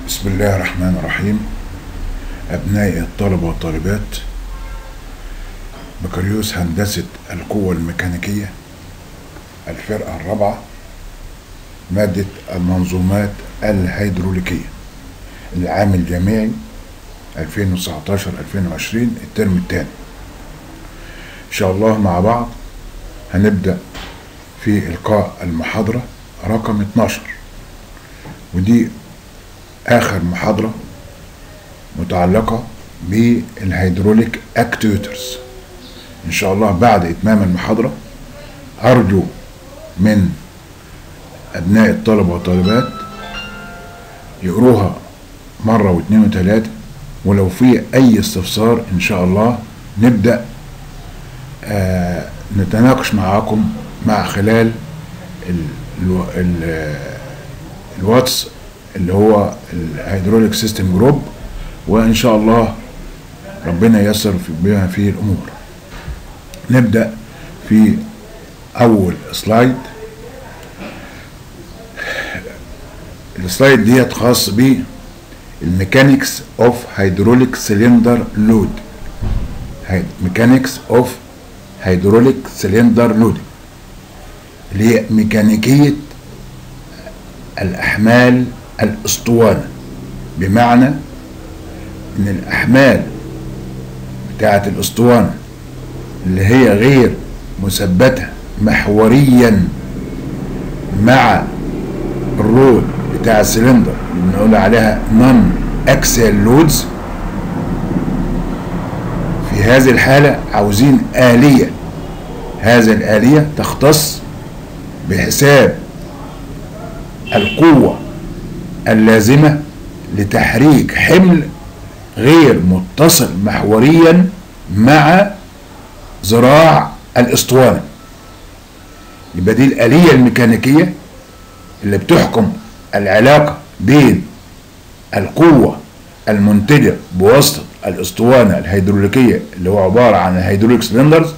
بسم الله الرحمن الرحيم أبنائي الطلبة والطالبات بكالوريوس هندسة القوة الميكانيكية الفرقة الرابعة مادة المنظومات الهيدروليكية العام الجامعي 2019-2020 الترم الثاني إن شاء الله مع بعض هنبدأ في إلقاء المحاضرة رقم 12 ودي آخر محاضرة متعلقة بالهيدروليك اكتويترز إن شاء الله بعد إتمام المحاضرة أرجو من أبناء الطلبة والطالبات يقروها مرة واثنين وثلاثة ولو في أي استفسار إن شاء الله نبدأ آه نتناقش معاكم مع خلال ال ال ال الواتس اللي هو الهيدروليك سيستم جروب وان شاء الله ربنا ييسر بما فيه الامور نبدا في اول سلايد السلايد ديت خاص ب الميكانيكس اوف هيدروليك سلندر لود ميكانيكس اوف هيدروليك سلندر لود اللي هي ميكانيكيه الاحمال الاسطوانه بمعنى ان الاحمال بتاعه الاسطوانه اللي هي غير مثبته محوريا مع الرول بتاع السلندر اللي بنقول عليها نون اكسل لودز في هذه الحالة عاوزين آلية هذه الآلية تختص بحساب القوة اللازمة لتحريك حمل غير متصل محوريا مع ذراع الاسطوانة يبقى دي الآلية الميكانيكية اللي بتحكم العلاقة بين القوة المنتجة بواسطة الاسطوانة الهيدروليكية اللي هو عبارة عن الهيدروليك سلندرز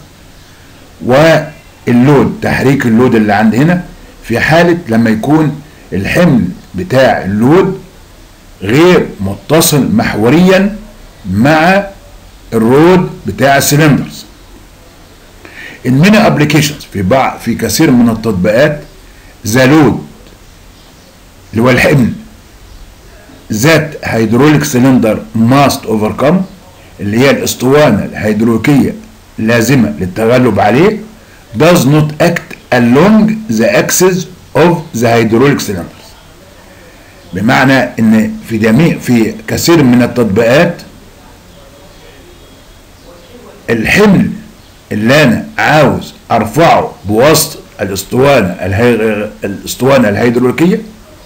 واللود تحريك اللود اللي عند هنا في حالة لما يكون الحمل بتاع اللود غير متصل محوريا مع الرود بتاع السلندرز المينا ابلكيشنز في بعض في كثير من التطبيقات ذا لود اللي هو الحمل ذات هيدروليك سلندر ماست اوفركم اللي هي الاسطوانه الهيدروليكيه لازمه للتغلب عليه does not act along the axis of the hydraulic cylinders بمعنى ان في جميع في كثير من التطبيقات الحمل اللي انا عاوز ارفعه بواسطه الاسطوانه الهي... الاسطوانه الهيدروليكيه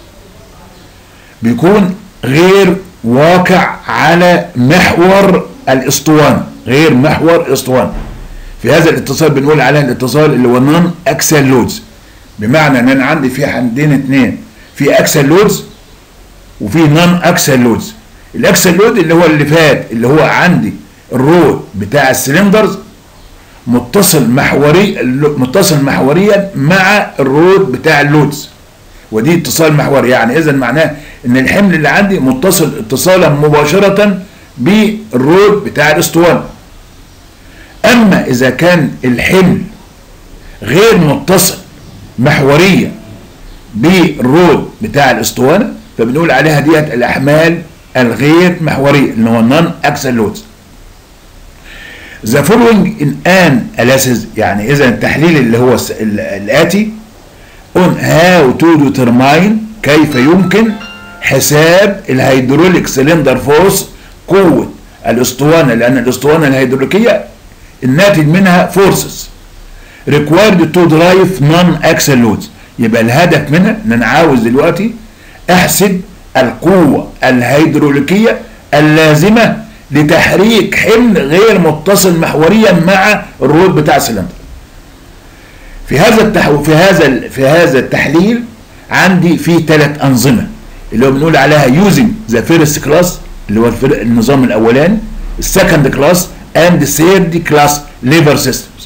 بيكون غير واقع على محور الاسطوانه غير محور الاسطوانه في هذا الاتصال بنقول عليه الاتصال اللي هو نون اكسل لودز بمعنى ان انا عندي في عندنا اثنين في اكسل لودز وفي نون اكسل لودز الاكسل لود اللي هو اللي فات اللي هو عندي الرود بتاع السلندرز متصل محوري متصل محوريا مع الرود بتاع اللودز ودي اتصال محوري يعني اذا معناه ان الحمل اللي عندي متصل اتصالا مباشره بالرود بتاع الاسطوانه اما اذا كان الحمل غير متصل محوريا بالرود بتاع الاسطوانه فبنقول عليها ديت الاحمال الغير محوريه اللي هو نون اكسل لودز ذا فولوينج ان ان اناليسيز يعني اذا التحليل اللي هو الاتي on how to determine كيف يمكن حساب الهيدروليك سلندر فورس قوة الاسطوانة لأن الاسطوانة الهيدروليكية الناتج منها فورسز required to drive non axle loads يبقى الهدف منها ان انا عاوز دلوقتي احسب القوة الهيدروليكية اللازمة لتحريك حمل غير متصل محوريا مع الرود بتاع السلندر في هذا التحو... في هذا في هذا التحليل عندي في ثلاث انظمه اللي هو بنقول عليها يوزنج ذا فيرست كلاس اللي هو النظام الاولاني السكند كلاس اند ثيرد كلاس ليفر سيستمز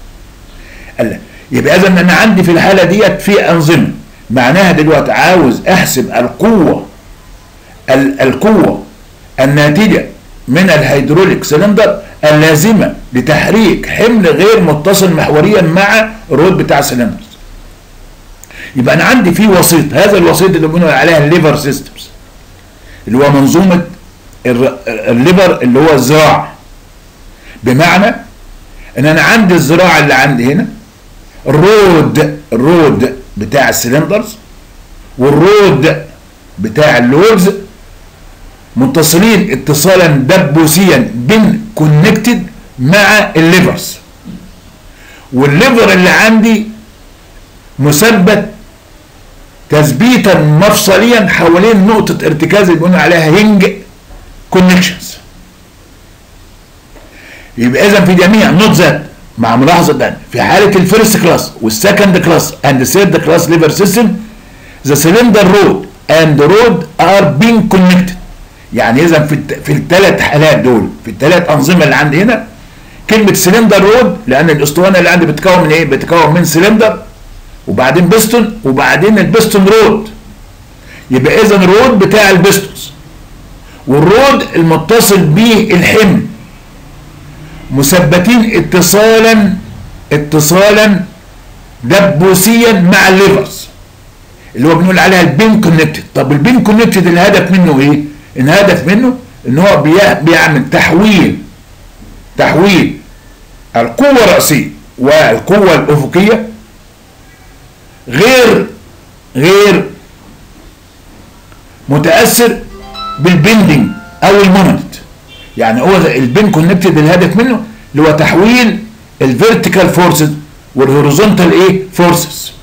يبقى اذا انا عندي في الحاله ديت في انظمه معناها دلوقتي عاوز احسب القوه ال- القوة الناتجة من الهيدروليك سلندر اللازمة لتحريك حمل غير متصل محوريا مع الرود بتاع السلندرز يبقى انا عندي في وسيط هذا الوسيط اللي بنقول عليها الليفر سيستمز اللي هو منظومة الر- الليفر اللي هو الزراعة بمعنى ان انا عندي الزراعة اللي عندي هنا الرود الرود بتاع السلندرز والرود بتاع اللودز متصلين اتصالا دبوسيا بين كونكتد مع الليفرز والليفر اللي عندي مثبت تثبيتا مفصليا حوالين نقطة ارتكاز اللي بيقولوا عليها هنج كونكشنز يبقى اذا في جميع نوت ذات مع ملاحظة تانية في حالة الفيرست كلاس والسكند كلاس اند ثيرد كلاس ليفر سيستم ذا سلندر رود اند رود ار بين كونكتد يعني اذا في الت- في الثلاث حالات دول في الثلاث انظمه اللي عندي هنا كلمه سلندر رود لان الاسطوانه اللي عندي بتتكون من ايه؟ بتتكون من سلندر وبعدين بستون وبعدين البستون رود يبقى اذا الرود بتاع البستونز والرود المتصل به الحمل مثبتين اتصالا اتصالا دبوسيا مع الليفرز اللي هو بنقول عليها البين كونكتد طب البين كونكتد الهدف منه ايه الهدف منه ان هو بي- بيعمل تحويل تحويل القوة الرأسية والقوة الأفقية غير غير متأثر بالبندنج أو المومنت يعني هو ده البين كونكتد الهدف منه اللي هو تحويل الفيرتيكال فورسز والهوريزونتال ايه فورسز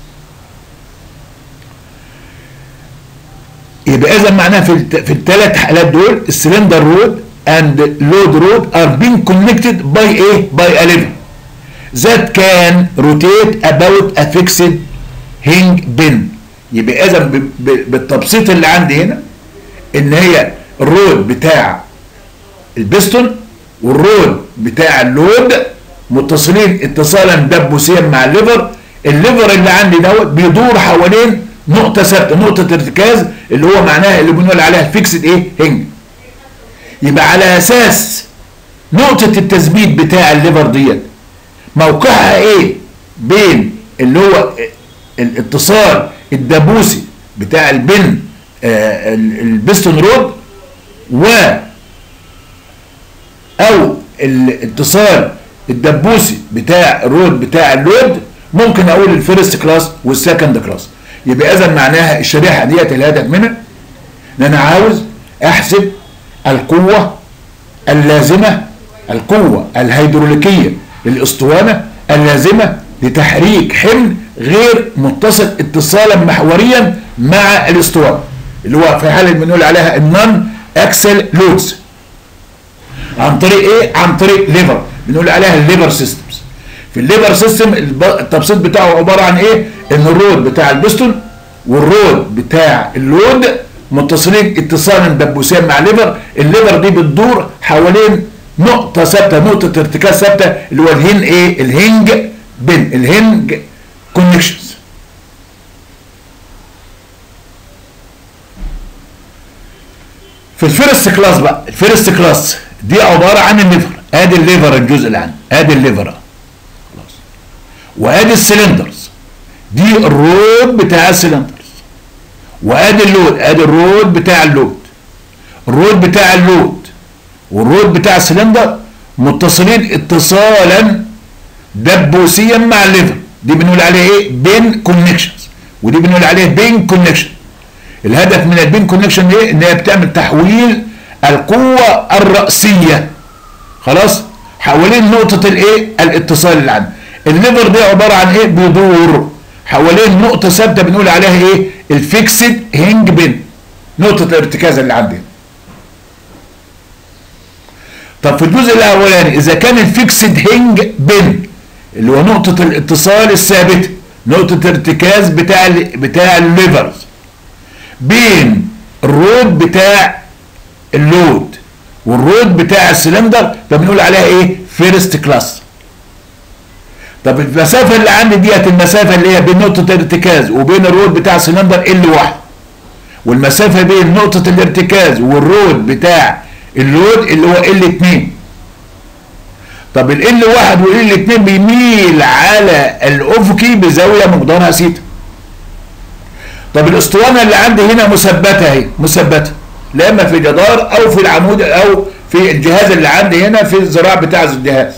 يبقى اذا معناها في الت... في الثلاث حالات دول السلندر رود اند لود رود ار بين كونكتد باي ايه باي ا ليفر that can rotate about a fixed hinge pin يبقى اذا ب... ب... بالتبسيط اللي عندي هنا ان هي الرود بتاع البستون والرود بتاع اللود متصلين اتصالا دبوسيا مع الليفر الليفر اللي عندي دوت بيدور حوالين نقطة ثابتة نقطة ارتكاز اللي هو معناها اللي بنقول عليها فيكسد ايه هنج يبقى على اساس نقطة التثبيت بتاع الليفر ديت موقعها ايه بين اللي هو الاتصال الدبوسي بتاع البن آه البستون رود و او الاتصال الدبوسي بتاع الرود بتاع اللود ممكن اقول الفيرست كلاس والسكند كلاس يبقى اذا معناها الشريحه ديت الهدف منها ان انا عاوز احسب القوه اللازمه القوه الهيدروليكيه للاسطوانه اللازمه لتحريك حمل غير متصل اتصالا محوريا مع الاسطوانه اللي هو في حاله بنقول عليها النون اكسل لودز عن طريق ايه عن طريق ليفر بنقول عليها الليفر سيستمز في الليفر سيستم التبسيط بتاعه عباره عن ايه ان الرود بتاع البستون والرود بتاع اللود متصلين اتصالا دبوسيا مع الليفر الليفر دي بتدور حوالين نقطه ثابته نقطه ارتكاز ثابته اللي هو الهن ايه الهنج بين الهنج كونكشنز في الفيرست كلاس بقى الفيرست كلاس دي عباره عن الليفر ادي الليفر الجزء اللي عندي ادي الليفر خلاص وادي السلندرز دي الرود بتاع السلندرز وادي اللود ادي الرود بتاع اللود الرود بتاع اللود والرود بتاع السلندر متصلين اتصالا دبوسيا مع الليفر دي بنقول عليه ايه بين كونكشنز ودي بنقول عليه بين كونكشن الهدف من البين كونكشن ايه ان هي بتعمل تحويل القوه الراسيه خلاص حوالين نقطه الايه الاتصال اللي عندنا الليفر دي عباره عن ايه بيدور حوالين نقطه ثابته بنقول عليها ايه الفيكسد هنج بين نقطه الارتكاز اللي عندنا طب في الجزء الاولاني اذا كان الفيكسد هنج بين اللي هو نقطه الاتصال الثابته نقطه ارتكاز بتاع ال بتاع الليفرز بين الرود بتاع اللود والرود بتاع السلندر ده بنقول عليها ايه فيرست كلاس طب المسافه اللي عندي ديت المسافه اللي هي بين نقطه الارتكاز وبين الرود بتاع السلندر ال واحد والمسافه بين نقطه الارتكاز والرود بتاع اللود اللي هو ال 2 طب ال ال 1 وال 2 بيميل على الافقي بزاويه مقدارها سيتا طب الاسطوانه اللي عندي هنا مثبته اهي مثبته لا اما في جدار او في العمود او في الجهاز اللي عندي هنا في الذراع بتاع الجهاز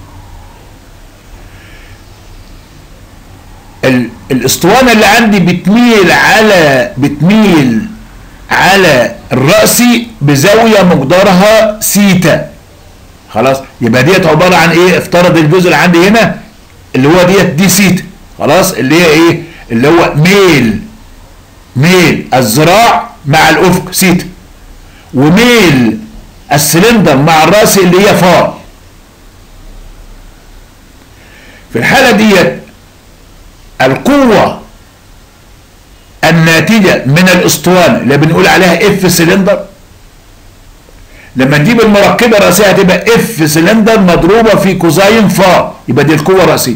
الاسطوانه اللي عندي بتميل على بتميل على الرأسي بزاويه مقدارها سيتا خلاص يبقى ديت عباره عن ايه افترض الجزء اللي عندي هنا اللي هو ديت دي سيتا خلاص اللي هي ايه اللي هو ميل ميل الذراع مع الافق سيتا وميل السلندر مع الراس اللي هي فار في الحالة ديت القوة الناتجة من الاسطوانة اللي بنقول عليها اف سلندر لما نجيب المركبة الرئيسية هتبقى اف سلندر مضروبة في كوزاين فا يبقى دي القوة الرئيسية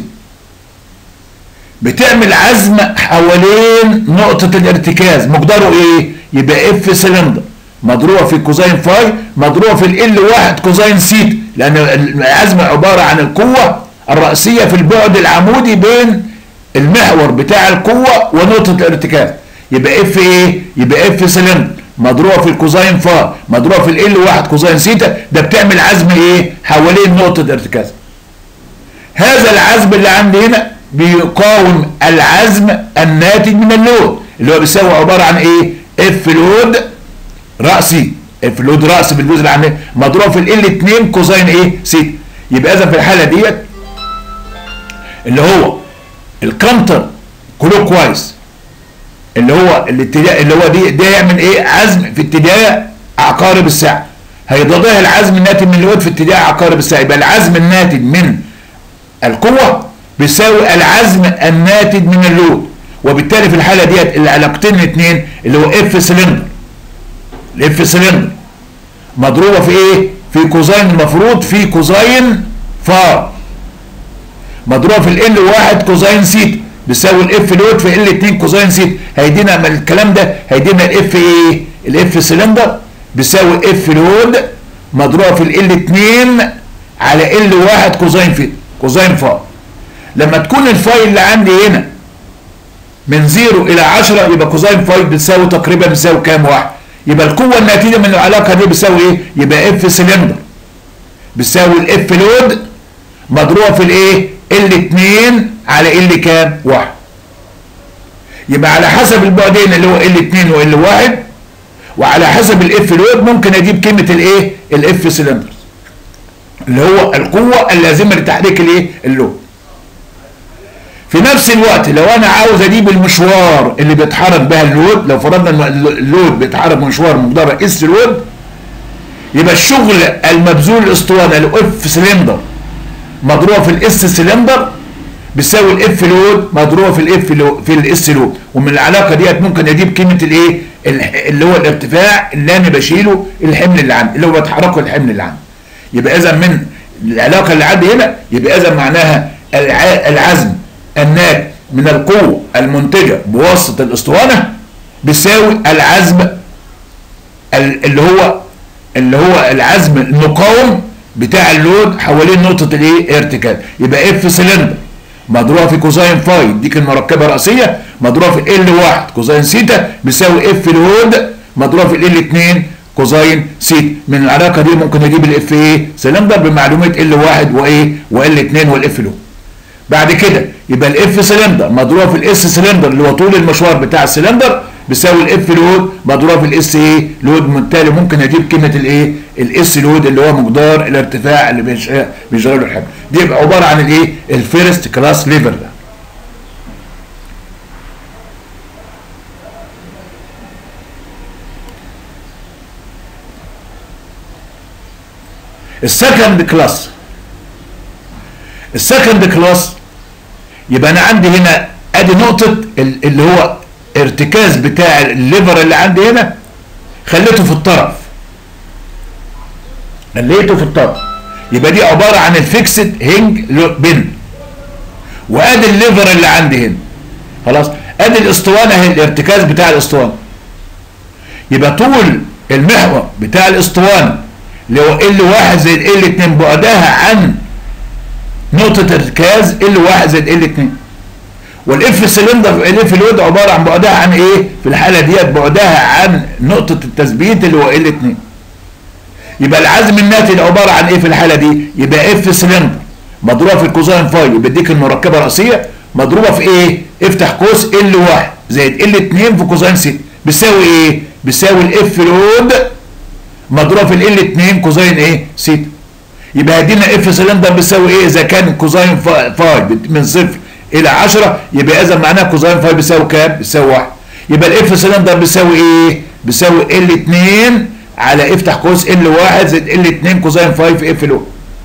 بتعمل عزم حوالين نقطة الارتكاز مقداره ايه؟ يبقى اف سلندر مضروبه في كوزين فاي مضروبه في ال واحد كوزين سيت لان العزم عباره عن القوه الراسيه في البعد العمودي بين المحور بتاع القوه ونقطه الارتكاز يبقى اف ايه يبقى اف سلندر مضروبه في الكوزين فا مضروبه في ال واحد كوزين سيتا ده بتعمل عزم ايه حوالين نقطه الارتكاز هذا العزم اللي عندي هنا بيقاوم العزم الناتج من اللود اللي هو بيساوي عباره عن ايه اف لود راسي اف لود راسي بالجزء اللي عندنا مضروب في ال 2 كوزين ايه سيتا يبقى اذا في الحاله ديت اللي هو الكانتر كلوك وايز اللي هو الاتجاه اللي هو دي ده يعمل ايه عزم في اتجاه عقارب الساعه هيضادها العزم الناتج من اللود في اتجاه عقارب الساعه يبقى العزم الناتج من القوه بيساوي العزم الناتج من اللود وبالتالي في الحاله ديت العلاقتين الاثنين اللي هو اف سلندر الاف سلندر مضروبه في ايه في كوزين المفروض في كوزين فا مضروبه في ال واحد كوزين سيت بيساوي الاف لود في ال 2 كوزين سيت هيدينا الكلام ده هيدينا الاف ايه الاف سلندر بيساوي اف لود مضروبه في ال 2 على ال واحد كوزين في كوزين فا لما تكون الفاي اللي عندي هنا من 0 الى 10 يبقى كوزين فاي بتساوي تقريبا بتساوي كام واحد يبقى القوة الناتجة من العلاقة دي بتساوي ايه؟ يبقى اف سلندر بتساوي الاف لود مضروبة في الايه؟ ال 2 على ال كام؟ 1 يبقى على حسب البعدين اللي هو ال 2 وال 1 وعلى حسب الاف لود ممكن اجيب قيمة الايه؟ الاف سلندر اللي هو القوة اللازمة لتحريك الايه؟ اللود في نفس الوقت لو انا عاوز اجيب المشوار اللي بيتحرك بها اللود لو فرضنا اللود بيتحرك مشوار مقدار اس لود يبقى الشغل المبذول الاسطوانه الاف سلندر مضروبه في الاس سلندر بيساوي الاف لود مضروبه في الاف في الاس لود ومن العلاقه ديت ممكن اجيب قيمه الايه اللي هو الارتفاع اللي انا بشيله الحمل اللي عندي اللي هو بتحركه الحمل اللي عندي يبقى اذا من العلاقه اللي عندي هنا يبقى اذا معناها العزم الناتج من القوة المنتجة بواسطة الاسطوانة بيساوي العزم اللي هو اللي هو العزم المقاوم بتاع اللود حوالين نقطة الايه ارتكاز يبقى اف سلندر مضروبة في كوزين فاي يديك المركبة الرئيسية مضروبة في ال 1 كوزين سيتا بيساوي اف لود مضروبة في ال 2 كوزين سيتا من العلاقة دي ممكن اجيب الاف ايه سلندر بمعلومات ال 1 وايه وال 2 والاف لود بعد كده يبقى الاف سلندر مضروبه في الاس سلندر اللي هو طول المشوار بتاع السلندر بيساوي الاف لود مضروبه في الاس ايه لود بالتالي ممكن اجيب قيمه الايه الاس لود اللي هو مقدار الارتفاع اللي بيشغله الحمل دي يبقى عباره عن الايه الفيرست كلاس ليفل ده السكند كلاس السكند كلاس يبقى انا عندي هنا ادي نقطة اللي هو ارتكاز بتاع الليفر اللي عندي هنا خليته في الطرف خليته في الطرف يبقى دي عبارة عن الفيكسد هنج بن وادي الليفر اللي عندي هنا خلاص ادي الاسطوانة اهي الارتكاز بتاع الاسطوانة يبقى طول المحور بتاع الاسطوانه اللي هو ال واحد زائد ال 2 بعدها عن نقطة ارتكاز ال واحد زائد ال 2 والاف سلندر الاف لود عبارة عن بعدها عن ايه؟ في الحالة ديت بعدها عن نقطة التثبيت اللي هو ال 2 يبقى العزم الناتج عبارة عن ايه في الحالة دي؟ يبقى اف سلندر مضروبة في الكوزاين فاي بيديك المركبة الرئيسية مضروبة في ايه؟ افتح قوس ال واحد زائد ال 2 في كوزاين س بيساوي ايه؟ بيساوي الاف لود مضروبه في ال 2 كوزين ايه سيتا يبقى هدينا اف سلندر بيساوي ايه اذا كان كوزين فاي من صفر الى 10 يبقى اذا معناها كوزين فاي بيساوي كام بيساوي 1 يبقى الاف سلندر بيساوي ايه بيساوي ال 2 على افتح قوس ال 1 زائد ال 2 كوزين فاي في اف لو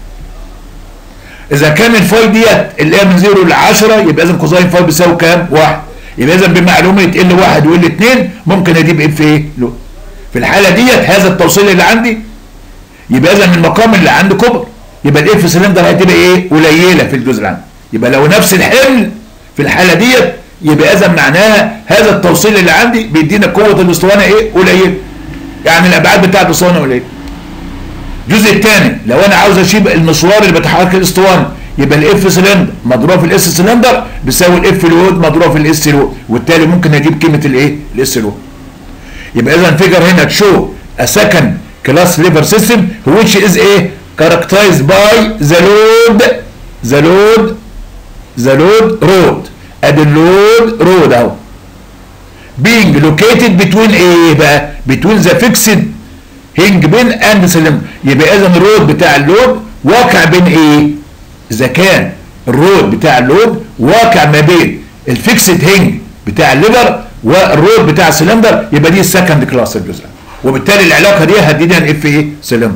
اذا كان الفاي ديت اللي هي من 0 ل 10 يبقى اذا كوزين فاي بيساوي كام 1 يبقى اذا بمعلومه ال 1 وال 2 ممكن اجيب اف ايه لو في الحاله ديت هذا التوصيل اللي عندي يبقى اذا المقام اللي عندي كبر يبقى الاف سلندر هتبقى ايه قليله في الجزء اللي عندي يبقى لو نفس الحمل في الحاله ديت يبقى اذا معناها هذا التوصيل اللي عندي بيدينا قوه الاسطوانه ايه قليله يعني الابعاد بتاعت الاسطوانه قليله الجزء الثاني لو انا عاوز اشيب المشوار اللي بتحرك الاسطوانه يبقى الاف سلندر مضروب في الاس سلندر بيساوي الاف لود مضروب في الاس لود وبالتالي ممكن اجيب قيمه الايه الاس لود يبقى اذا فيجر هنا تشو a second class lever system which is a characterized by the load the load the load road ادي اللود رود اهو being located between ايه بقى between the fixed hinge pin and cylinder يبقى اذا الرود بتاع اللود واقع بين ايه اذا كان الرود بتاع اللود واقع ما بين الفيكسد هينج بتاع الليفر والرود بتاع السلندر يبقى دي السكند كلاس الجزء وبالتالي العلاقه دي هتدينا الاف ايه سلندر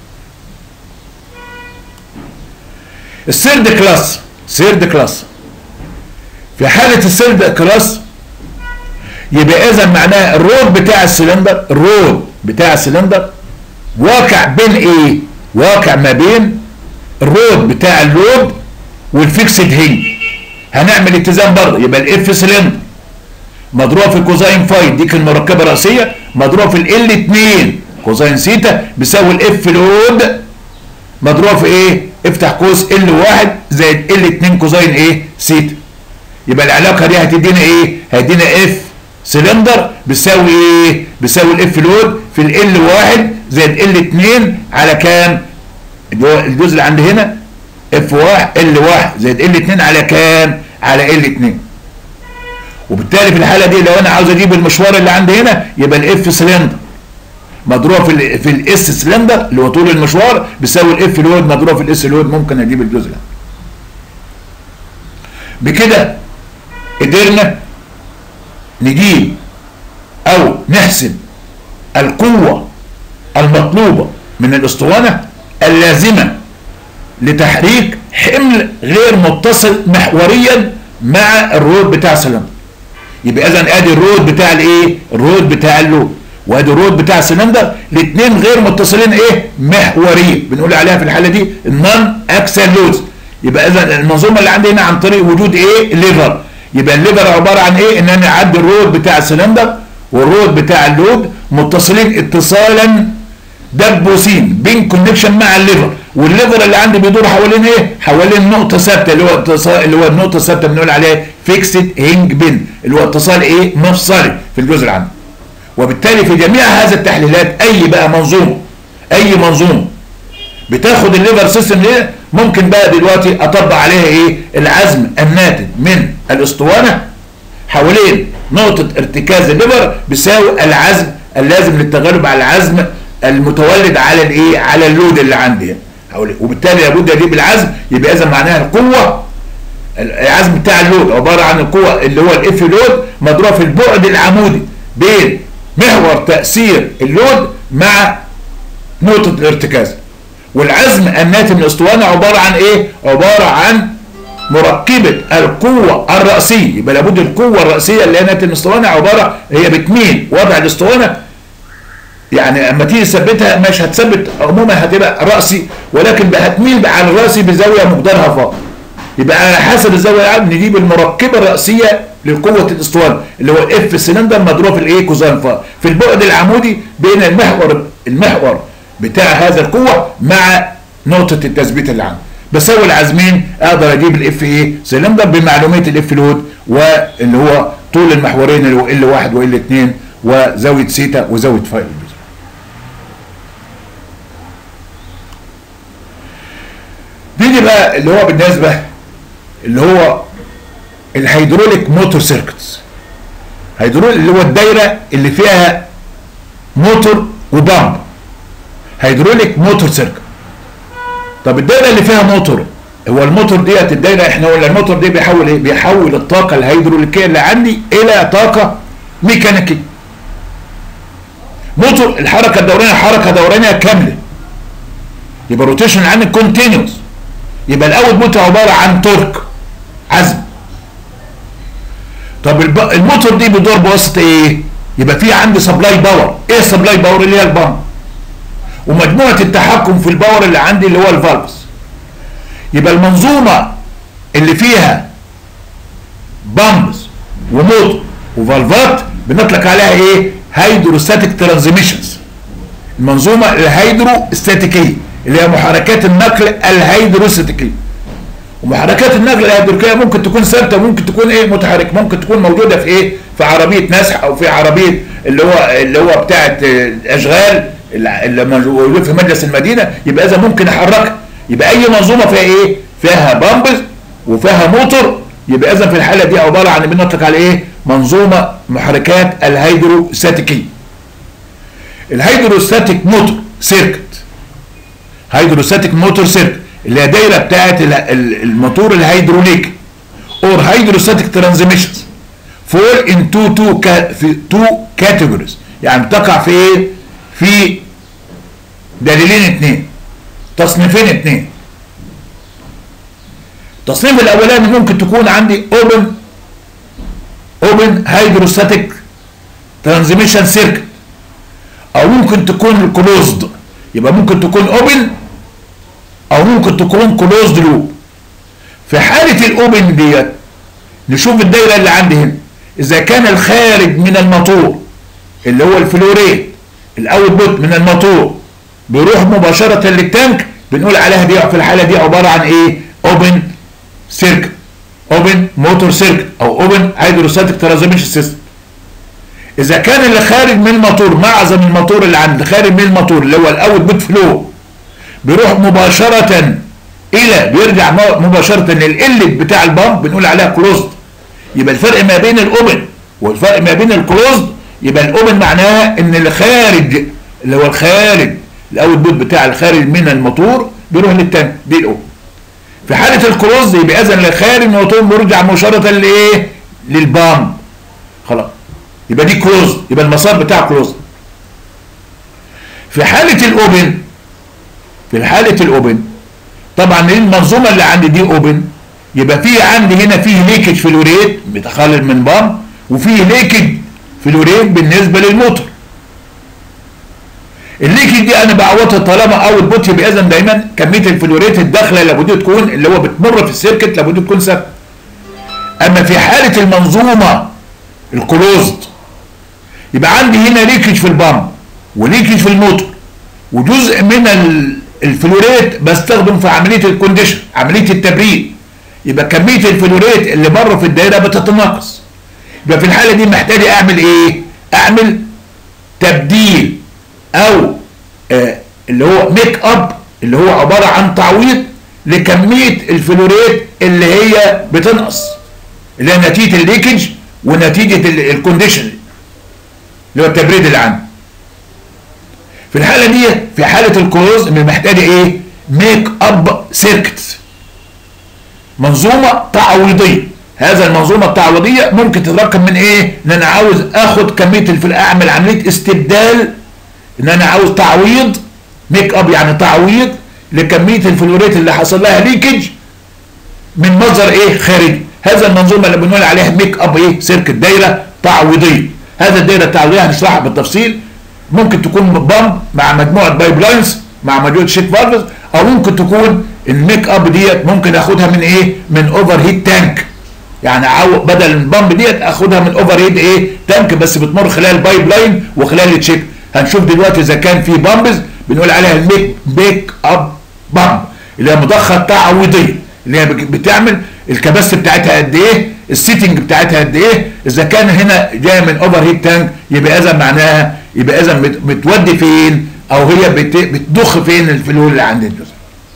السيرد كلاس سيرد كلاس في حاله السيرد كلاس يبقى اذا معناها الرود بتاع السلندر الرود بتاع السلندر واقع بين ايه واقع ما بين الرود بتاع اللود والفيكسد هينج هنعمل اتزان برضه يبقى الاف سلندر مضروبه في كوزين فاي ديك المركبه الرئيسيه مضروبه في ال 2 كوزين سيتا بيساوي الاف لود مضروبه في ايه؟ افتح قوس ال 1 زائد ال 2 كوزين ايه؟ سيتا يبقى العلاقه دي هتدينا ايه؟ هتدينا اف سلندر بيساوي ايه؟ بيساوي الاف لود في ال 1 زائد ال 2 على كام؟ الجزء اللي عندي هنا اف 1 ال 1 زائد ال 2 على كام؟ على ال 2 وبالتالي في الحاله دي لو انا عاوز اجيب المشوار اللي عندي هنا يبقى الاف سلندر مضروب في ال في الاس سلندر اللي هو طول المشوار بيساوي الاف لود مضروب في الاس لود ممكن اجيب الجزء ده بكده قدرنا نجيب او نحسب القوه المطلوبه من الاسطوانه اللازمه لتحريك حمل غير متصل محوريا مع الرود بتاع السلندر يبقى اذا ادي الرود بتاع الايه الرود بتاع اللود وادي الرود بتاع السلندر الاثنين غير متصلين ايه محوريا بنقول عليها في الحاله دي النون اكسل لودز يبقى اذا المنظومه اللي عندي هنا عن طريق وجود ايه ليفر يبقى الليفر عباره عن ايه ان انا اعدي الرود بتاع السلندر والرود بتاع اللود متصلين اتصالا دبوسين بين كونكشن مع الليفر والليفر اللي عندي بيدور حوالين ايه حوالين نقطه ثابته اللي هو اتصال اللي هو النقطه الثابته بنقول عليها فيكسد هينج بين اللي هو اتصال ايه مفصلي في الجزء اللي عندي وبالتالي في جميع هذه التحليلات اي بقى منظومه اي منظومه بتاخد الليفر سيستم دي ممكن بقى دلوقتي اطبق عليها ايه العزم الناتج من الاسطوانه حوالين نقطه ارتكاز الليفر بيساوي العزم اللازم للتغلب على العزم المتولد على الايه على اللود اللي عندي وبالتالي لابد اجيب العزم يبقى اذا معناها القوه العزم بتاع اللود عباره عن القوه اللي هو الاف لود مضروب في البعد العمودي بين محور تاثير اللود مع نقطه الارتكاز والعزم الناتج من الاسطوانه عباره عن ايه عباره عن مركبه القوه الراسيه يبقى لابد القوه الراسيه اللي هي ناتج من الاسطوانه عباره هي بتميل وضع الاسطوانه يعني اما تيجي تثبتها مش هتثبت عموما هتبقى راسي ولكن هتميل على الراسي بزاويه مقدارها فاضي يبقى على حسب الزاويه نجيب المركبه الراسيه لقوه الاسطوانه اللي هو الاف سلندر مضروب في الايه كوزان فا في البعد العمودي بين المحور المحور بتاع هذا القوه مع نقطه التثبيت اللي عنده بساوي العازمين اقدر اجيب الاف ايه سلندر بمعلوميه الاف لود واللي هو طول المحورين اللي هو ال 1 وال 2 وزاويه سيتا وزاويه فاي نيجي بقى اللي هو بالنسبه اللي هو الهيدروليك موتور سيركتس هيدروليك اللي هو الدايره اللي فيها موتور وبامب هيدروليك موتور سيركت طب الدايره اللي فيها موتور هو الموتور ديت الدايره احنا قلنا الموتور دي بيحول ايه؟ بيحول الطاقه الهيدروليكيه اللي عندي الى طاقه ميكانيكيه. موتور الحركه الدورانيه حركه دورانيه كامله. يبقى الروتيشن عندي كونتينوس. يبقى الاول موتور عباره عن تورك عزم. طب الب... الموتور دي بيدور بواسطه ايه؟ يبقى في عندي سبلاي باور، ايه السبلاي باور اللي هي البامب. ومجموعه التحكم في الباور اللي عندي اللي هو الفالفز. يبقى المنظومه اللي فيها بامبس وموتور وفالفات بنطلق عليها ايه؟ هيدروستاتيك ترانزميشنز المنظومه الهيدروستاتيكيه اللي هي محركات النقل الهيدروستاتيكيه ومحركات النقل الهيدروستاتيكيه ممكن تكون ثابته ممكن تكون ايه متحرك ممكن تكون موجوده في ايه؟ في عربيه نسح او في عربيه اللي هو اللي هو بتاعه الاشغال اللي موجود في مجلس المدينه يبقى اذا ممكن احركها يبقى اي منظومه فيها ايه؟ فيها بامبز وفيها موتور يبقى اذا في الحاله دي عباره عن بنطلق على ايه؟ منظومه محركات الهيدروستاتيكيه. الهيدروستاتيك موتور سيركت هيدروستاتيك موتور سيركت اللي هي دايره بتاعت الموتور الهيدروليكي اور هيدروستاتيك ترانزميشنز فول ان تو تو في تو كاتيجوريز يعني بتقع في ايه؟ في دليلين اثنين تصنيفين اثنين التصنيف الاولاني ممكن تكون عندي اوبن اوبن هيدروستاتيك ترانزميشن سيركت او ممكن تكون كلوزد يبقى ممكن تكون اوبن او ممكن تكون كلوزد لوب في حاله الاوبن ديت نشوف الدايره اللي عندي هنا اذا كان الخارج من الموتور اللي هو الفلوريت الاوت بوت من الموتور بيروح مباشره للتانك بنقول عليها دي في الحاله دي عباره عن ايه اوبن سيركت اوبن موتور سيركت او اوبن هيدروستاتيك ترانزميشن سيستم اذا كان اللي خارج من الموتور معظم الموتور اللي عند خارج من الموتور اللي هو الاوت بوت فلو بيروح مباشره الى بيرجع مباشره للقلت بتاع البامب بنقول عليها كلوزد يبقى الفرق ما بين الاوبن والفرق ما بين الكلوزد يبقى الاوبن معناها ان اللي خارج اللي هو الخارج الاوت بوت بتاع الخارج من الموتور بيروح للتانك دي الاوبن في حاله الكلوز يبقى اذا اللي خارج من الموتور بيرجع مباشره لايه للبامب خلاص يبقى دي كلوز يبقى المسار بتاع كلوز في حاله الاوبن في حاله الاوبن طبعا المنظومه اللي عندي دي اوبن يبقى في عندي هنا فيه ليكج فلوريت بتخلل من بامب وفيه ليكج فلوريت بالنسبه للموتور الليكج دي انا بعوضها طالما اوت بوت يبقى اذا دايما كميه الفلوريت الداخله لابد تكون اللي هو بتمر في السيركت لابد تكون ثابته اما في حاله المنظومه الكلوزد يبقى عندي هنا ليكج في البامب وليكج في الموتور وجزء من الفلوريت بستخدم في عمليه الكونديشن عمليه التبريد يبقى كميه الفلوريت اللي بره في الدايره بتتناقص يبقى في الحاله دي محتاج اعمل ايه اعمل تبديل او آه اللي هو ميك اب اللي هو عباره عن تعويض لكميه الفلوريت اللي هي بتنقص اللي هي نتيجه الليكج ونتيجه الكونديشن اللي هو التبريد اللي عندي في الحاله دي في حاله الكلوز اللي محتاجه ايه ميك اب سيركت منظومه تعويضيه هذا المنظومه التعويضيه ممكن تتركب من ايه ان انا عاوز اخد كميه الفل اعمل عمليه استبدال ان انا عاوز تعويض ميك اب يعني تعويض لكميه الفلوريت اللي حصل لها ليكج من مصدر ايه خارجي هذا المنظومه اللي بنقول عليها ميك اب ايه سيركت دايره تعويضيه هذا الدايره التعويضيه هنشرحها بالتفصيل ممكن تكون بامب مع مجموعه بايب لاينز مع مجموعه شيك فالفز او ممكن تكون الميك اب ديت ممكن اخدها من ايه من اوفر هيت تانك يعني عاو بدل البامب ديت اخدها من اوفر هيد ايه تانك بس بتمر خلال البايب لاين وخلال التشيك هنشوف دلوقتي اذا كان في بامبز بنقول عليها الميك بيك اب بامب اللي هي مضخه تعويضيه اللي هي بتعمل الكباسيتي بتاعتها قد ايه السيتنج بتاعتها قد ايه اذا كان هنا جايه من اوفر هيد تانك يبقى اذا معناها يبقى اذا بتودي فين او هي بتضخ فين الفلول اللي عند الجزء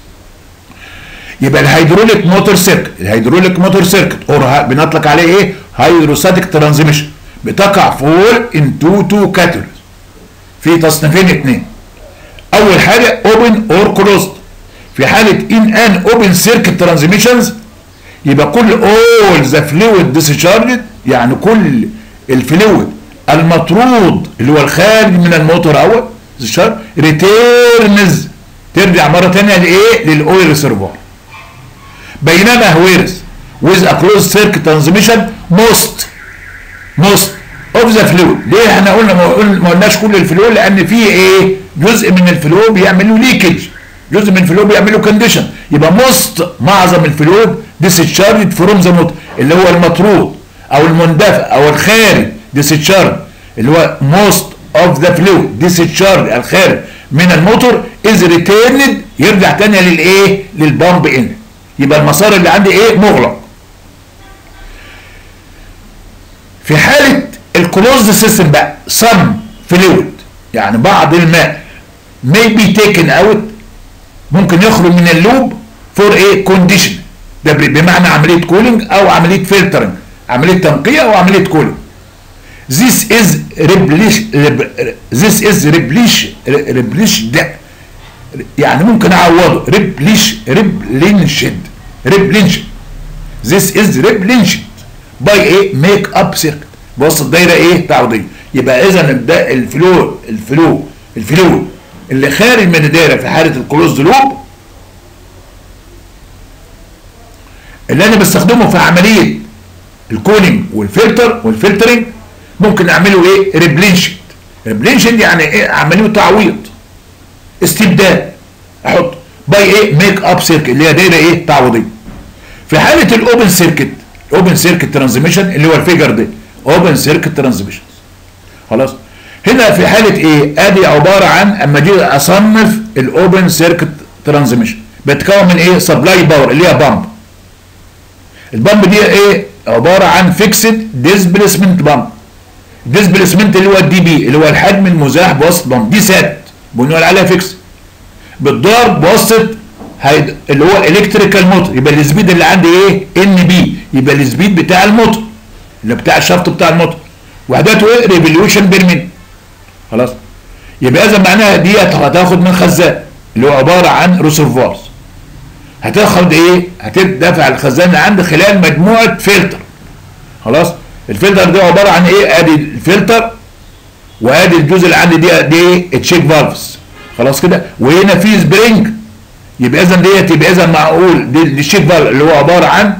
يبقى الهيدروليك موتور سيركت الهيدروليك موتور سيركت اور بنطلق عليه ايه هيدروستاتيك ترانزميشن بتقع فول ان تو تو كاتيجوريز في تصنيفين اثنين اول حاجه اوبن اور كلوزد في حاله ان ان اوبن سيركت ترانزميشنز يبقى كل اول ذا فلويد ديسشارجد يعني كل الفلويد المطرود اللي هو الخارج من الموتور اول ريتيرنز ترجع مره ثانيه لايه للاويل ريسيرفوار بينما هويرس with a closed circuit transmission most most of the fluid ليه احنا قلنا ما قلناش كل الفلو لان في ايه جزء من الفلو بيعملوا ليكج جزء من الفلو بيعملوا كونديشن يبقى most معظم الفلو discharged from the motor اللي هو المطرود او المندفع او الخارج discharged اللي هو most of the fluid discharged الخارج من الموتور is returned يرجع تاني للايه للبامب ان يبقى المسار اللي عندي ايه مغلق في حالة الكلوزد سيستم بقى some fluid يعني بعض الماء may be taken out ممكن يخرج من اللوب for a condition ده بمعنى عملية كولينج او عملية فلترنج عملية تنقية او عملية كولينج this is reblish this is reblish reblish ده يعني ممكن اعوضه ريبليش ريبلينشد ريبلينشد this is replenished by a make up circuit بص الدايره ايه تعويضيه يبقى اذا ده الفلو الفلو الفلو اللي خارج من الدايره في حاله الكلوز لوب اللي انا بستخدمه في عمليه الكولينج والفلتر والفلترنج ممكن اعمله ايه ريبلينشد ريبلينشد يعني ايه عمليه تعويض استبدال احط باي ايه ميك اب سيركت اللي هي دايره ايه تعويضيه في حاله الاوبن سيركت اوبن سيركت ترانزميشن اللي هو الفيجر ده اوبن سيركت ترانزميشن خلاص هنا في حاله ايه ادي عباره عن اما اجي اصنف الاوبن سيركت ترانزميشن بتكون من ايه سبلاي باور اللي هي بامب البامب دي ايه عباره عن فيكسد ديسبليسمنت بامب ديسبليسمنت اللي هو الدي بي اللي هو الحجم المزاح بواسطه بامب دي سات بنقول عليها فيكس بتدار بواسطه هيد... اللي هو الكتريكال موتور يبقى السبيد اللي عندي ايه ان بي يبقى السبيد بتاع الموتور اللي بتاع الشفط بتاع الموتور وحداته ايه ريفوليوشن بير مينت خلاص يبقى اذا معناها دي هتاخد من خزان اللي هو عباره عن ريسيرفوارز هتاخد ايه هتدفع الخزان اللي عندي خلال مجموعه فلتر خلاص الفلتر ده عباره عن ايه ادي الفلتر وادي الجزء اللي عندي دي دي تشيك فالفز خلاص كده وهنا في سبرينج يبقى اذا ديت يبقى اذا معقول دي الشيك فالف اللي هو عباره عن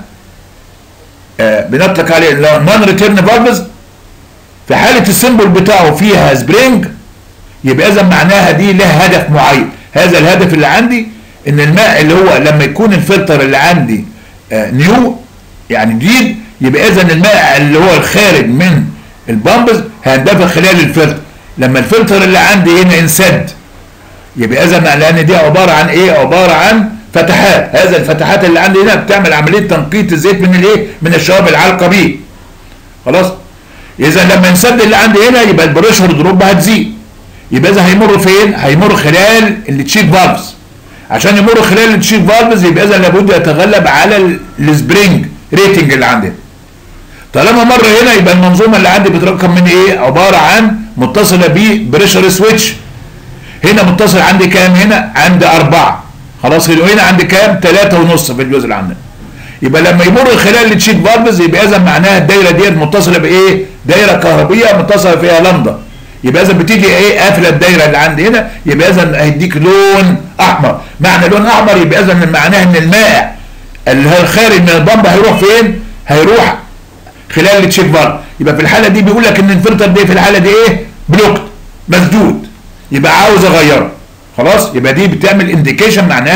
آه بنطلق عليه نون ريتيرن فالفز في حاله السيمبل بتاعه فيها سبرينج يبقى اذا معناها دي لها هدف معين هذا الهدف اللي عندي ان الماء اللي هو لما يكون الفلتر اللي عندي آه نيو يعني جديد يبقى اذا الماء اللي هو الخارج من البامبز هيندفع خلال الفلتر لما الفلتر اللي عندي هنا انسد يبقى اذا لان دي عباره عن ايه عباره عن فتحات هذا الفتحات اللي عندي هنا بتعمل عمليه تنقيط الزيت من الايه من الشوائب العالقه بيه خلاص اذا لما ينسد اللي عندي هنا يبقى البريشر دروب هتزيد يبقى اذا هيمر فين هيمر خلال التشيك فالفز عشان يمر خلال التشيك فالفز يبقى اذا لابد يتغلب على السبرينج ريتنج اللي عندنا طالما مر هنا يبقى المنظومه اللي عندي بتركب من ايه عباره عن متصله ببريشر سويتش هنا متصل عندي كام هنا عندي أربعة خلاص هنا عندي كام ثلاثة ونص في الجزء اللي عندنا يبقى لما يمر خلال التشيك فالفز يبقى اذا معناها الدايره ديت متصله بايه دايره كهربيه متصله فيها لمبه يبقى اذا بتيجي ايه قافله الدايره اللي عندي هنا يبقى اذا هيديك لون احمر معنى لون احمر يبقى اذا معناها ان الماء اللي هو الخارج من البمب هيروح فين هيروح خلال التشيك فالف يبقى في الحاله دي بيقول لك ان الفلتر دي في الحاله دي ايه بلوكت مسدود يبقى عاوز اغيره خلاص يبقى دي بتعمل انديكيشن معناها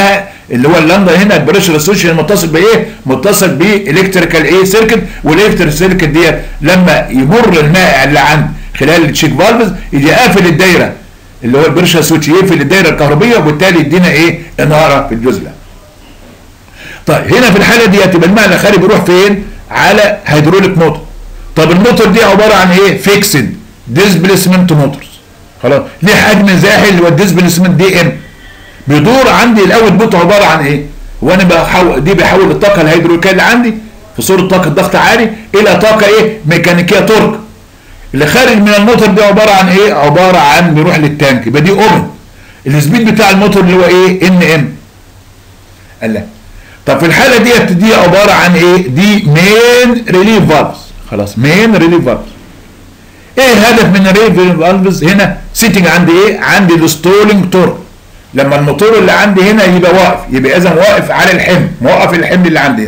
اللي هو اللندا هنا البريشر اسوشيشن متصل بايه؟ متصل بالكتريكال ايه سيركت والالكتريك سيركت ديت لما يمر المائع اللي عند خلال التشيك فالفز يجي قافل الدايره اللي هو البريشر سويتش يقفل الدايره الكهربيه وبالتالي يدينا ايه؟ اناره في الجزء ده. طيب هنا في الحاله دي يبقى الماء الخارجي بيروح فين؟ على هيدروليك موتور. طب الموتور دي عباره عن ايه؟ فيكسد ديسبليسمنت موتورز. خلاص ليه حجم زاحل اللي هو الديسبليسمنت دي ام. بيدور عندي الاول بوت عباره عن ايه؟ هو انا بحول دي بيحول الطاقه الهيدروليكيه اللي عندي في صوره طاقه ضغط عالي الى طاقه ايه؟ ميكانيكيه تورك. اللي خارج من الموتور دي عباره عن ايه؟ عباره عن بيروح للتانك يبقى دي اوبن. السبيد بتاع الموتور اللي هو ايه؟ ان ام. قال لا طب في الحاله ديت دي عباره عن ايه؟ دي مين ريليف فالفز خلاص مين ريليف فالفز ايه الهدف من الريليف فالفز هنا؟ سيتنج عندي ايه؟ عندي الستولينج تورك لما الموتور اللي عندي هنا يبقى واقف يبقى اذا واقف على الحمل موقف الحمل اللي عندي هنا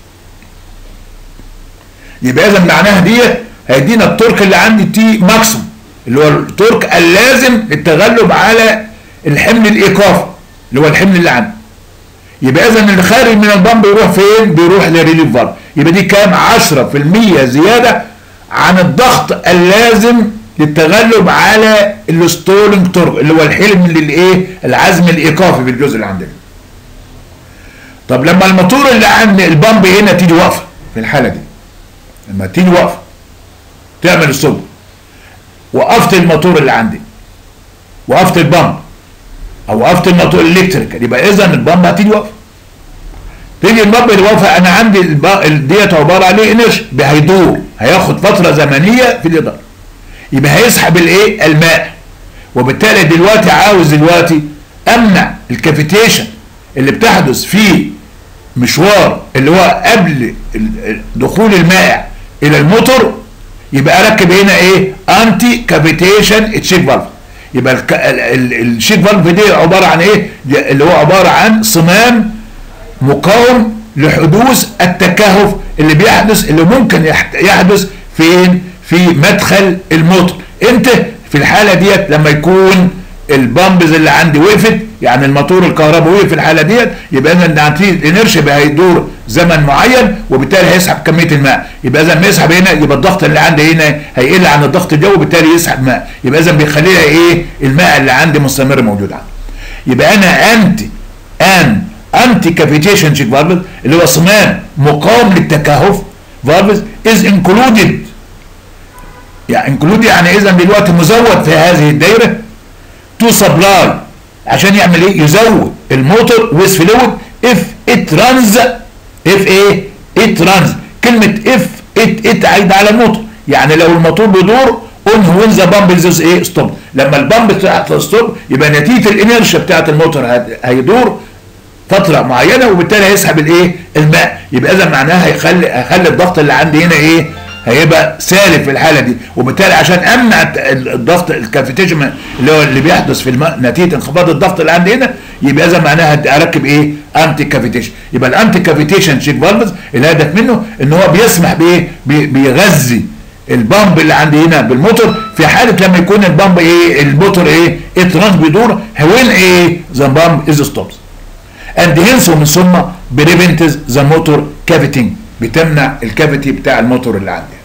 يبقى اذا معناها ديت هيدينا التورك اللي عندي تي ماكسيموم اللي هو التورك اللازم للتغلب على الحمل الايقافي اللي هو الحمل اللي عندي يبقى اذا اللي خارج من البامب يروح فين؟ بيروح للريليف فالف يبقى دي كام 10% زياده عن الضغط اللازم للتغلب على الستولينج تورك اللي هو الحلم للايه؟ العزم الايقافي في الجزء اللي عندنا. طب لما الموتور اللي عند البامب هنا تيجي واقفه في الحاله دي لما تيجي واقفه تعمل الصب وقفت الموتور اللي عندي وقفت البامب او وقفت الموتور الالكتريكال يبقى اذا البامب هتيجي واقفه تيجي البامب اللي واقفه انا عندي ديت عباره عن ايه انرش هيدور هياخد فتره زمنيه في الاداره يبقى هيسحب الايه الماء وبالتالي دلوقتي عاوز دلوقتي امنع الكافيتيشن اللي بتحدث في مشوار اللي هو قبل دخول المائع الى الموتور يبقى اركب هنا ايه انتي كافيتيشن تشيك فالف يبقى الشيك فالف دي عباره عن ايه اللي هو عباره عن صمام مقاوم لحدوث التكهف اللي بيحدث اللي ممكن يحدث فين في مدخل الموتور امتى في الحاله ديت لما يكون البامبز اللي عندي وقفت يعني الموتور الكهرباء وقف في الحاله ديت يبقى اذا نتيجه الانرشيا يبقى هيدور زمن معين وبالتالي هيسحب كميه الماء يبقى اذا ما يسحب هنا يبقى الضغط اللي عندي هنا هيقل عن الضغط الجوي وبالتالي يسحب ماء يبقى اذا بيخليها ايه الماء اللي عندي مستمر موجود عندي يبقى انا انتي ان انتي كافيتيشن شيك فالفز اللي هو صمام مقاوم للتكهف فالفز از انكلودد يعني انكلود يعني اذا دلوقتي مزود في هذه الدايره تو سبلاي عشان يعمل ايه؟ يزود الموتور ويز فلويد اف ات رانز اف ايه؟ ات رانز كلمه اف ات ات عايده على الموتور يعني لو الموتور بيدور اون وين ذا بامب از ايه؟ ستوب لما البامب بتاعت ستوب يبقى نتيجه الانرشيا بتاعت الموتور هيدور فتره معينه وبالتالي هيسحب الايه؟ الماء يبقى اذا معناها هيخلي هيخلي الضغط اللي عندي هنا ايه؟ هيبقى سالب في الحاله دي وبالتالي عشان امنع الضغط الكافيتيشن اللي هو اللي بيحدث في الماء نتيجه انخفاض الضغط اللي عندي هنا يبقى اذا معناها اركب ايه؟ انتي كافيتيشن يبقى الانتي كافيتيشن شيك فالفز الهدف منه ان هو بيسمح بايه؟ بي بيغذي البامب اللي عندي هنا بالموتور في حاله لما يكون البامب ايه؟ الموتور ايه؟ الترانس بيدور وين ايه؟ ذا بامب از ستوبس اند هنس ومن ثم بريفنتز ذا موتور كافيتنج بتمنع الكافيتي بتاع الموتور اللي عندي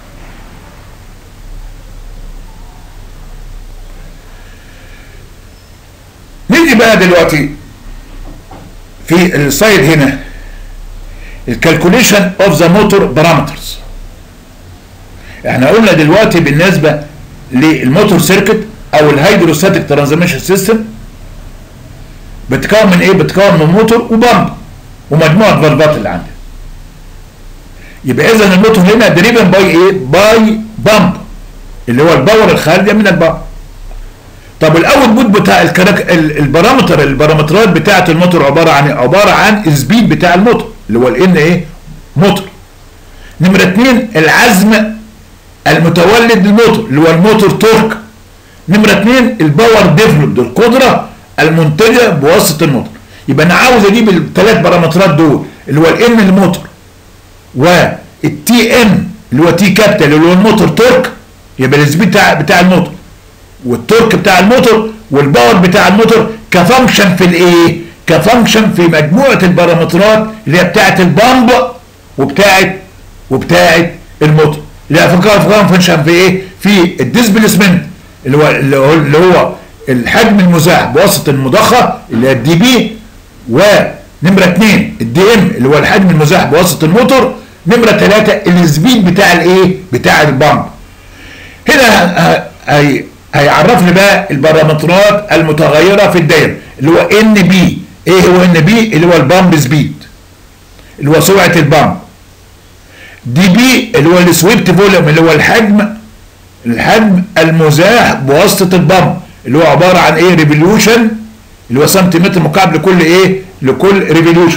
نيجي بقى دلوقتي في السايد هنا الكالكوليشن اوف ذا موتور بارامترز احنا قلنا دلوقتي بالنسبه للموتور سيركت او الهيدروستاتيك ترانزميشن سيستم بتكون من ايه بتكون من موتور وبامب ومجموعه فالفات اللي عندي يبقى اذا الموتور هنا دريفن باي ايه باي بامب اللي هو الباور الخارجه من البامب طب الاول بوت بتاع الكراك البارامتر البارامترات بتاعه الموتور عباره عن عباره عن السبيد بتاع الموتور اللي هو الان ايه موتور نمره اثنين العزم المتولد للموتور اللي هو الموتور تورك نمره اثنين الباور ديفلوبد القدره المنتجه بواسطه الموتور يبقى انا عاوز اجيب الثلاث بارامترات دول اللي هو الان الموتور والتي ام اللي هو تي كابيتال اللي هو الموتور تورك يبقى السبيد بتاع بتاع الموتور والتورك بتاع الموتور والباور بتاع الموتور كفانكشن في الايه كفانكشن في مجموعه البارامترات اللي هي بتاعه البامب وبتاعه وبتاعه الموتور اللي هي فانكشن في ايه؟ في الديسبيسمنت اللي هو اللي هو, اللي هو الحجم المزاح بواسطه المضخه اللي هي الدي بي ونمره اثنين الدي ام اللي هو الحجم المزاح بواسطه الموتور نمره ثلاثه السبيد بتاع الايه؟ بتاع البامب هنا هي هيعرفني بقى البارامترات المتغيره في الدايره اللي هو ان بي ايه هو ان بي اللي هو البامب سبيد اللي هو سرعه البامب دي بي اللي هو السويبت فوليوم اللي هو الحجم الحجم المزاح بواسطه البامب اللي هو عباره عن ايه ريفوليوشن اللي هو سنتيمتر مكعب لكل ايه لكل ريفوليوشن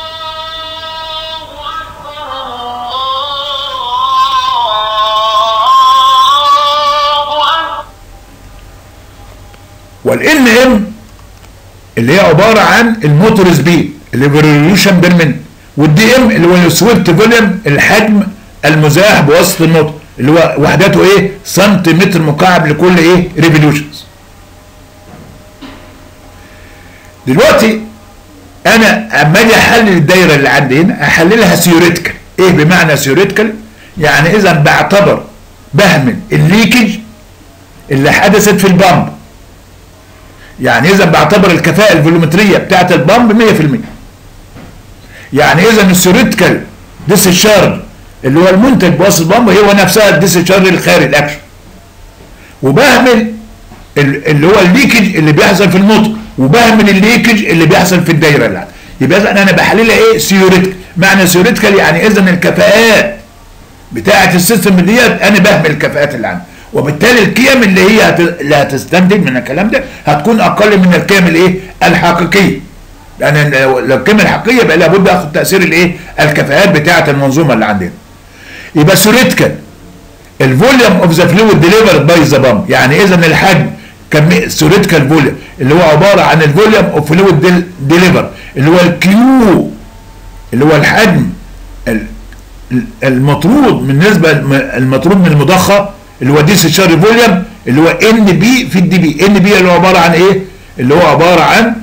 والان ام اللي هي عباره عن الموتور سبيد اللي ريفوليوشن بير مينت والدي ام اللي هو السويفت فوليوم الحجم المزاح بواسطه الموتور اللي هو وحدته ايه سنتيمتر مكعب لكل ايه ريفوليوشنز دلوقتي انا اما اجي احلل الدايره اللي عندي هنا احللها ثيوريتيكال ايه بمعنى ثيوريتيكال يعني اذا بعتبر بهمل الليكج اللي حدثت في البامب يعني اذا بعتبر الكفاءه الفولومتريه بتاعه البامب 100% يعني اذا الثيوريتيكال ديسشارج اللي هو المنتج بواسطه البامب هو نفسها الديسشارج الخارج الاكشن وبهمل اللي هو الليكج اللي بيحصل في الموتور وبهمل الليكج اللي بيحصل في الدايره اللي عندي يبقى اذا انا بحللها ايه ثيوريتيكال معنى ثيوريتيكال يعني اذا الكفاءات بتاعه السيستم ديت انا بهمل الكفاءات اللي عندي وبالتالي القيم اللي هي هت... اللي هتستنتج من الكلام ده هتكون اقل من القيم الايه الحقيقيه لان لو القيمه الحقيقيه يبقى لابد اخد تاثير الايه الكفاءات بتاعه المنظومه اللي عندنا يبقى ثيوريتيكال الفوليوم اوف ذا فلويد ديليفرد باي ذا بامب يعني اذا الحجم كميه ثيوريتيكال فوليوم اللي هو عباره عن الفوليوم اوف فلويد ديليفر اللي هو الكيو اللي هو الحجم المطرود بالنسبه المطرود من المضخه اللي هو دي شاري فوليوم اللي هو ان بي في الدي بي ان بي اللي هو عباره عن ايه اللي هو عباره عن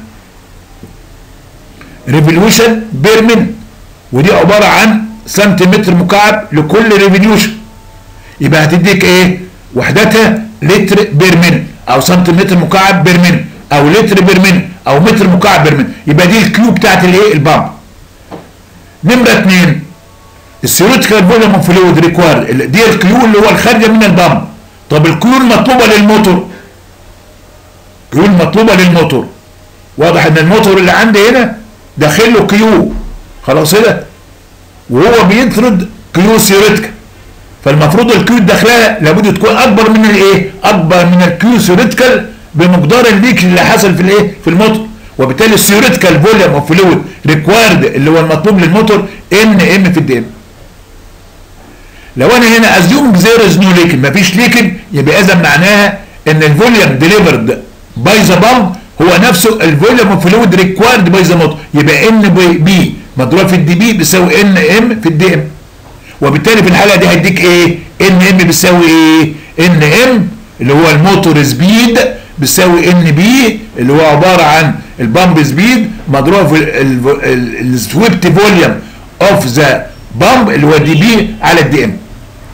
ريفوليوشن بير مينت ودي عباره عن سنتيمتر مكعب لكل ريفوليوشن يبقى هتديك ايه وحدتها لتر بير مينت او سنتيمتر مكعب بير مينت او لتر بير مينت او متر مكعب بير مينت يبقى دي الكيو بتاعت الايه البامب نمره اثنين الثيوريتيكال فوليوم اوف فلويد ريكوير دي الكيو اللي هو الخارجه من البامب طب الكيو المطلوبه للموتور الكيو المطلوبه للموتور واضح ان الموتور اللي عندي هنا داخل له كيو خلاص كده وهو بيطرد كيو ثيوريتيكال فالمفروض الكيو داخلها لابد تكون اكبر من الايه اكبر من الكيو ثيوريتيكال بمقدار الليك اللي حصل في الايه في الموتور وبالتالي الثيوريتيكال فوليوم اوف فلويد ريكوايرد اللي هو المطلوب للموتور ان ام في الدي ام لو انا هنا ازيوم زير از نو ليكن مفيش ليكن يبقى اذا معناها ان الفوليوم ديليفرد باي ذا بامب هو نفسه الفوليوم اوف فلويد ريكوايرد باي ذا موتور يبقى ان بي مضروب في الدي بي بيساوي ان ام في الدي ام وبالتالي في الحاله دي هيديك ايه ان ام بيساوي ايه ان ام اللي هو الموتور سبيد بيساوي ان بي اللي هو عباره عن البامب سبيد مضروب في السويبت فوليوم اوف ذا بامب اللي هو دي بي على الدي ام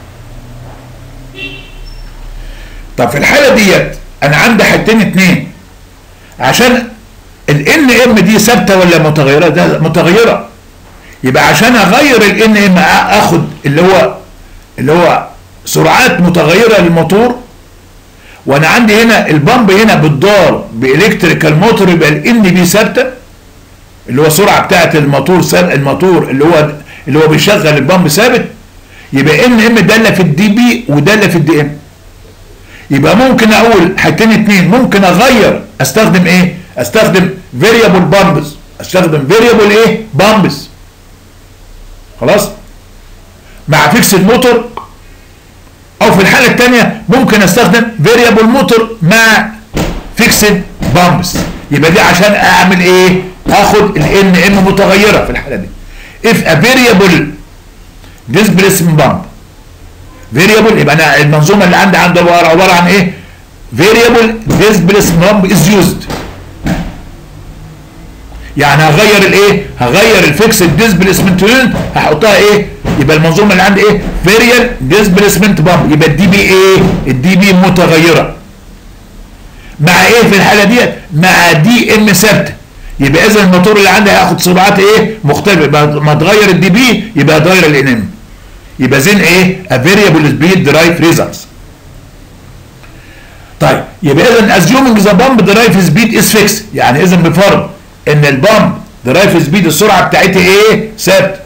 طب في الحاله ديت انا عندي حاجتين اتنين عشان الان ام دي ثابته ولا متغيره ده متغيره يبقى عشان اغير الان ام اخد اللي هو اللي هو سرعات متغيره للموتور وانا عندي هنا البامب هنا بتدار بالكتريكال موتور يبقى الان بي ثابته اللي هو السرعه بتاعه الموتور الموتور اللي هو اللي هو بيشغل البامب ثابت يبقى ان ام داله في الدي بي وداله في الدي ام يبقى ممكن اقول حاجتين اتنين ممكن اغير استخدم ايه استخدم فيريبل بامبس استخدم فيريبل ايه بامبس خلاص مع فيكس الموتور او في الحاله الثانيه ممكن استخدم فيريبل موتور مع فيكسد بامبس يبقى دي عشان اعمل ايه اخد الان ام متغيره في الحاله دي if a variable displacement bump variable يبقى انا المنظومه اللي عندي عنده عباره عن ايه variable displacement bump is used يعني هغير الايه هغير الفيكس ديسبيسمنت يونت هحطها ايه يبقى المنظومه اللي عندي ايه فيريال ديسبيسمنت بامب يبقى الدي بي ايه الدي بي متغيره مع ايه في الحاله ديت مع دي ام ثابته يبقى اذا الموتور اللي عندي هياخد سرعات ايه مختلفه يبقى ما تغير الدي بي يبقى اتغير الان ام يبقى زين ايه a variable speed derive results طيب يبقى اذا assuming the pump derive speed is fixed يعني اذا بفرض ان البامب derive speed السرعه بتاعتها ايه ثابته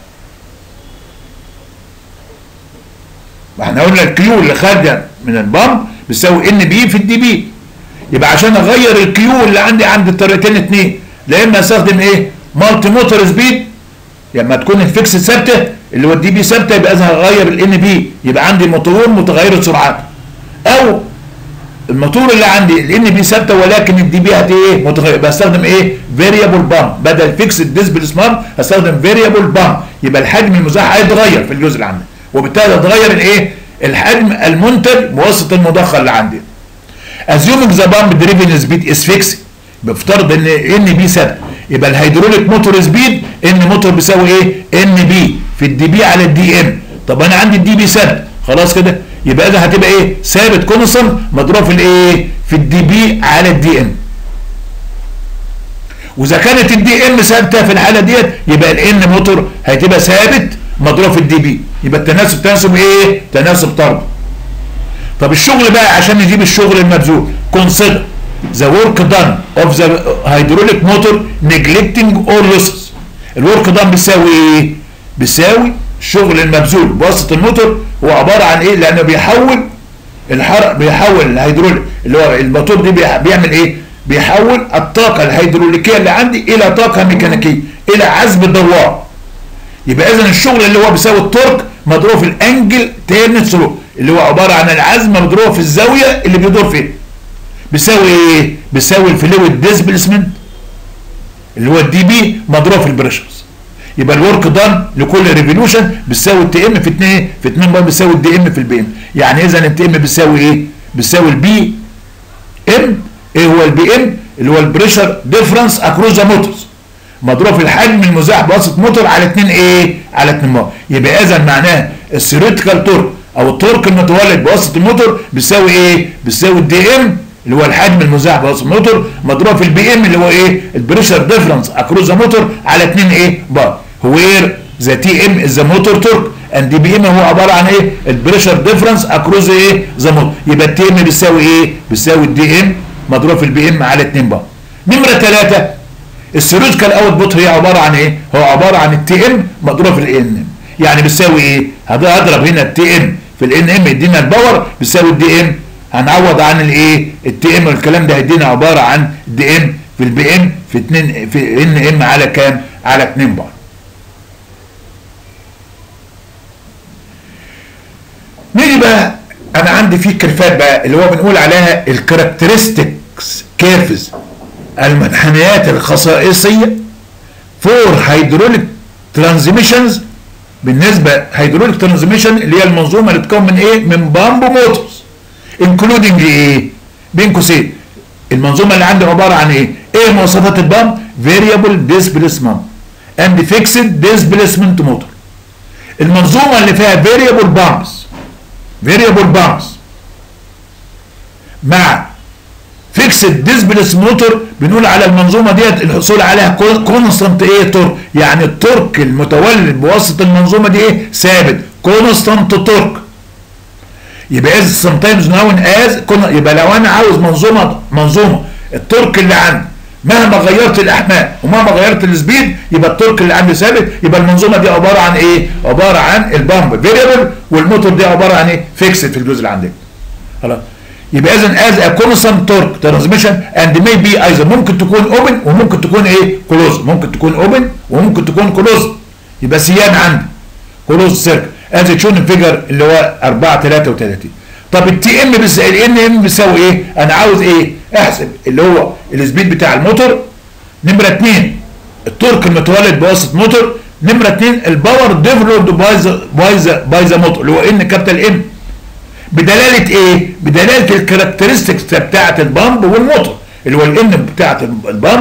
احنا قلنا الكيو اللي خارجه من البامب بتساوي ان بي في الدي بي يبقى عشان اغير الكيو اللي عندي عند الطريقتين اتنين لا اما استخدم ايه مالتي موتور سبيد لما تكون الفيكس ثابته اللي هو الدي بي ثابته يبقى اذا هغير الان بي يبقى عندي موتورين متغير السرعات او الموتور اللي عندي الان بي ثابته ولكن الدي بي هت ايه متغير بستخدم ايه فاريبل بام بدل فيكس ديسبيسمنت هستخدم فاريبل بام يبقى الحجم المزاح هيتغير في الجزء اللي عندي وبالتالي هتغير الايه الحجم المنتج بواسطه المضخه اللي عندي assuming the pump driven speed is fixed بفترض ان ان بي ثابت يبقى الهيدروليك موتور سبيد ان موتور بيساوي ايه ان بي في الدي بي على الدي ام طب انا عندي الدي بي ثابت خلاص كده يبقى ده هتبقى ايه ثابت كونستنت مضروب في الايه في الدي بي على الدي ام واذا كانت الدي ام ثابته في الحاله ديت يبقى الان موتور هتبقى ثابت مضروب في الدي بي يبقى التناسب تناسب ايه تناسب طرد طب الشغل بقى عشان نجيب الشغل المبذول consider the work done of the hydraulic motor neglecting all losses الورك دان بيساوي ايه بيساوي الشغل المبذول بواسطه الموتور هو عباره عن ايه لانه بيحول الحرق بيحول الهيدروليك اللي هو الموتور دي بيعمل ايه بيحول الطاقه الهيدروليكيه اللي عندي الى طاقه ميكانيكيه الى عزم الدوار يبقى اذا الشغل اللي هو بيساوي التورك مضروب في الانجل تيرن ثرو اللي هو عباره عن العزم مضروب في الزاويه اللي بيدور فيها بيساوي ايه بيساوي الفلويد ديسبيسمنت اللي هو الدي بي مضروب في البريشرز يبقى الورك دان لكل ريفولوشن بتساوي التي ام في 2 في 2 بار بتساوي الدي ام في البي ام يعني اذا التي ام بتساوي ايه بتساوي البي ام ايه هو البي ام اللي هو البريشر ديفرنس اكروس ذا موتورز مضروب في الحجم المزاح بواسطه موتور على 2 ايه على 2 بار يبقى اذا معناه الثيوريتيكال تورك او التورك المتولد بواسطه الموتور بيساوي ايه بيساوي الدي ام اللي هو الحجم المزاح بواسطه الموتور مضروب في البي ام اللي هو ايه البريشر ديفرنس اكروس ذا موتور على 2 ايه بار وير ذا تي ام از ذا موتور تورك اند دي بي ام هو عباره عن ايه البريشر ديفرنس اكروس ايه ذا موتور يبقى التي ام بيساوي ايه بيساوي الدي ام مضروب في البي ام على 2 بار نمره 3 السيرولوجيكال اوت بوت هي عباره عن ايه هو عباره عن التي ام مضروب في الان ام يعني بيساوي ايه هضرب هنا التي ام في الان ام يدينا الباور بيساوي الدي ام هنعوض عن الايه التي ام والكلام ده هيدينا عباره عن دي ام في البي ام في 2 في ان ام على كام على 2 بار نيجي بقى انا عندي في كيرفات بقى اللي هو بنقول عليها الكاركترستكس كيرفز المنحنيات الخصائصيه فور هيدروليك ترانزميشنز بالنسبه هيدروليك ترانزميشن اللي هي المنظومه اللي بتتكون من ايه من بامبو موتورز انكلودنج ايه بين قوسين المنظومه اللي عندي عباره عن ايه ايه مواصفات البامب فاريبل ديسبيسمنت اند فيكسد ديسبيسمنت موتور المنظومه اللي فيها فاريبل بامبس فاريبل بامبس مع فيكسد ديسبلس موتور بنقول على المنظومه ديت الحصول عليها كونستانت ايه تورك يعني التورك المتولد بواسطه المنظومه دي ايه ثابت كونستانت تورك يبقى از سم تايمز ناون از يبقى لو انا عاوز منظومه منظومه التورك اللي عندي مهما غيرت الاحمال ومهما غيرت السبيد يبقى التورك اللي عندي ثابت يبقى المنظومه دي عباره عن ايه؟ عباره عن البامب فيريبل والموتور دي عباره عن ايه؟ فيكسد في الجزء اللي عندك. خلاص يبقى اذا از ا كونستانت تورك ترانسميشن اند مي بي ايزر ممكن تكون اوبن وممكن تكون ايه؟ كلوز ممكن تكون اوبن وممكن تكون كلوز يبقى سيان عندي كلوز سيركل از تشون الفيجر اللي هو 4 33 طب التي ام بس الان ام بيساوي ايه؟ انا عاوز ايه؟ احسب اللي هو السبيد بتاع الموتور نمره 2 التورك المتولد بواسطه موتور نمره 2 الباور ديفلوبد باي ذا باي ذا باي ذا موتور اللي هو ان كابيتال ام بدلاله ايه؟ بدلاله الكاركترستكس بتاعه البامب والموتور اللي هو الان بتاعه البامب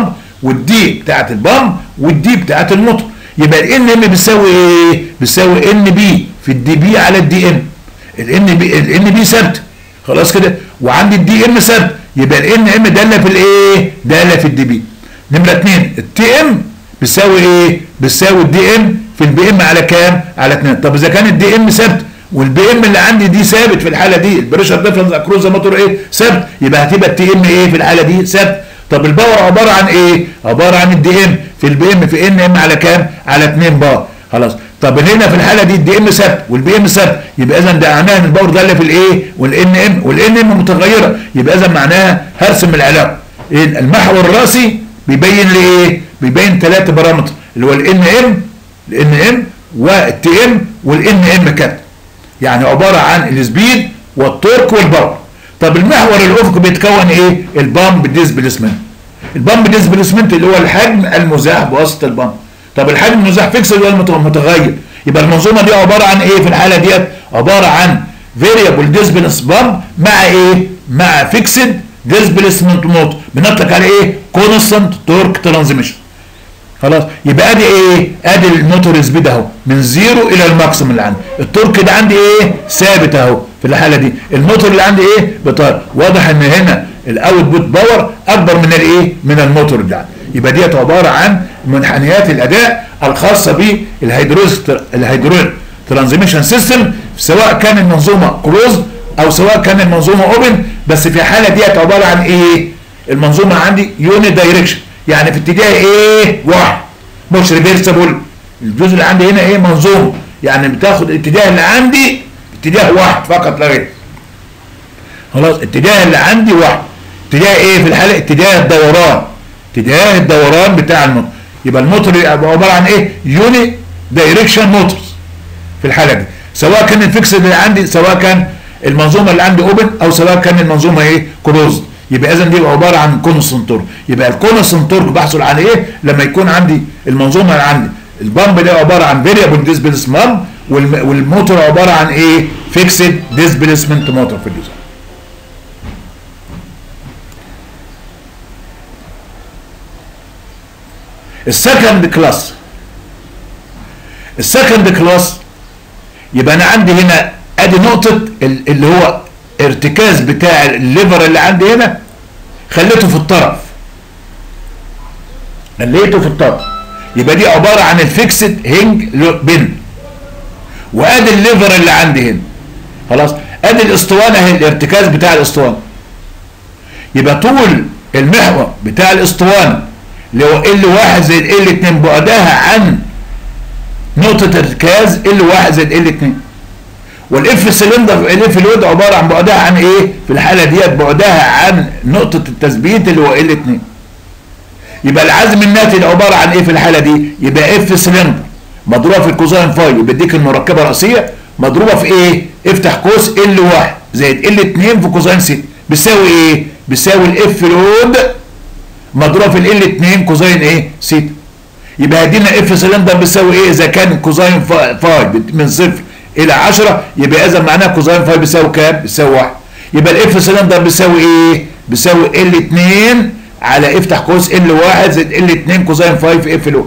والدي بتاعت البامب والدي بتاعت الموتور يبقى الان ام بتساوي ايه بتساوي ان بي في الدي بي على الدي ام الان بي الان بي ثابته خلاص كده وعندي الدي ام ثابت يبقى الان ام داله في الايه داله في الدي بي نمره اثنين التي ام بتساوي ايه بتساوي الدي ام في البي ام على كام على 2 طب اذا كان الدي ام ثابت والبي ام اللي عندي دي ثابت في الحاله دي البريشر ديفرنس اكروز موتور ايه ثابت يبقى هتبقى التي ام ايه في الحاله دي ثابت طب الباور عباره عن ايه عباره عن الدي ام في البي ام في ان ام على كام على 2 بار خلاص طب هنا في الحاله دي الدي ام ثابت والبي ام ثابت يبقى اذا ده معناها ان الباور داله في الايه والان ام والان ام متغيره يبقى اذا معناها هرسم العلاقه إيه؟ المحور الراسي بيبين لي ايه بيبين ثلاثه بارامتر اللي هو الان ام الان ام والتي ام والان ام كات يعني عباره عن السبيد والتورك والباور طب المحور الافقي بيتكون ايه البامب ديسبليسمنت البامب ديسبليسمنت اللي هو الحجم المزاح بواسطه البامب طب الحجم المزاح فيكس ولا متغير يبقى المنظومه دي عباره عن ايه في الحاله ديت عباره عن فيريبل ديسبلس بامب مع ايه مع فيكسد ديسبليسمنت موتور بنطلق عليه ايه كونستانت تورك ترانزميشن خلاص يبقى ادي ايه ادي الموتور سبيد اهو من زيرو الى الماكسيمم اللي عندي التورك ده عندي ايه ثابت اهو في الحاله دي الموتور اللي عندي ايه بطار واضح ان هنا الاوت بوت باور اكبر من الايه من الموتور اللي عندي يبقى ديت عباره عن منحنيات الاداء الخاصه بالهيدروز الهيدروليك ترانزميشن سيستم سواء كان المنظومه كلوز او سواء كان المنظومه اوبن بس في الحاله ديت عباره عن ايه المنظومه عندي يوني دايركشن يعني في اتجاه ايه واحد مش ريفرسبل الجزء اللي عندي هنا ايه منظومه يعني بتاخد الاتجاه اللي عندي اتجاه واحد فقط لا غير خلاص الاتجاه اللي عندي واحد اتجاه ايه في الحاله اتجاه الدوران اتجاه الدوران بتاع الموتور يبقى الموتور يبقى عباره عن ايه يوني دايركشن موتورز في الحاله دي سواء كان الفيكس اللي عندي سواء كان المنظومه اللي عندي اوبن او سواء كان المنظومه ايه كلوزد يبقى اذا دي عباره عن كونستنت تورك يبقى الكونستنت تورك بحصل على ايه لما يكون عندي المنظومه اللي عندي البامب ده عباره عن فيريبل ديسبيسمنت والموتور عباره عن ايه فيكسد ديسبيسمنت موتور في الديزاين السكند كلاس السكند كلاس يبقى انا عندي هنا ادي نقطه اللي هو ارتكاز بتاع الليفر اللي عندي هنا خليته في الطرف خليته في الطرف يبقى دي عباره عن الفيكسد هنج بن وادي الليفر اللي عندي هنا خلاص ادي الاسطوانه اهي الارتكاز بتاع الاسطوانه يبقى طول المحور بتاع الاسطوانه اللي هو ال واحد زائد ال 2 بعدها عن نقطه ارتكاز ال واحد زائد ال 2 والاف سلندر الاف لود عباره عن بعدها عن ايه في الحاله ديت بعدها عن نقطه التثبيت اللي هو ال 2 يبقى العزم الناتج عباره عن ايه في الحاله دي يبقى اف سلندر مضروبه في الكوزاين فاي بيديك المركبه الرئيسيه مضروبه في ايه افتح قوس ال 1 زائد ال 2 في كوزاين 6 بيساوي ايه بيساوي الاف لود مضروبه في ال 2 كوزاين ايه 6 يبقى هدينا اف سلندر بيساوي ايه اذا كان كوزاين فاي من صفر الى 10 يبقى اذا معناها كوزاين فاي بيساوي كام؟ بيساوي 1 يبقى الاف سلندر بيساوي ايه؟ بيساوي ال 2 على افتح قوس ال 1 زائد ال 2 كوزاين فاي في اف لو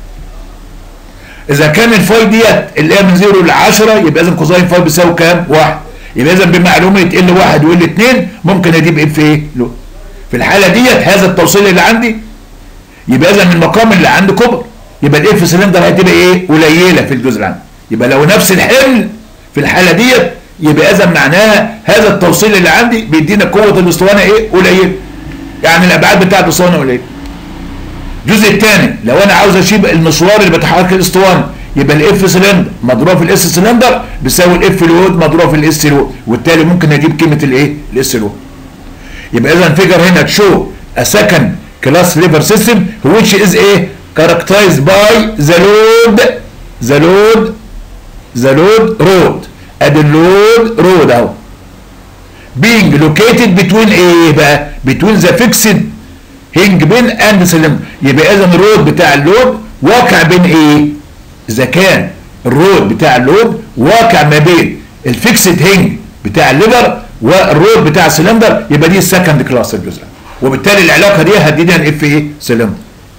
اذا كان الفاي ديت اللي هي من 0 ل 10 يبقى اذا كوزاين فاي بيساوي كام؟ 1 يبقى اذا بمعلومه ال 1 وال 2 ممكن اجيب اف ايه؟ لو في الحاله ديت هذا التوصيل اللي عندي يبقى اذا المقام اللي عندي كبر يبقى الاف سلندر هتبقى ايه؟ قليله في الجزء اللي عندي يبقى لو نفس الحمل في الحاله ديت يبقى اذا معناها هذا التوصيل اللي عندي بيدينا قوه الاسطوانه ايه قليل يعني الابعاد بتاعت الاسطوانه قليله الجزء الثاني لو انا عاوز اشيب المشوار اللي بتحرك الاسطوانه يبقى الاف سلندر مضروب في الاس سلندر بيساوي الاف لود مضروب في الاس لود وبالتالي ممكن اجيب قيمه الايه الاس لود يبقى اذا فيجر هنا تشو a second class lever system which is a characterized by the load the load the load road ادي اللود رود اهو being located between ايه بقى between the fixed hinge pin and cylinder يبقى اذا الرود بتاع اللود واقع بين ايه اذا كان الرود بتاع اللود واقع ما بين الفيكسد هنج بتاع الليفر والرود بتاع السلندر يبقى دي السكند كلاس الجزء وبالتالي العلاقه دي هتدينا الاف ايه سلندر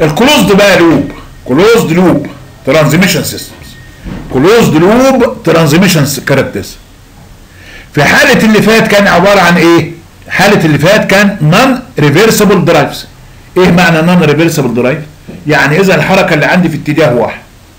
الكلوزد بقى لوب كلوزد لوب ترانزميشن سيستمز كلوزد لوب ترانزميشن كاركترز في حاله اللي فات كان عباره عن ايه حاله اللي فات كان نون ريفرسبل درايفز ايه معنى نون ريفرسبل درايف يعني اذا الحركه اللي عندي في اتجاه واحد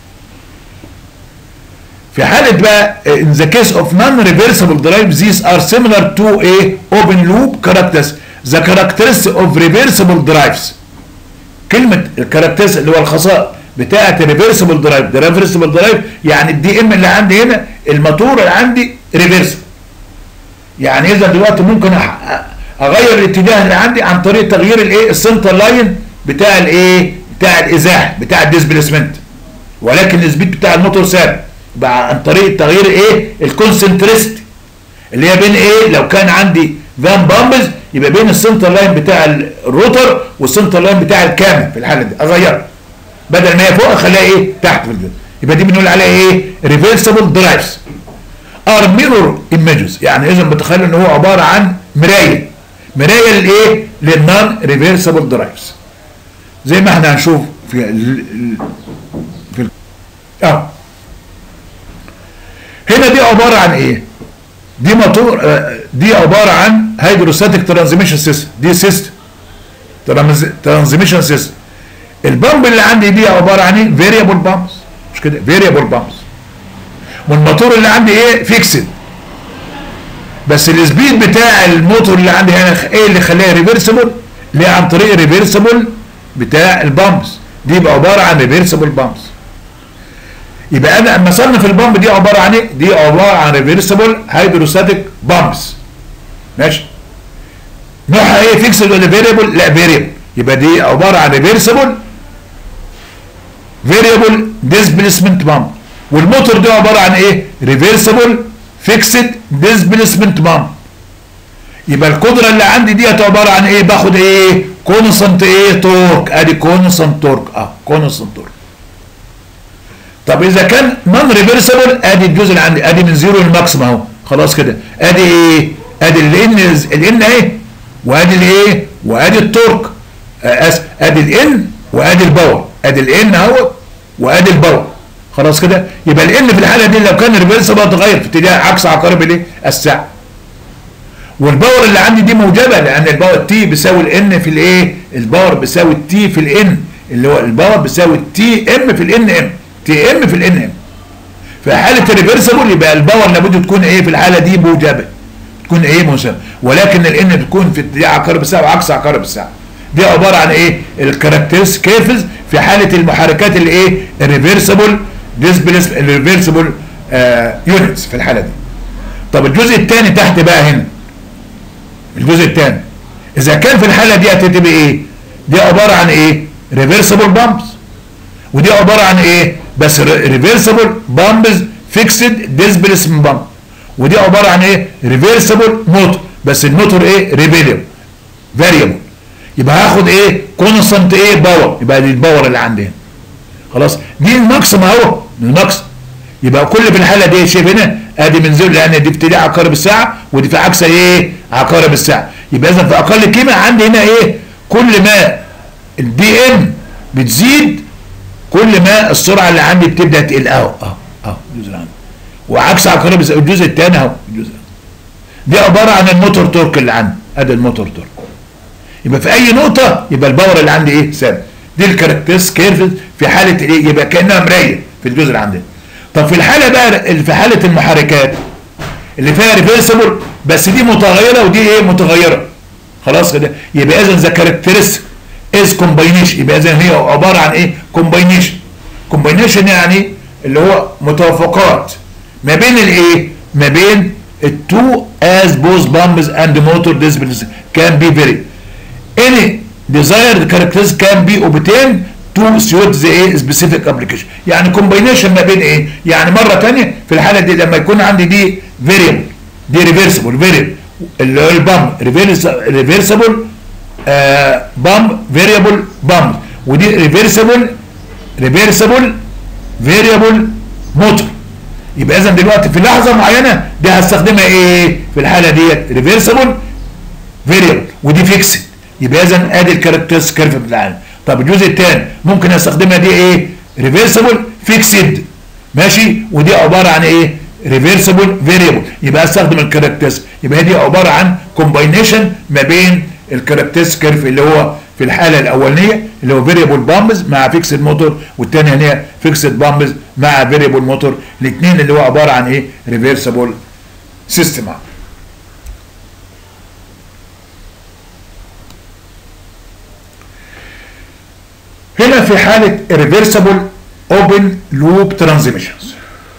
في حالة بقى in the case of non-reversible drive these are similar to a open loop characters the characteristics of reversible drives كلمة الكاركترز اللي هو الخصائص بتاعة الريفرسبل درايف ده ريفرسبل درايف يعني الدي ام اللي عندي هنا الموتور اللي عندي ريفرسبل يعني اذا دلوقتي ممكن اغير الاتجاه اللي عندي عن طريق تغيير الايه السنتر لاين بتاع الايه بتاع الازاحه بتاع الديسبيسمنت ولكن السبيد بتاع الموتور ثابت بقى عن طريق تغيير ايه الكونسنتريست اللي هي بين ايه لو كان عندي فان بامبز يبقى بين السنتر لاين بتاع الروتر والسنتر لاين بتاع الكامل في الحاله دي اغيرها بدل ما هي فوق اخليها ايه تحت في الجزء يبقى دي بنقول عليها ايه ريفرسبل درايفز ار ميرور ايمجز يعني اذا بتخيل ان هو عباره عن مرايه مرايه للايه للنون ريفرسبل درايفز زي ما احنا هنشوف في ال في ال اه هنا دي عباره عن ايه دي موتور آه دي عباره عن هيدروستاتيك ترانزميشن سيستم دي سيستم ترانزميشن سيستم البامب اللي عندي دي عباره عن ايه فيريبل بامبس مش كده فيريبل بامبس والموتور اللي عندي ايه فيكسد بس السبيد بتاع الموتور اللي عندي هنا ايه اللي خلاه ريفرسبل اللي عن طريق ريفرسبل بتاع البامبس دي يبقى عباره عن ريفرسبل بامبس يبقى انا اما اصنف البامب دي عباره عن ايه دي عباره عن ريفرسبل هيدروستاتيك بامبس ماشي نوعها ايه فيكسد ولا فيريبل لا فيريبل يبقى دي عباره عن ريفرسبل فيريبل ديسبيسمنت بامب والموتور ده عباره عن ايه ريفرسبل فيكسد ديسبيسمنت بامب يبقى القدره اللي عندي ديت عباره عن ايه باخد ايه كونستنت ايه تورك ادي كونستنت تورك اه كونستنت تورك طب اذا كان نون ريفرسبل ادي الجزء اللي عندي ادي من زيرو للماكسيم اهو خلاص كده ادي ايه ادي الان الان اهي وادي الايه وادي التورك آه ادي الان وادي الباور ادي الان اهو وادي الباور خلاص كده يبقى الان في الحاله دي لو كان ريفرسبل هتغير في اتجاه عكس عقارب الايه الساعه والباور اللي عندي دي موجبه لان الباور تي بيساوي الان في الايه الباور بيساوي التي في الان اللي هو الباور بيساوي التي ام في الان ام تي ام في الان ام في حاله الريفرسبل يبقى الباور لابد تكون ايه في الحاله دي موجبه تكون ايه مساويه ولكن الان بتكون في اتجاه عقارب الساعه وعكس عقارب الساعه دي عباره عن ايه الكاركترز كيرفز في حاله المحركات اللي ايه الريفرسبل ديسبلس الريفرسبل يونتس في الحاله دي طب الجزء الثاني تحت بقى هنا الجزء الثاني اذا كان في الحاله دي هتبقى ايه دي عباره عن ايه ريفرسبل بامبس ودي عباره عن ايه بس ريفرسبل بامبز فيكسد ديسبلسمنت بامب ودي عباره عن ايه ريفرسبل موتور بس الموتور ايه ريفيليبل فاريبل يبقى هاخد ايه كونستنت ايه باور يبقى دي الباور اللي عندي هنا خلاص دي الماكسيم اهو الماكسيم يبقى كل في الحاله دي شايف هنا ادي من زيرو لان دي ابتداء عقارب الساعه ودي في عكس ايه عقارب الساعه يبقى اذا في اقل قيمه عندي هنا ايه كل ما الدي ام بتزيد كل ما السرعه اللي عندي بتبدا تقل اهو اهو اهو الجزء اللي عندي وعكس عقارب الساعه الجزء الثاني اهو الجزء دي عباره عن الموتور تورك اللي عندي ادي الموتور تورك يبقى في اي نقطه يبقى الباور اللي عندي ايه ثابت دي الكاركترز كيرفز في حاله ايه يبقى كانها مرايه في الجزء اللي عندنا طب في الحاله بقى اللي في حاله المحركات اللي فيها ريفرسبل بس دي متغيره ودي ايه متغيره خلاص كده يبقى اذا ذا كاركترستيك از كومباينيشن يبقى اذا هي عباره عن ايه كومباينيشن كومباينيشن يعني اللي هو متوافقات ما بين الايه ما بين التو as both bombs and motor disciplines can be very any desired characteristics can be obtained to suit the ايه specific application يعني كومباينيشن ما بين ايه يعني مره ثانيه في الحاله دي لما يكون عندي دي variable دي ريفرسبل variable اللي هو البامب ريفرسبل بامب فاريبل بامب ودي ريفرسبل ريفرسبل فاريبل موتور يبقى اذا دلوقتي في لحظه معينه دي هستخدمها ايه في الحاله ديت ريفرسبل فاريبل ودي فيكسد يبقى اذا ادي الكاركترز كيرف بتاعنا طب الجزء الثاني ممكن استخدمها دي ايه ريفرسبل فيكسد ماشي ودي عباره عن ايه ريفرسبل فيريبل يبقى استخدم الكاركترز يبقى دي عباره عن كومباينيشن ما بين الكاركترز كيرف اللي هو في الحاله الاولانيه اللي هو فيريبل بامبز مع فيكسد موتور والثانيه هنا فيكسد بامبز مع فيريبل موتور الاثنين اللي هو عباره عن ايه ريفرسبل سيستم هنا في حاله ريفرسبل اوبن لوب ترانزميشنز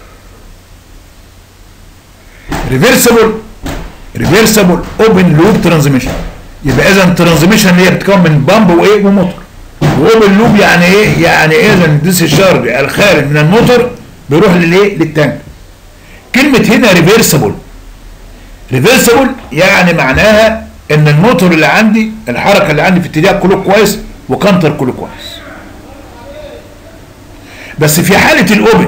ريفرسبل ريفرسبل اوبن لوب ترانزميشن يبقى اذا الترانزميشن اللي هي بتتكون من بامب وايه وموتور واوبن لوب يعني ايه يعني اذا ديس الشارج الخارج من الموتور بيروح للايه للتانك كلمه هنا ريفرسبل ريفرسبل يعني معناها ان الموتور اللي عندي الحركه اللي عندي في اتجاه كله كويس وكانتر كله كويس بس في حاله الاوبن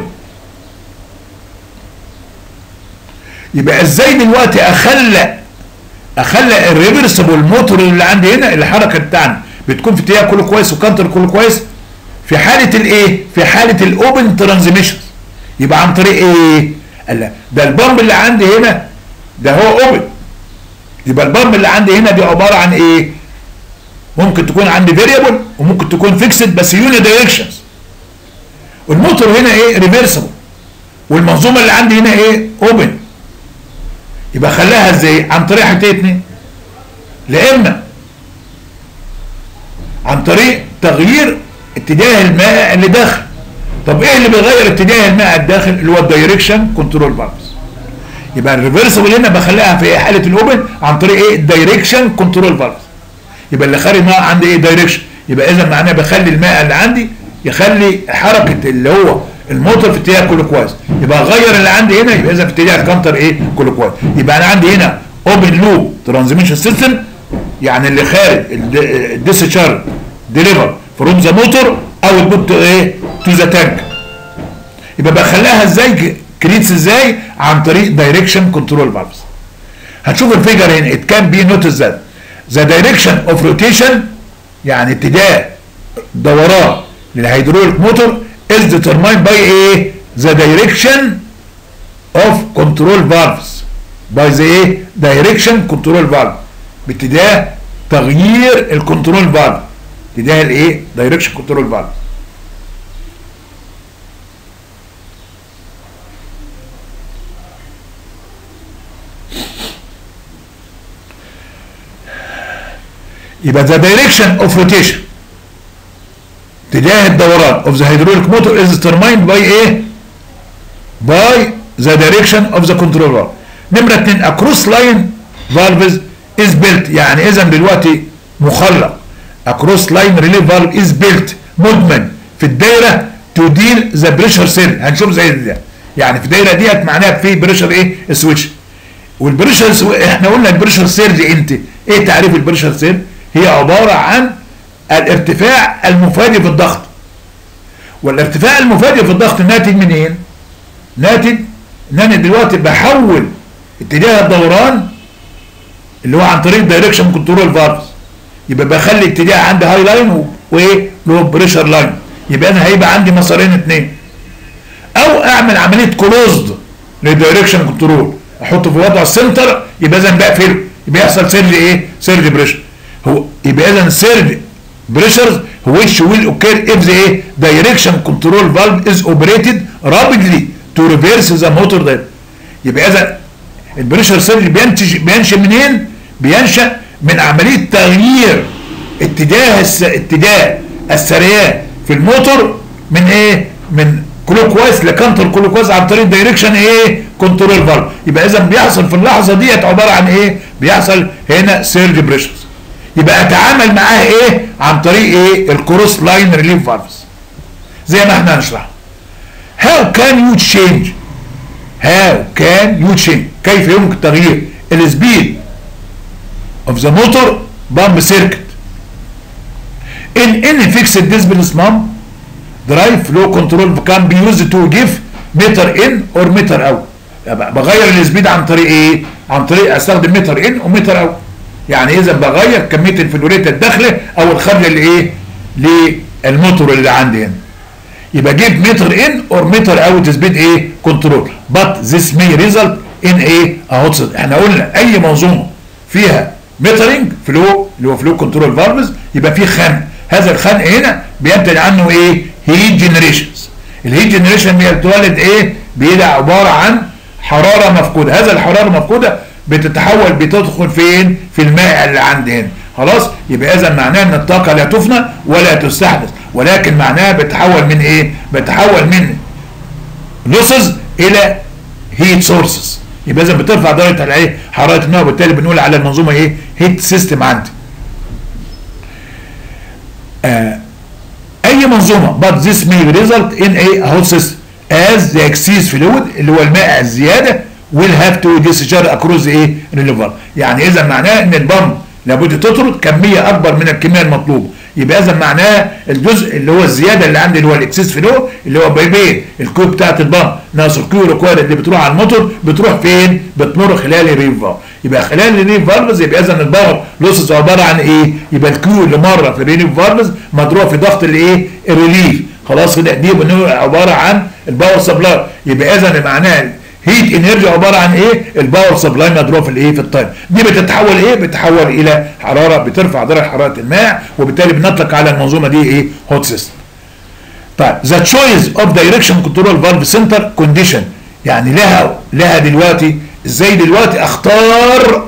يبقى ازاي دلوقتي اخلق اخلق الريفرسبل موتور اللي عندي هنا الحركه بتاعنا بتكون في اتجاه كله كويس وكانتر كله كويس في حاله الايه في حاله الاوبن ترانزميشن يبقى عن طريق ايه قال لا ده البامب اللي عندي هنا ده هو اوبن يبقى البامب اللي عندي هنا دي عباره عن ايه ممكن تكون عندي فيريبل وممكن تكون فيكسد بس يوني دايركشنز والموتور هنا ايه ريفرسبل والمنظومه اللي عندي هنا ايه اوبن يبقى خلاها ازاي عن طريق حاجتين اتنين لا اما عن طريق تغيير اتجاه الماء اللي داخل طب ايه اللي بيغير اتجاه الماء الداخل اللي هو الدايركشن كنترول فالفز يبقى الريفرسبل هنا بخليها في حاله الاوبن عن طريق ايه الدايركشن كنترول فالفز يبقى اللي خارج ماء عندي ايه دايركشن يبقى اذا معناه بخلي الماء اللي عندي يخلي حركه اللي هو الموتور في اتجاه كله كويس يبقى غير اللي عندي هنا يبقى اذا في اتجاه الكانتر ايه كله كويس يبقى انا عندي هنا اوبن لوب ترانزميشن سيستم يعني اللي خارج الديسشارج ديليفر فروم ذا موتور او البوت ايه تو ذا تانك يبقى بخليها ازاي كريتس ازاي عن طريق دايركشن كنترول فالفز هتشوف الفيجر هنا ات كان بي نوتس ذات ذا دايركشن اوف روتيشن يعني اتجاه دوران للهيدروليك موتور is determined by ايه the direction of control valves by the ايه direction control valve باتجاه تغيير الكنترول فالف اتجاه الايه direction control valve يبقى the direction of rotation اتجاه الدوران of the hydraulic motor is determined by ايه by the direction of the control valve نمرة اتنين a cross line valve is built يعني اذا دلوقتي مخلق a cross line relief valve is built مدمن في الدايرة to deal the pressure cell هنشوف زي ده يعني في الدايرة ديت معناها في بريشر ايه سويتش والبريشر سو... احنا قلنا البريشر سيرج انت ايه تعريف البريشر سيرج هي عبارة عن الارتفاع المفادي في الضغط والارتفاع المفادي في الضغط ناتج من ايه ناتج ان انا دلوقتي بحول اتجاه الدوران اللي هو عن طريق دايركشن كنترول فالفز يبقى بخلي اتجاه عندي هاي لاين وايه لو بريشر لاين يبقى انا هيبقى عندي مسارين اثنين او اعمل عمليه كلوزد للدايركشن كنترول احطه في وضع السنتر يبقى اذا بقفله يبقى يحصل سيرج ايه سيرج بريشر هو يبقى اذا سيرج pressures which will occur if the direction control valve is operated rapidly to reverse the motor drive يبقى اذا البريشر سيرج بينتج بينشا منين؟ بينشا من عمليه تغيير اتجاه الس... اتجاه السريان في الموتور من ايه؟ من كلوك وايز لكانتر كلوك وايز عن طريق دايركشن ايه؟ كنترول فالف يبقى اذا بيحصل في اللحظه ديت عباره عن ايه؟ بيحصل هنا سيرج بريشرز يبقى اتعامل معاها ايه عن طريق ايه الكروس لاين ريليف فالفز زي ما احنا هنشرح هاو كان يو تشينج هاو كان يو تشينج كيف يمكن تغيير السبيد اوف ذا موتور بامب سيركت in any fixed distance pump drive flow control can be used to give meter in or meter out بغير السبيد عن طريق ايه عن طريق استخدم متر ان ومتر اوت يعني اذا بغير كميه الفلوريت الداخله او الخارجه اللي ايه للموتور اللي عندي هنا يبقى جيب متر ان اور متر اوت سبيد ايه كنترول بات ذس مي ريزلت ان ايه اهو احنا قلنا اي منظومه فيها مترنج فلو اللي هو فلو كنترول فالفز يبقى في خنق هذا الخنق هنا بينتج عنه ايه هيت جنريشنز الهيت جنريشن بيتولد ايه بيبقى عباره عن حراره مفقوده هذا الحراره المفقوده بتتحول بتدخل فين في المائع اللي عندي هنا خلاص يبقى اذا معناه ان الطاقه لا تفنى ولا تستحدث ولكن معناها بتتحول من ايه بتتحول من لوسز الى هيت سورسز يبقى اذا بترفع درجه الايه حراره الماء وبالتالي بنقول على المنظومه ايه هيت سيستم عندي آه اي منظومه but this may result in a hot system as the excess fluid اللي هو المائع الزياده will have to discharge across ايه الريليفر يعني اذا معناه ان البمب لابد تطرد كميه اكبر من الكميه المطلوبه يبقى اذا معناه الجزء اللي هو الزياده اللي عندي اللي هو الاكسس فلو اللي هو بين الكيو بتاعت البمب ناقص الكيو ريكوايرد اللي بتروح على الموتور بتروح فين؟ بتمر خلال الريف فالف يبقى خلال الريف فالفز يبقى اذا الباور لوسز عباره عن ايه؟ يبقى الكيو اللي مره في الريف فالفز مضروب في ضغط الايه؟ الريليف خلاص كده دي عباره عن الباور سبلاي يبقى اذا معناه هيت انرجي عباره عن ايه الباور سبلاي مضروب في الايه في التايم دي بتتحول ايه بتتحول الى حراره بترفع درجه حراره الماء وبالتالي بنطلق على المنظومه دي ايه هوت سيستم طيب ذا تشويس اوف دايركشن كنترول فالف سنتر كونديشن يعني لها لها دلوقتي ازاي دلوقتي اختار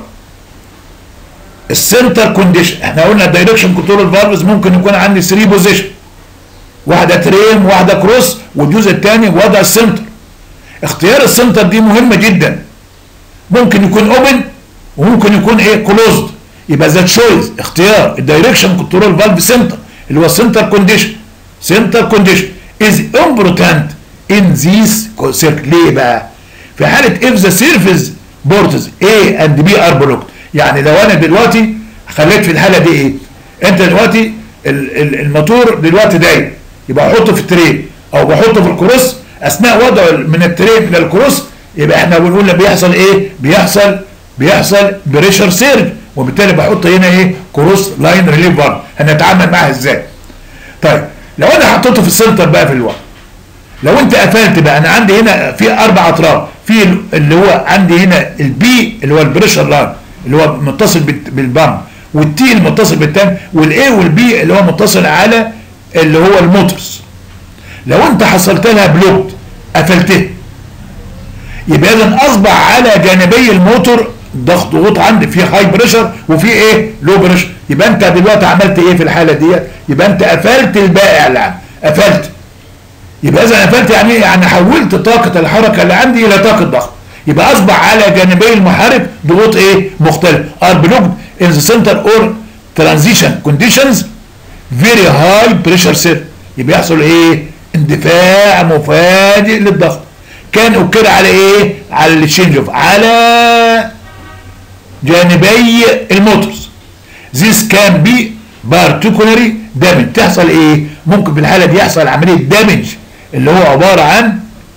السنتر كونديشن احنا قلنا الدايركشن كنترول فالفز ممكن يكون عندي 3 بوزيشن واحده تريم واحده كروس والجزء الثاني وضع السنتر اختيار السنتر دي مهمه جدا ممكن يكون اوبن وممكن يكون ايه كلوزد يبقى ذا تشويس اختيار الدايركشن كنترول فالف سنتر اللي هو سنتر كونديشن سنتر كونديشن از امبورتانت ان ذيس سيركل ليه بقى في حاله اف ذا سيرفيس بورتز A اند بي ار بلوكد يعني لو انا دلوقتي خليت في الحاله دي ايه انت دلوقتي الموتور دلوقتي داير يبقى احطه في الترين او بحطه في الكروس اثناء وضعه من الترين الى الكروس يبقى احنا بنقول بيحصل ايه بيحصل بيحصل بريشر سيرج وبالتالي بحط هنا ايه كروس لاين ريليف فالف هنتعامل معاها ازاي طيب لو انا حطيته في السنتر بقى في الوقت لو انت قفلت بقى انا عندي هنا في اربع اطراف في اللي هو عندي هنا البي اللي هو البريشر لاين اللي هو متصل بالبامب والتي المتصل بالتانك والاي والبي اللي هو متصل على اللي هو الموتورز لو انت حصلت لها بلوك قفلتها يبقى اذا اصبح على جانبي الموتور ضغط ضغوط عندي في هاي بريشر وفي ايه لو بريشر يبقى انت دلوقتي عملت ايه في الحاله ديت يبقى انت قفلت البائع اللي عندي قفلت يبقى اذا قفلت يعني ايه يعني حولت طاقه الحركه اللي عندي الى طاقه ضغط يبقى اصبح على جانبي المحرك ضغوط ايه مختلف ار بلوكد in the center or transition conditions very high pressure set يبقى يحصل ايه اندفاع مفاجئ للضغط كان اكد على ايه على التشينج اوف على جانبي الموتورز this can be particularly damage تحصل ايه ممكن في الحاله دي يحصل عمليه دامج اللي هو عباره عن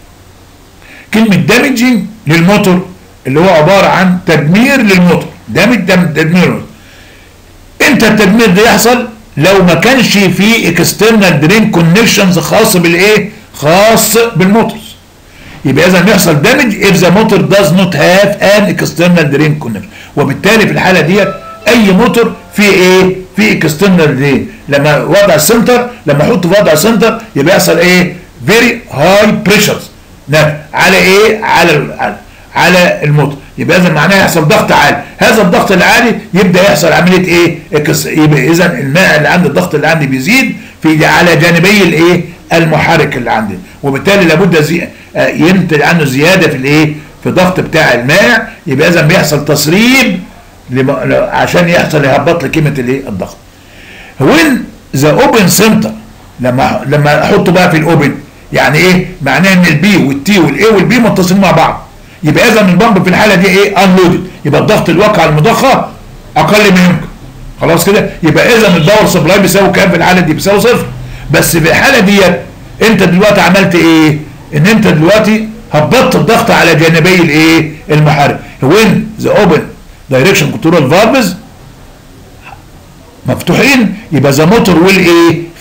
كلمه دامجنج للموتور اللي هو عباره عن تدمير للموتور دامج تدمير امتى التدمير ده يحصل لو ما كانش في اكسترنال درين كونكشنز خاص بالايه خاص بالموتورز يبقى اذا بيحصل دامج if the motor does not have an external drain connection وبالتالي في الحاله ديت اي موتور فيه ايه في اكسترنال درين لما وضع السنتر لما احطه في وضع سنتر يبقى يحصل ايه very high pressures على ايه على على الموتور يبقى اذا معناها يحصل ضغط عالي هذا الضغط العالي يبدا يحصل عمليه ايه يبقى اذا الماء اللي عند الضغط اللي عندي بيزيد في على جانبي الايه المحرك اللي عندي وبالتالي لابد زي ينتج عنه زياده في الايه في الضغط بتاع الماء يبقى اذا بيحصل تسريب عشان يحصل يهبط لي قيمه الايه الضغط وين ذا اوبن سنتر لما لما احطه بقى في الاوبن يعني ايه معناه ان البي والتي والاي والبي متصلين مع بعض يبقى اذا البامب في الحاله دي ايه انلودد يبقى الضغط الواقع المضخه اقل ما يمكن خلاص كده يبقى اذا الباور سبلاي بيساوي كام في الحاله دي بيساوي صفر بس في الحاله ديت انت دلوقتي عملت ايه ان انت دلوقتي هبطت الضغط على جانبي الايه المحرك وين ذا اوبن دايركشن كنترول فالفز مفتوحين يبقى ذا موتور ويل ايه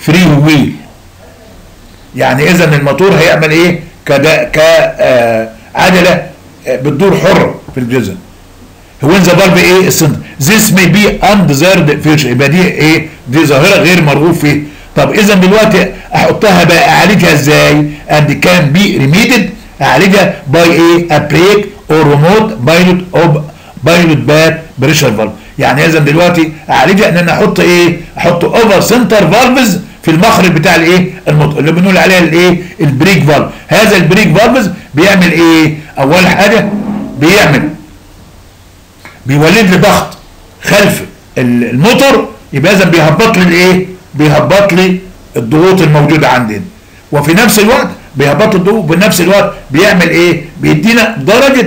فري ويل يعني اذا الموتور هيعمل ايه كدا كعجله بتدور حره في الجزم وين ذا فالف ايه السنتر ذيس مي بي انديزيرد فيش يبقى دي ايه دي ظاهره غير مرغوب فيها طب اذا دلوقتي احطها بقى اعالجها ازاي اند كان بي ريميدد اعالجها باي ايه ابريك او ريموت بايلوت او بايلوت باك بريشر فالف يعني اذا دلوقتي اعالجها ان انا احط ايه احط اوفر سنتر فالفز في المخرج بتاع الايه الموتور اللي بنقول عليها الايه البريك فالف هذا البريك فالفز بيعمل ايه اول حاجه بيعمل بيولد لي ضغط خلف الموتور يبقى اذا بيهبط لي الايه بيهبط لي الضغوط الموجوده عندنا وفي نفس الوقت بيهبط الضغوط بنفس الوقت بيعمل ايه بيدينا درجه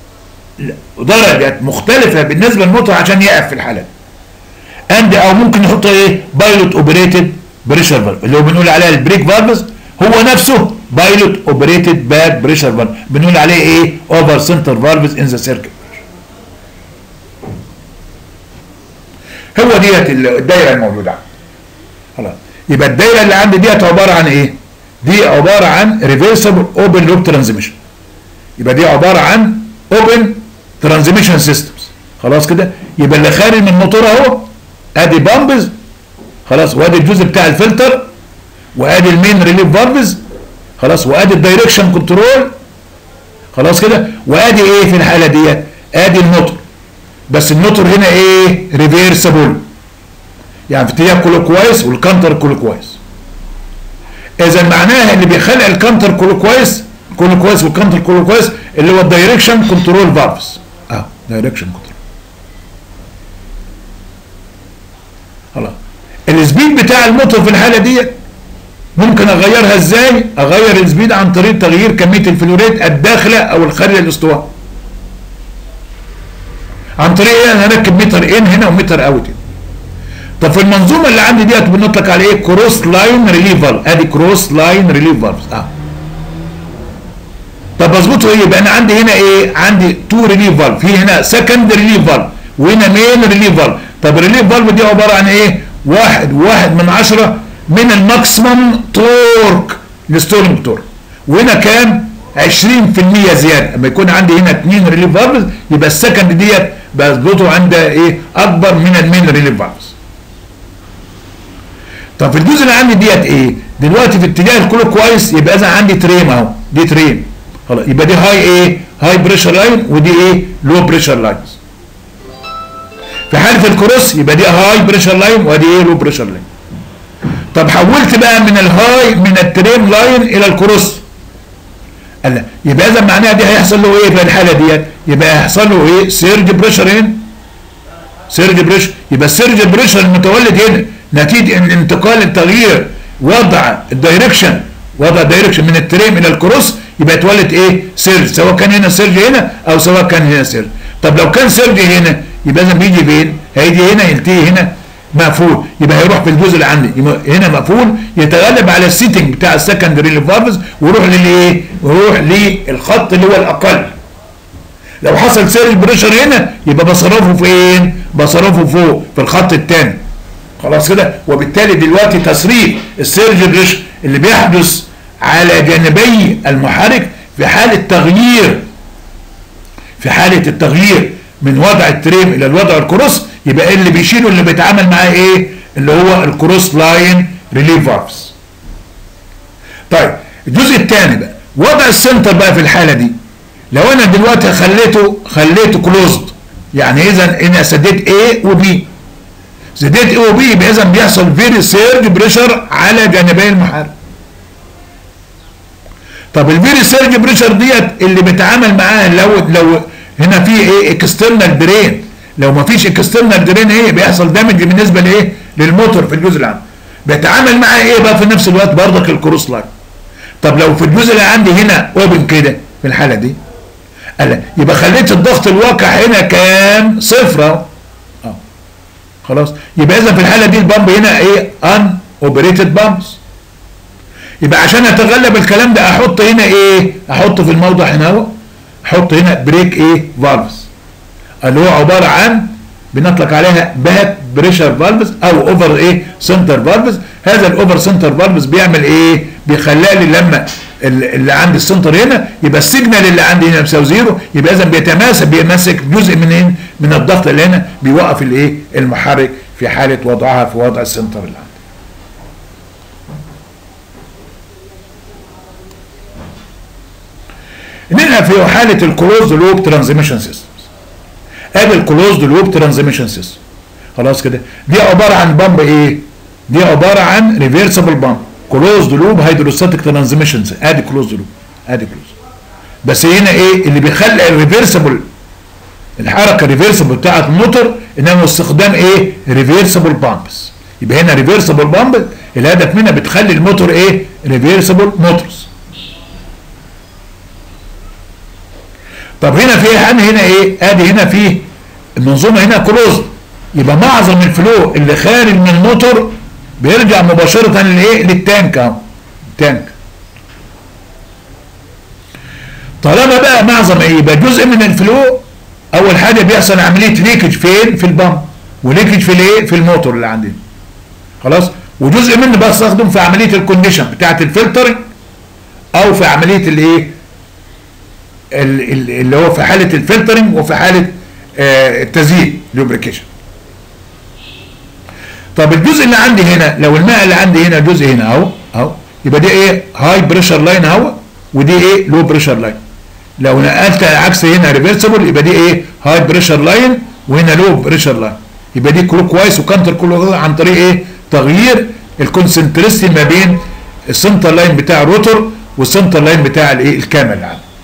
درجات مختلفه بالنسبه للموتور عشان يقف في الحاله اند او ممكن يحط ايه بايلوت اوبريتد بريشر فالف اللي هو بنقول عليها البريك فالفز هو نفسه بايلوت اوبريتد باك بريشر فالف بنقول عليه ايه اوفر سنتر فالفز ان ذا سيركت هو ديت الدايره الموجوده خلاص يبقى الدايره اللي عندي ديت عباره عن ايه دي عباره عن ريفرسبل اوبن لوب ترانزميشن يبقى دي عباره عن اوبن ترانزميشن سيستمز خلاص كده يبقى اللي خارج من الموتور اهو ادي بامبز خلاص وادي الجزء بتاع الفلتر وادي المين ريليف فالفز خلاص وادي الدايركشن كنترول خلاص كده وادي ايه في الحاله ديت ادي الموتور بس الموتور هنا ايه ريفيرسبل يعني في اتجاه كله كويس والكانتر كله كويس اذا معناها اللي بيخلق الكانتر كله كويس كله كويس والكانتر كله كويس اللي هو الدايركشن كنترول فالفز اه دايركشن كنترول خلاص السبيد بتاع الموتور في الحاله ديت ممكن اغيرها ازاي اغير السبيد عن طريق تغيير كميه الفلوريت الداخله او الخارجه للاسطوانه عن طريق ايه انا اركب متر ان هنا ومتر اوت هنا طب في المنظومه اللي عندي ديت بنطلق عليه ايه كروس لاين ريليف فالف ادي كروس لاين ريليف فالف اه طب اظبطه ايه يبقى انا عندي هنا ايه عندي تو ريليف فالف في هنا سكند ريليف فالف وهنا مين ريليف فالف طب الريليف فالف دي عباره عن ايه واحد واحد من عشرة من الماكسيمم تورك الستورنج تورك وهنا كام 20% زياده اما يكون عندي هنا اثنين ريليف فالفز يبقى السكند ديت بظبطه عند ايه اكبر من المين ريليف فالفز طب في الجزء اللي عندي ديت ايه دلوقتي في اتجاه الكلو كويس يبقى اذا عندي تريم اهو دي تريم خلاص يبقى دي هاي ايه هاي بريشر لاين ودي ايه لو بريشر لاينز في حاله الكروس يبقى دي هاي بريشر لاين ودي ايه لو بريشر لاين طب حولت بقى من الهاي من التريم لاين الى الكروس قال لا يبقى اذا معناها دي هيحصل له ايه في الحاله ديت يبقى هيحصل له ايه سيرج بريشر هنا سيرج بريشر يبقى السيرج بريشر المتولد هنا نتيجه ان انتقال التغيير وضع الدايركشن وضع الدايركشن من التريم الى الكروس يبقى يتولد ايه سيرج سواء كان هنا سيرج هنا او سواء كان هنا سيرج طب لو كان سيرج هنا يبقى اذا بيجي فين هيجي هنا ينتهي هنا مقفول يبقى هيروح في الجزء اللي عندي هنا مقفول يتغلب على السيتنج بتاع السكندري فالفز ويروح للايه؟ ويروح للخط اللي هو الاقل. لو حصل سيرج بريشر هنا يبقى بصرفه فين؟ بصرفه فوق في الخط الثاني. خلاص كده؟ وبالتالي دلوقتي تصريف السيرج بريشر اللي بيحدث على جانبي المحرك في حاله تغيير في حاله التغيير من وضع التريم الى الوضع الكروس يبقى ايه اللي بيشيله اللي بيتعامل معاه ايه اللي هو الكروس لاين ريليف فالفز طيب الجزء الثاني بقى وضع السنتر بقى في الحاله دي لو انا دلوقتي خليته خليته كلوزد يعني اذا انا سديت A و B سديت A و B يبقى اذا بيحصل فيري سيرج بريشر على جانبي المحرك طب الفيري سيرج بريشر ديت اللي بيتعامل معاها لو لو هنا في ايه اكسترنال درين لو ما فيش اكسترنال درين ايه بيحصل دامج بالنسبه لايه للموتور في الجزء اللي عندي بيتعامل معاه ايه بقى في نفس الوقت برضك الكروس لاين طب لو في الجزء اللي عندي هنا اوبن كده في الحاله دي قال يبقى خليت الضغط الواقع هنا كام صفر اهو خلاص يبقى اذا في الحاله دي البامب هنا ايه ان اوبريتد بامبس يبقى عشان اتغلب الكلام ده احط هنا ايه احط في الموضع هنا اهو احط هنا بريك ايه فالفز اللي هو عباره عن بنطلق عليها باك بريشر فالفز او اوفر ايه سنتر فالفز هذا الاوفر سنتر فالفز بيعمل ايه بيخلي لي لما اللي عند السنتر هنا يبقى السيجنال اللي عندي هنا مساوي زيرو يبقى اذا بيتماسك بيمسك جزء من هنا من الضغط اللي هنا بيوقف الايه المحرك في حاله وضعها في وضع السنتر اللي عندي اننا في حاله الكلوزد لوب ترانزميشن سيستمز ادي الكلوزد لوب ترانزميشن سيستم خلاص كده دي عباره عن بامب ايه دي عباره عن ريفرسبل بامب كلوزد لوب هيدروستاتيك ترانزميشن ادي كلوزد لوب ادي كلوز بس هنا ايه اللي بيخلي الريفرسبل الحركه الريفرسبل بتاعت الموتور انما استخدام ايه ريفرسبل بامبس يبقى هنا ريفرسبل بامب الهدف منها بتخلي الموتور ايه ريفرسبل موتورز طب هنا في هنا هنا ايه ادي هنا في المنظومه هنا كلوزد يبقى معظم الفلو اللي خارج من الموتور بيرجع مباشره للايه للتانك اهو تانك طالما بقى معظم ايه يبقى جزء من الفلو اول حاجه بيحصل عمليه ليكج فين في البامب وليكج في الايه في الموتور اللي عندنا خلاص وجزء منه بستخدم في عمليه الكونديشن بتاعه الفلترنج او في عمليه الايه اللي هو في حاله الفلترنج وفي حاله آه التزيين لوبريكيشن طب الجزء اللي عندي هنا لو الماء اللي عندي هنا جزء هنا اهو اهو يبقى دي ايه هاي بريشر لاين اهو ودي ايه لو بريشر لاين لو نقلت عكس هنا ريفرسبل يبقى دي ايه هاي بريشر لاين وهنا لو بريشر لاين يبقى دي كلوك وايز وكانتر كلوك عن طريق ايه تغيير الكونسنترستي ما بين السنتر لاين بتاع الروتور والسنتر لاين بتاع الايه الكامل اللي عندي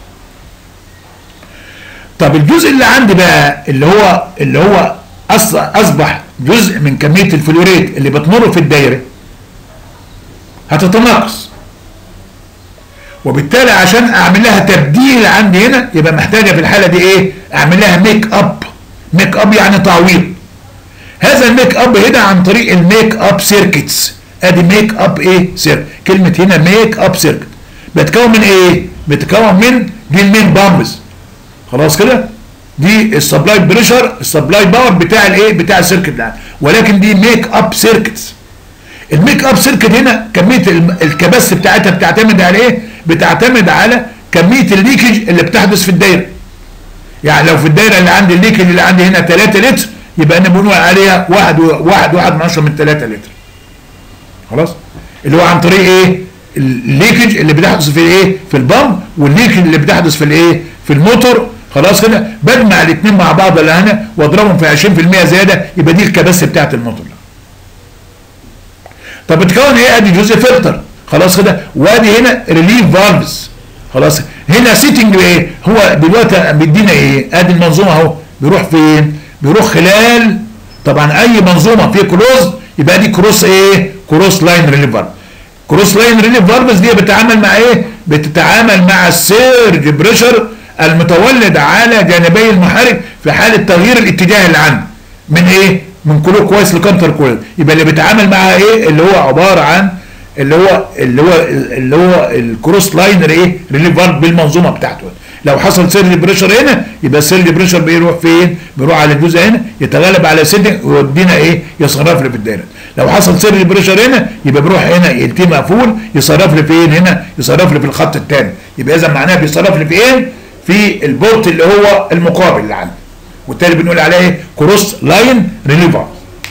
طب الجزء اللي عندي بقى اللي هو اللي هو اصبح جزء من كميه الفلوريت اللي بتمر في الدايره هتتناقص وبالتالي عشان اعمل لها تبديل عندي هنا يبقى محتاجه في الحاله دي ايه اعمل لها ميك اب ميك اب يعني تعويض هذا الميك اب هنا عن طريق الميك اب سيركتس ادي ميك اب ايه سيركت كلمه هنا ميك اب سيركت بتكون من ايه بتكون من دي المين بامبز خلاص كده دي السبلاي بريشر السبلاي باور بتاع الايه بتاع السيركت ده ولكن دي ميك اب سيركتس الميك اب سيركت هنا كميه الكباس بتاعتها بتعتمد على ايه بتعتمد على كميه الليكج اللي بتحدث في الدايره يعني لو في الدايره اللي عندي الليكج اللي عندي هنا 3 لتر يبقى انا بنقول عليها 1 1 1 من 10 من 3 لتر خلاص اللي هو عن طريق ايه الليكج اللي بتحدث في الايه في البامب والليكج اللي بتحدث في الايه في الموتور خلاص كده بجمع الاثنين مع بعض اللي هنا واضربهم في 20% زياده يبقى دي الكباسه بتاعت الموتور طب بتكون ايه ادي جزء فلتر خلاص كده وادي هنا ريليف فالفز خلاص هنا سيتنج ايه هو دلوقتي بيدينا ايه ادي المنظومه اهو بيروح فين بيروح خلال طبعا اي منظومه فيها كروز يبقى دي كروس ايه كروس لاين ريليف فالف كروس لاين ريليف فالفز دي بتتعامل مع ايه بتتعامل مع السيرج بريشر المتولد على جانبي المحرك في حاله تغيير الاتجاه اللي عنده من ايه من كلوك كويس لكونتر كويس يبقى اللي بيتعامل معاها ايه اللي هو عباره عن اللي هو اللي هو اللي هو الكروس لاينر ايه ريليف فالف بالمنظومه بتاعته لو حصل سيرلي بريشر هنا يبقى السيرلي بريشر بيروح فين بيروح على الجزء هنا يتغلب على سيدنج ويودينا ايه يصرف لي في الدايره لو حصل سيرلي بريشر هنا يبقى بيروح هنا يلتي مقفول يصرف لي فين هنا يصرف لي في الخط الثاني يبقى اذا معناها بيصرف لي فين في البورت اللي هو المقابل اللي عندي وبالتالي بنقول عليه ايه كروس لاين ريليفر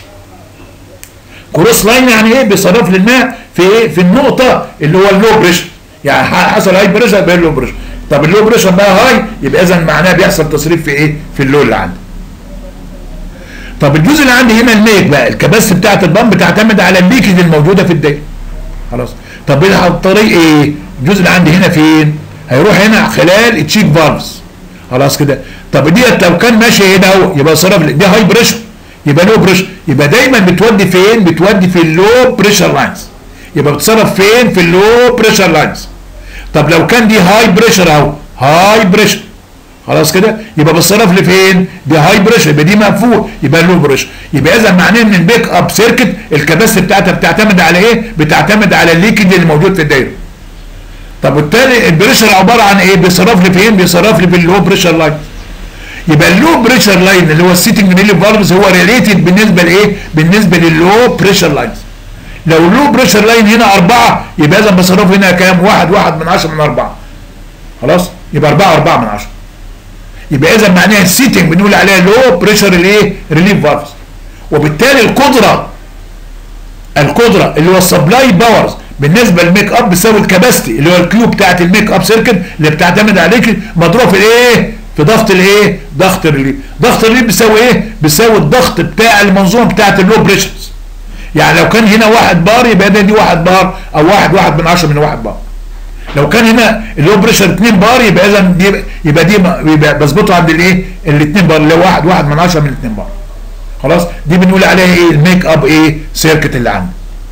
كروس لاين يعني ايه بيصرف لي الماء في ايه في النقطه اللي هو اللو بريشر يعني حصل هاي بريشر يبقى اللو بريشر طب اللو بريشر بقى هاي يبقى اذا معناه بيحصل تصريف في ايه في اللو اللي عندي طب الجزء اللي عندي هنا الميك بقى الكباس بتاعت البامب بتعتمد على الليكج الموجوده في الدايره خلاص طب عن طريق ايه الجزء اللي عندي هنا فين هيروح هنا خلال التشيك فالفز خلاص كده طب ديت لو كان ماشي هنا اهو يبقى صرف دي هاي بريشر يبقى لو بريشر يبقى دايما بتودي فين بتودي في اللو بريشر لاينز يبقى بتصرف فين في اللو بريشر لاينز طب لو كان دي هاي بريشر اهو هاي بريشر خلاص كده يبقى بتصرف لي فين دي هاي بريشر يبقى دي مقفول يبقى لو بريشر يبقى اذا معناه ان البيك اب سيركت الكباسيتي بتاعتها بتعتمد على ايه بتعتمد على الليكج اللي موجود في الدايره طب وبالتالي البريشر عباره عن ايه بيصرف لي فين بيصرف لي في اللو بريشر لاين يبقى اللو بريشر لاين اللي هو السيتنج ريليف فالفز هو ريليتد بالنسبه لايه؟ بالنسبه لللو بريشر لاينز لو اللو بريشر لاين هنا أربعة يبقى إذا بصرفه هنا كام؟ واحد واحد من عشرة من أربعة خلاص؟ يبقى أربعة أربعة من عشرة يبقى إذا معناها السيتنج بنقول عليها لو بريشر الإيه؟ ريليف فالفز وبالتالي القدرة القدرة اللي هو السبلاي باورز بالنسبة للميك اب بيساوي الكباستي اللي هو الكيو بتاعت الميك اب سيركت اللي بتعتمد عليك مضروب في الايه؟ في ضغط الايه؟ ضغط الريليف ضغط الريليف بيساوي ايه؟ بيساوي الضغط بتاع المنظومة بتاعت اللو بريشرز يعني لو كان هنا واحد بار يبقى ده دي واحد بار او واحد واحد من عشرة من واحد بار لو كان هنا اللو بريشر 2 بار يبقى اذا دي يبقى دي يبقى بظبطه عند الايه؟ الاثنين بار اللي هو واحد واحد من عشرة من الاثنين بار خلاص دي بنقول عليها ايه الميك اب ايه سيركت اللي عندي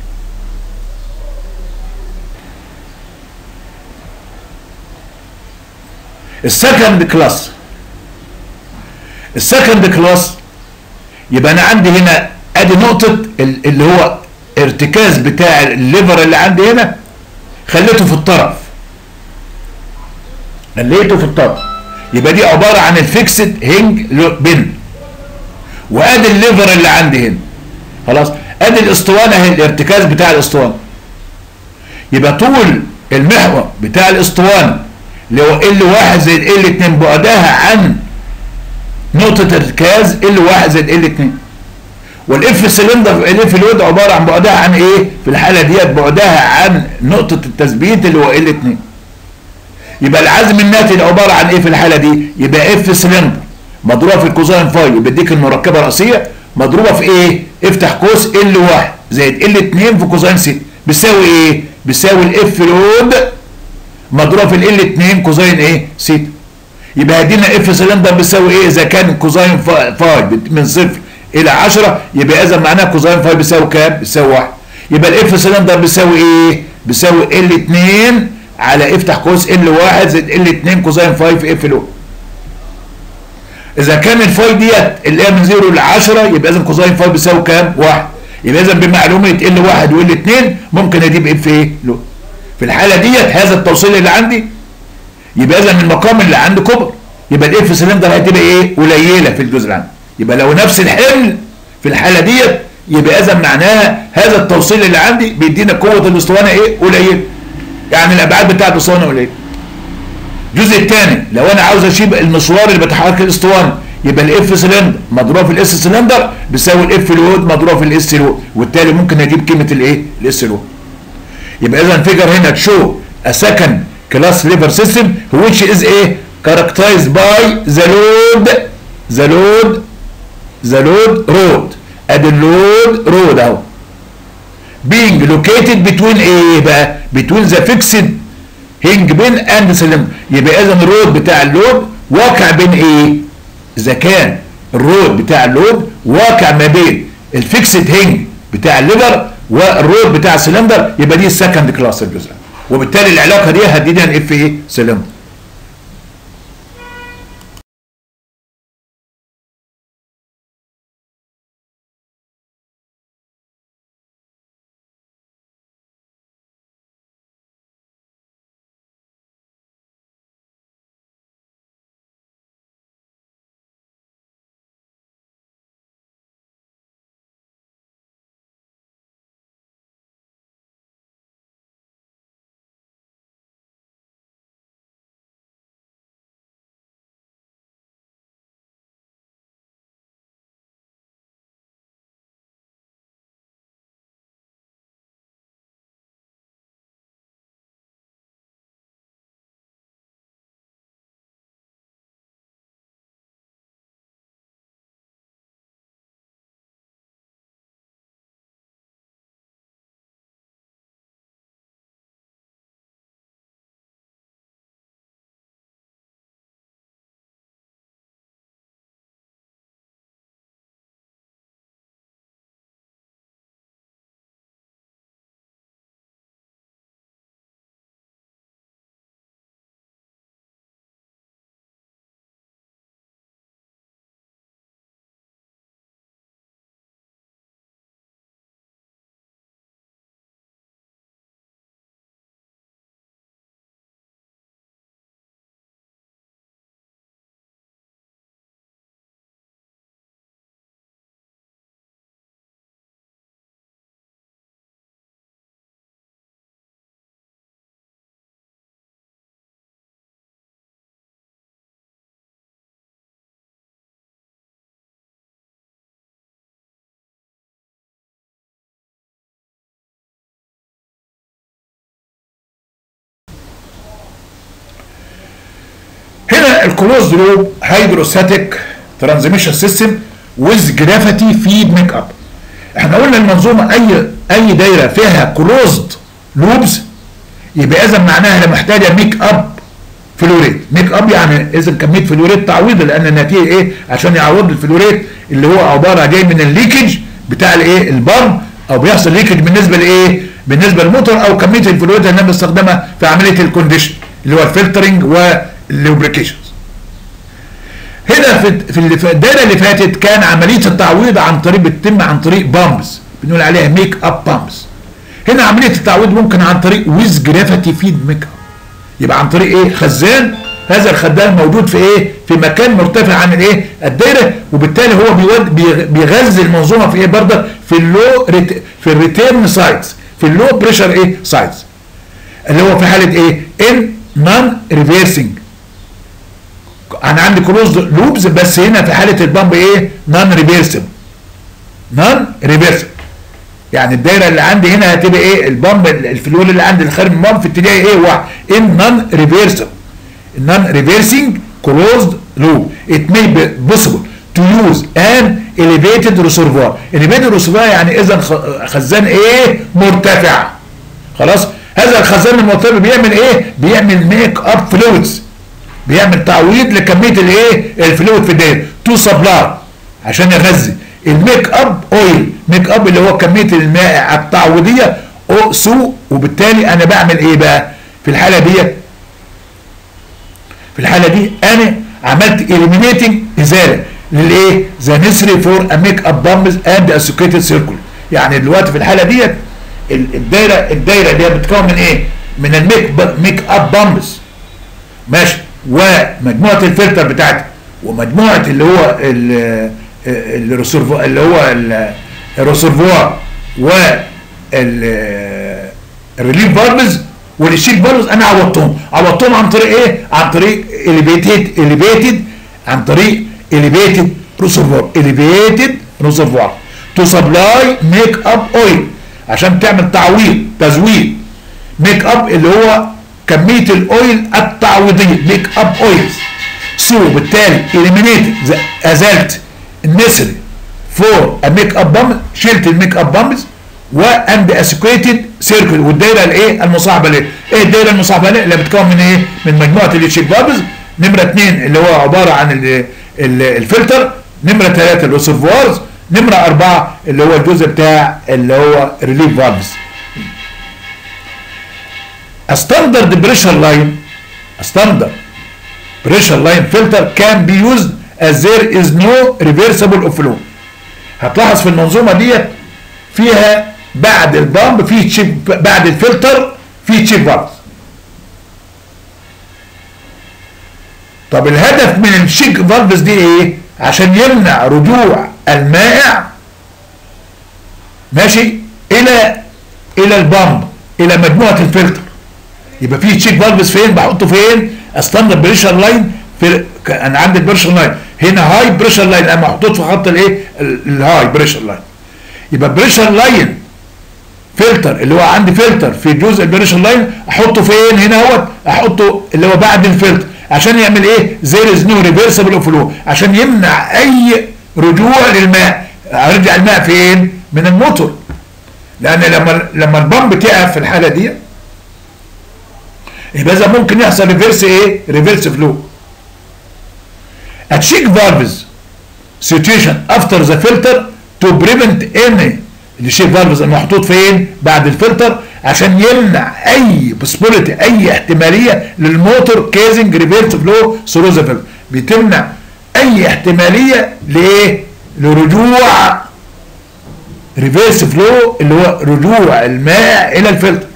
السكند كلاس السكند كلاس يبقى انا عندي هنا ادي نقطة اللي هو ارتكاز بتاع الليفر اللي عندي هنا خليته في الطرف خليته في الطرف يبقى دي عبارة عن الفيكسد هنج بن وادي الليفر اللي عندي هنا خلاص ادي الاسطوانه اهي الارتكاز بتاع الاسطوانه يبقى طول المحور بتاع الاسطوانه اللي هو ال واحد زائد ال 2 بعدها عن نقطة ارتكاز ال واحد زائد ال 2 والاف سلندر الاف لود عبارة عن بعدها عن ايه؟ في الحالة ديت بعدها عن نقطة التثبيت اللي هو ال 2 يبقى العزم الناتج عبارة عن ايه في الحالة دي؟ يبقى اف سلندر مضروبه في الكوزاين فاي بيديك المركبه الرئيسيه مضروبه في ايه؟ افتح قوس ال 1 زائد ال 2 في كوزاين 6 بيساوي ايه؟ بيساوي الاف لود مضروبه في ال 2 كوزاين ايه؟ 6 يبقى هدينا اف سلندر بيساوي ايه؟ اذا كان كوزاين فاي من صفر الى 10 يبقى اذا معناها كوزاين فاي بيساوي كام؟ بيساوي 1 يبقى الاف سلندر بيساوي ايه؟ بيساوي ال 2 على افتح قوس ال 1 زائد ال 2 كوزاين فاي في اف لود اذا كان الفاي ديت اللي هي من 0 ل 10 يبقى اذا كوزاين فاي بيساوي كام؟ 1 يبقى اذا بمعلومه ال 1 وال 2 ممكن اجيب اف ايه؟ لو في الحاله ديت هذا التوصيل اللي عندي يبقى اذا المقام اللي عندي كبر يبقى الاف سلندر هتبقى ايه؟ قليله في الجزء اللي عندي يبقى لو نفس الحمل في الحاله ديت يبقى اذا معناها هذا التوصيل اللي عندي بيدينا قوه الاسطوانه ايه؟ قليله يعني الابعاد بتاعت الاسطوانه قليله الجزء الثاني لو انا عاوز اشيب المشوار اللي بتحرك الاسطوانه يبقى الاف سلندر مضروب في الاس سلندر بيساوي الاف لود مضروب في الاس لود وبالتالي ممكن اجيب قيمه الايه الاس لود يبقى اذا الفيجر هنا تشو a second class lever system which is a characterized by the load the load the load road ادي اللود رود اهو being located between ايه بقى between the fixed هنج بين اند سلندر يبقى اذا الرود بتاع اللود واقع بين ايه اذا كان الرود بتاع اللود واقع ما بين الفيكسد هنج بتاع الليفر والرود بتاع السلندر يبقى دي السكند كلاس الجزء وبالتالي العلاقه دي هتدينا اف ايه سلندر هنا الكلوز لوب هيدروستاتيك ترانزميشن سيستم ويز جرافيتي فيد ميك اب احنا قلنا المنظومه اي اي دايره فيها كلوزد لوبز يبقى اذا معناها محتاجه ميك اب فلوريت ميك اب يعني اذا كميه فلوريت تعويض لان النتيجه ايه عشان يعوض الفلوريت اللي هو عباره جاي من الليكج بتاع الايه البامب او بيحصل ليكج بالنسبه لايه بالنسبه للموتور او كميه الفلوريت اللي انا بستخدمها في عمليه الكونديشن اللي هو الفلترنج واللوبريكيشنز هنا في في في الدايره اللي فاتت كان عمليه التعويض عن طريق بتتم عن طريق بامبس بنقول عليها ميك اب بامبس هنا عمليه التعويض ممكن عن طريق ويز جرافيتي فيد ميك اب يبقى عن طريق ايه خزان هذا الخزان موجود في ايه في مكان مرتفع عن الايه الدايره وبالتالي هو بيود بيغذي المنظومه في ايه برضه في اللو ريت في الريتيرن سايتس في اللو بريشر ايه سايتس اللي هو في حاله ايه ان نون ريفيرسنج انا عندي كلوز لوبز بس هنا في حاله البامب ايه نون ريفيرسبل نون ريفيرسبل يعني الدايره اللي عندي هنا هتبقى ايه البامب الفلول اللي عندي الخارج من البامب في اتجاه ايه واحد ان نون ريفيرسبل نون ريفيرسنج كلوزد لوب ات مي بي بوسيبل تو يوز ان elevated reservoir elevated reservoir يعني اذا خزان ايه مرتفع خلاص هذا الخزان المرتفع بيعمل ايه بيعمل ميك اب فلويدز بيعمل تعويض لكميه الايه الفلويد في الدايره تو سبلاي عشان يغذي الميك اب اويل ميك اب اللي هو كميه الماء التعويضيه او سو وبالتالي انا بعمل ايه بقى في الحاله ديت في الحاله دي انا عملت اليمينيتنج ازاله للايه ذا نسري فور ا ميك اب بامبز اند اسوكيتد سيركل يعني دلوقتي في الحاله ديت الدايره الدايره اللي هي بتتكون من ايه من الميك ميك اب بامبز ماشي ومجموعه الفلتر بتاعتي ومجموعه اللي هو الريسيرفوار اللي هو الريسيرفوار و الريليف فالفز والشيك فالفز انا عوضتهم عوضتهم عن طريق ايه عن طريق اليفيتد اليفيتد عن طريق اليفيتد ريسيرفوار اليفيتد ريسيرفوار تو سبلاي ميك اب اويل عشان تعمل تعويض تزويد ميك اب اللي هو كميه الاويل التعويضيه ميك اب اويلز سو بالتالي eliminated ازلت النسري فور ميك اب بامب شلت الميك اب بامبز واند اسوكيتد سيركل والدايره الايه المصاحبه ليه ايه الدايره المصاحبه ليه اللي بتكون من ايه من مجموعه الشيك بامبز نمره اثنين اللي هو عباره عن ال ال الفلتر نمره ثلاثه الريسيرفوارز نمره اربعه اللي هو الجزء بتاع اللي هو ريليف فالفز A standard pressure line a standard pressure line filter can be used as there is no reversible flow هتلاحظ في المنظومه ديت فيها بعد البامب في تشيك بعد الفلتر في تشيك فالف طب الهدف من الشيك فالفز دي ايه عشان يمنع رجوع المائع ماشي الى الى البامب الى مجموعه الفلتر يبقى في تشيك فالفز فين بحطه فين ستاندرد بريشر لاين في انا عندي البريشر لاين هنا هاي بريشر لاين انا محطوط في خط الايه الهاي بريشر لاين يبقى بريشر لاين فلتر اللي هو عندي فلتر في جزء البريشر لاين احطه فين هنا اهوت احطه اللي هو بعد الفلتر عشان يعمل ايه زير از نو ريفرسبل فلو عشان يمنع اي رجوع للماء هيرجع الماء فين من الموتور لان لما لما البامب تقف في الحاله دي يبقى اذا ممكن يحصل ريفرس ايه ريفرس فلو A check valves situation after the filter to prevent any الشيك فالفز المحطوط فين بعد الفلتر عشان يمنع اي possibility اي احتماليه للموتور كيزنج ريفيرس فلو ثرو ذا فلتر بتمنع اي احتماليه لايه لرجوع ريفيرس فلو اللي هو رجوع الماء الى الفلتر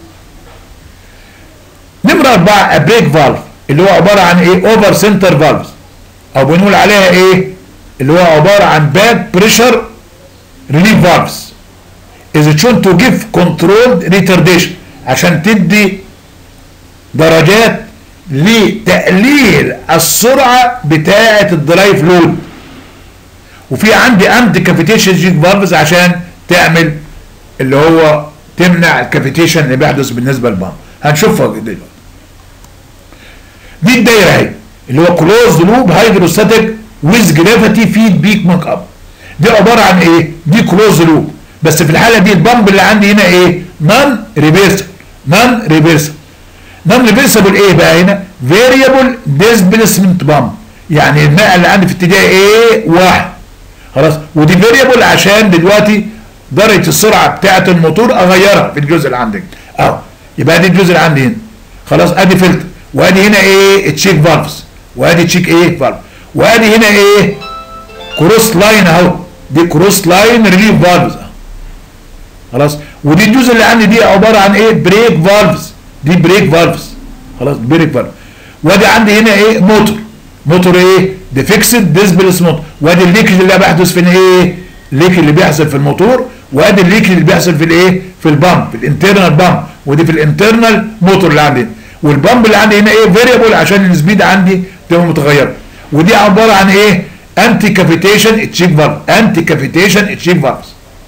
نمرة أربعة بريك فالف اللي هو عبارة عن إيه؟ أوفر سنتر فالفز أو بنقول عليها إيه؟ اللي هو عبارة عن باك بريشر ريليف فالفز is shown to give controlled retardation عشان تدي درجات لتقليل السرعة بتاعة الدرايف لود وفي عندي انتي كافيتيشن جيك فالفز عشان تعمل اللي هو تمنع الكافيتيشن اللي بيحدث بالنسبة للبامب هنشوفها دلوقتي دي الدايره اهي اللي هو كلوز لوب هيدروستاتيك ويز جرافيتي فيد بيك ماك اب دي عباره عن ايه دي كلوز لوب بس في الحاله دي البامب اللي عندي هنا ايه نون ريفيرسبل نون ريفيرسبل نون ريفيرسبل ايه بقى هنا فاريبل ديسبيسمنت بامب يعني الماء اللي عندي في اتجاه ايه واحد خلاص ودي فاريبل عشان دلوقتي درجه السرعه بتاعه الموتور اغيرها في الجزء اللي عندك اهو يبقى ادي الجزء اللي عندي هنا خلاص ادي فلتر وادي هنا ايه تشيك فالفز وادي تشيك ايه فالف وادي هنا ايه كروس لاين اهو دي كروس لاين ريليف فالفز خلاص ودي الجزء اللي عندي دي عباره عن ايه بريك فالفز دي بريك فالفز خلاص بريك فالف وادي عندي هنا ايه موتور موتور ايه دي فيكسد ديسبلس موتور وادي الليكج اللي بيحدث في ايه الليك اللي بيحصل في الموتور وادي الليك اللي بيحصل في الايه في البامب في الانترنال بامب ودي في الانترنال موتور اللي عندي والبامب اللي عندي هنا ايه فاريبل عشان السبيد عندي تبقى متغيره ودي عباره عن ايه انتي كافيتيشن تشيك فالف انتي كافيتيشن تشيك فالفز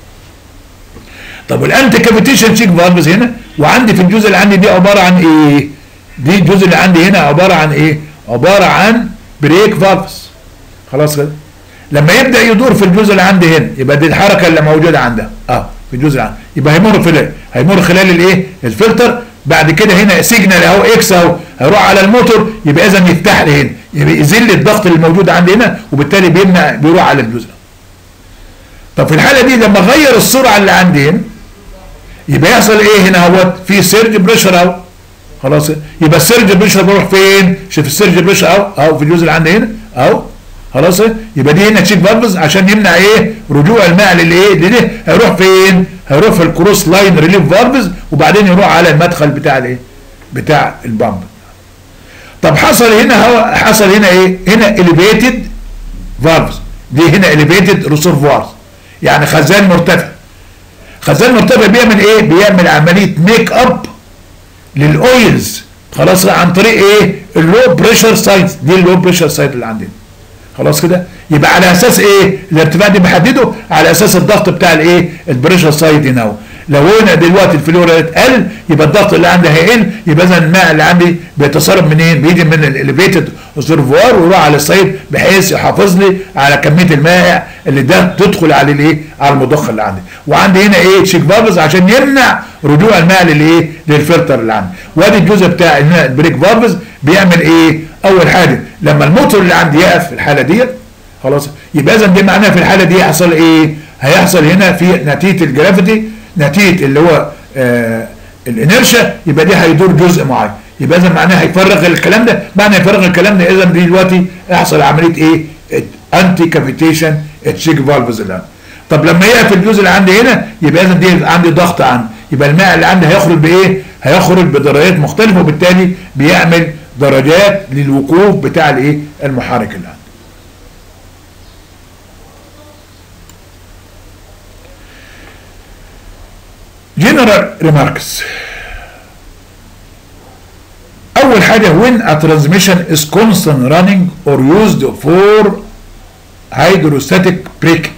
طب والانتي كافيتيشن تشيك فالفز هنا وعندي في الجزء اللي عندي دي عباره عن ايه دي الجزء اللي عندي هنا عباره عن ايه عباره عن بريك فالفز خلاص كده لما يبدا يدور في الجزء اللي عندي هنا يبقى دي الحركه اللي موجوده عندها اه في الجزء اللي عندي يبقى هيمر في هيمر خلال الايه الفلتر بعد كده هنا سيجنال اهو اكس اهو هيروح على الموتور يبقى اذا يفتح لي هنا يبقى يزيل الضغط اللي موجود عندي هنا وبالتالي بيمنع بيروح على الجزء طب في الحاله دي لما اغير السرعه اللي عندي هنا يبقى يحصل ايه هنا اهوت في سيرج بريشر اهو خلاص يبقى السيرج بريشر بيروح فين شوف السيرج بريشر اهو اهو في الجزء اللي عندي هنا اهو خلاص يبقى دي هنا تشيك فالفز عشان يمنع ايه رجوع الماء للايه لده هيروح فين هيروح في الكروس لاين ريليف فالفز وبعدين يروح على المدخل بتاع الايه بتاع البامب طب حصل هنا هو حصل هنا ايه هنا اليفيتد فالفز دي هنا اليفيتد ريسيرفوارز يعني خزان مرتفع خزان مرتفع بيعمل ايه بيعمل عمليه ميك اب للاويلز خلاص عن طريق ايه اللو بريشر سايتس دي اللو بريشر سايت اللي عندنا خلاص كده يبقى على اساس ايه الارتفاع ده بحدده على اساس الضغط بتاع الايه البريشر سايد هنا اهو لو هنا دلوقتي الفلو ريت قل يبقى الضغط اللي عندي هيقل يبقى اذا الماء اللي عندي بيتسرب منين بيجي من الاليفيتد ريزرفوار ويروح على السايد بحيث يحافظ لي على كميه الماء اللي ده تدخل على الايه على المضخه اللي عندي وعندي هنا ايه تشيك فالفز عشان يمنع رجوع الماء للايه للفلتر اللي عندي وادي الجزء بتاع هنا البريك فالفز بيعمل ايه اول حاجه لما الموتور اللي عندي يقف في الحاله ديت خلاص يبقى اذا دي معناها في الحاله دي هيحصل ايه هيحصل هنا في نتيجه الجرافيتي نتيجه اللي هو آه الانرشا يبقى دي هيدور جزء معين يبقى اذا معناها هيفرغ الكلام ده معنى يفرغ الكلام ده اذا دي دلوقتي يحصل عمليه ايه انتي كافيتيشن تشيك فالفز اللي عندي طب لما يقف الجزء اللي عندي هنا يبقى اذا دي عندي ضغط عندي يبقى الماء اللي عندي هيخرج بايه هيخرج بدرجات مختلفه وبالتالي بيعمل درجات للوقوف بتاع الايه المحرك اللي عندي general remarks اول حاجه when a transmission is constant running or used for hydrostatic braking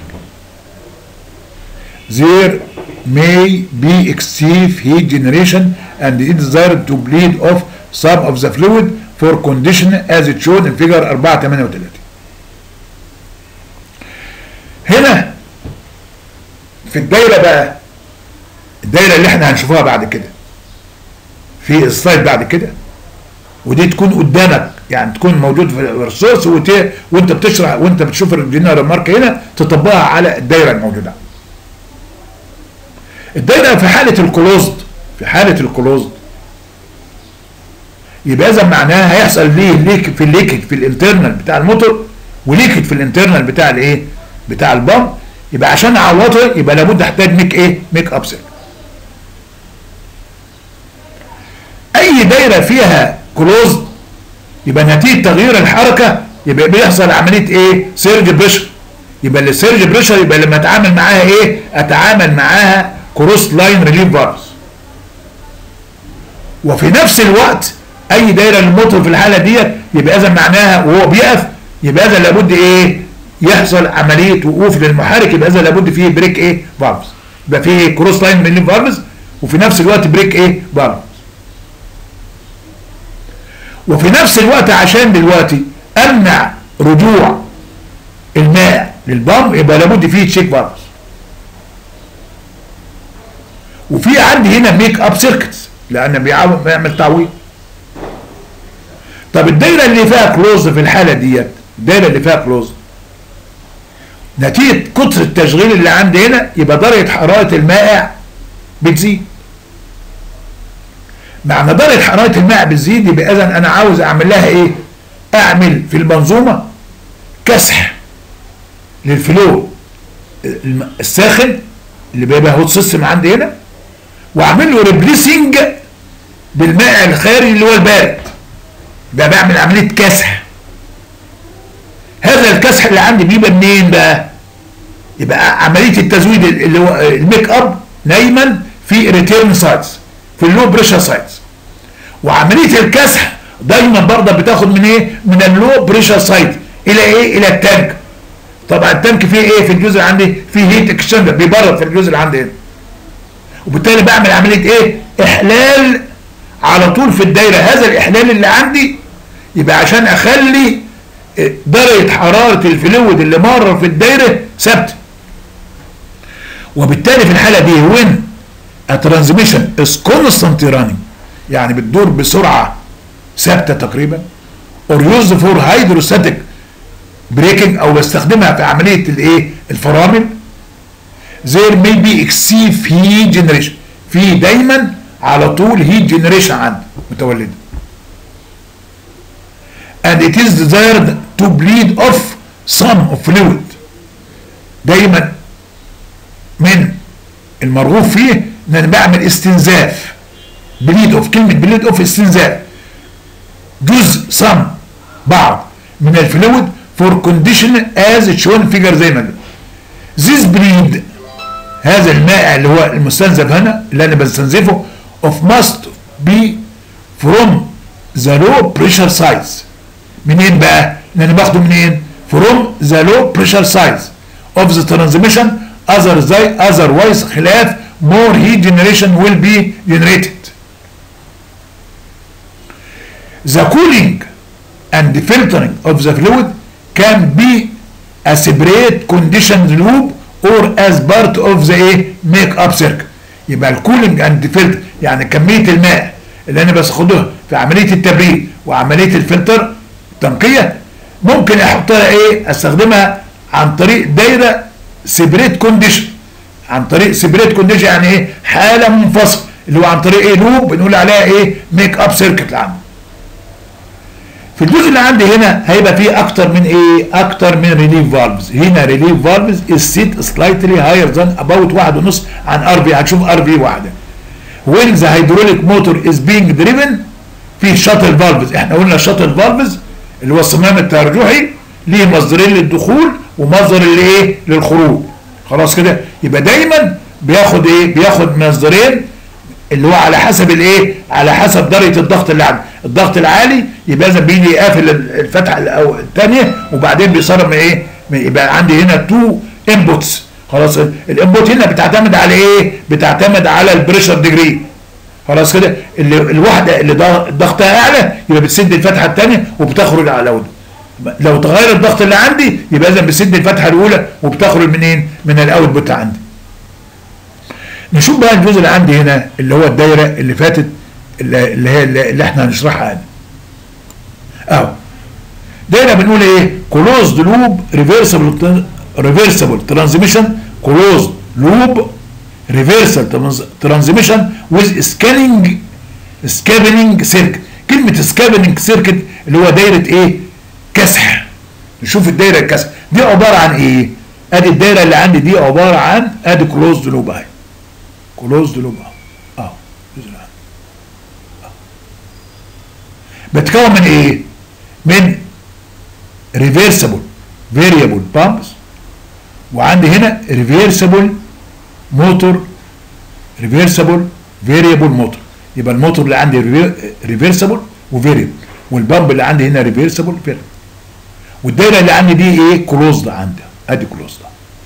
there may be excessive heat generation and it is desired to bleed off some of the fluid for condition as it shown in figure 438 هنا في الدايره بقى الدايره اللي احنا هنشوفها بعد كده في السلايد بعد كده ودي تكون قدامك يعني تكون موجود في الريسورس وانت بتشرح وانت بتشوف الجنرال مارك هنا تطبقها على الدايره الموجوده الدايره في حاله الكلوزد في حاله الكلوزد يبقى اذا معناها هيحصل ليه ليك في الليكج في الانترنال بتاع الموتور وليكج في الانترنال بتاع الايه بتاع البامب يبقى عشان اعوضه يبقى لابد احتاج ميك ايه ميك اب سيركت اي دايره فيها كلوزد يبقى نتيجه تغيير الحركه يبقى بيحصل عمليه ايه سيرج بريشر يبقى السيرج بريشر يبقى لما اتعامل معاها ايه اتعامل معاها كروس لاين ريليف فارس وفي نفس الوقت اي دايره للموتور في الحاله ديت يبقى اذا معناها وهو بيقف يبقى اذا لابد ايه يحصل عمليه وقوف للمحرك يبقى اذا لابد فيه بريك ايه فالفز يبقى فيه كروس لاين ريليف فالفز وفي نفس الوقت بريك ايه فالفز وفي نفس الوقت عشان دلوقتي امنع رجوع الماء للبامب يبقى لابد فيه تشيك فالفز وفي عندي هنا ميك اب سيركتس لان بيعمل بيعمل تعويض طب الدايره اللي فيها كلوز في الحاله ديت الدايره اللي فيها كلوز نتيجه كتر التشغيل اللي عندي هنا يبقى درجه حراره المائع بتزيد معنى درجه حراره الماء بتزيد يبقى اذا انا عاوز اعمل لها ايه اعمل في المنظومه كسح للفلو الم- الساخن اللي بيبقى هوت سيستم عندي هنا واعمل له ريبليسنج بالماء الخارجي اللي هو البارد ده بعمل عمليه كسح هذا الكسح اللي عندي بيبقى منين بقى يبقى عمليه التزويد اللي هو الميك اب دايما في ريتيرن سايتس في اللو بريشر سايتس وعمليه الكسح دايما برضه بتاخد من ايه من اللو بريشر سايت الى ايه الى التانك طبعا التانك فيه ايه في الجزء اللي عندي فيه هيت اكسشينجر بيبرد في الجزء اللي عندي هنا وبالتالي بعمل عمليه ايه احلال على طول في الدايره هذا الاحلال اللي عندي يبقى عشان اخلي درجه حراره الفلويد اللي مر في الدايره ثابته وبالتالي في الحاله دي وين الترانزميشن از كونستانت رانينج يعني بتدور بسرعه ثابته تقريبا اور يوز فور هيدروستاتيك بريكنج او بستخدمها في عمليه الايه الفرامل there may be excessive heat generation في دايما على طول heat generation عندي متولده and it is desired to bleed off some of fluid دايما من المرغوب فيه ان انا بعمل استنزاف بليد اوف كلمه بليد اوف استنزاف جزء صم بعض من الفلويد فور كونديشن از شون فيجر زي ما قلت This bleed هذا المائع اللي هو المستنزف هنا اللي انا بستنزفه of must be from the low pressure sites منين بقى؟ ان انا باخده منين؟ from the low pressure sites of the transmission other otherwise خلاف more heat generation will be generated. The cooling and filtering of the fluid can be a separate conditioned loop or as part of the ايه make up circuit يبقى الكولينج اند فلتر يعني كميه الماء اللي انا باخدها في عمليه التبريد وعمليه الفلتر التنقيه ممكن احطها ايه استخدمها عن طريق دايره سيبريت كونديشن عن طريق سيبريت كونديشن يعني ايه حاله منفصله اللي هو عن طريق ايه لوب بنقول عليها ايه ميك اب سيركت اللي عندي في الجزء اللي عندي هنا هيبقى فيه اكتر من ايه اكتر من ريليف فالفز هنا ريليف فالفز السيت سلايتلي هاير ذان اباوت واحد ونص عن ار في هتشوف ار في واحده وين ذا هيدروليك موتور از بينج دريفن في شاتل فالفز احنا قلنا شاتل فالفز اللي هو الصمام الترجحي ليه مصدرين للدخول ومصدر لايه للخروج خلاص كده يبقى دايما بياخد ايه بياخد مصدرين اللي هو على حسب الايه على حسب درجه الضغط اللي عنده الضغط العالي يبقى لازم بيجي يقفل الفتحه الثانيه وبعدين بيصرف من ايه يبقى عندي هنا تو انبوتس خلاص الانبوت هنا بتعتمد على ايه بتعتمد على البريشر ديجري خلاص كده اللي الواحده اللي ضغطها اعلى يبقى بتسد الفتحه الثانيه وبتخرج على الاول لو تغير الضغط اللي عندي يبقى اذا بسد الفتحه الاولى وبتخرج منين من الاوتبوت عندي نشوف بقى الجزء اللي عندي هنا اللي هو الدايره اللي فاتت اللي هي اللي احنا هنشرحها هنا اهو دايره بنقول ايه كلوزد لوب ريفرسبل ريفرسبل ترانزميشن كلوزد لوب ريفرسال ترانزميشن ويز سكاننج سكابننج سيركت كلمه سكابننج سيركت اللي هو دايره ايه كسح نشوف الدايره الكسح دي عباره عن ايه ادي الدايره اللي عندي دي عباره عن ادي كلوزد لوب اهي كلوزد لوب اهو بتكون من ايه من ريفرسبل فيريبل بامبس وعندي هنا ريفرسبل موتور ريفرسبل فيريبل موتور يبقى الموتور اللي عندي ريفرسبل وفيريبل والبامب اللي عندي هنا ريفرسبل فيريبل والدايره اللي عندي دي ايه كلوزد عندي ادي كلوزد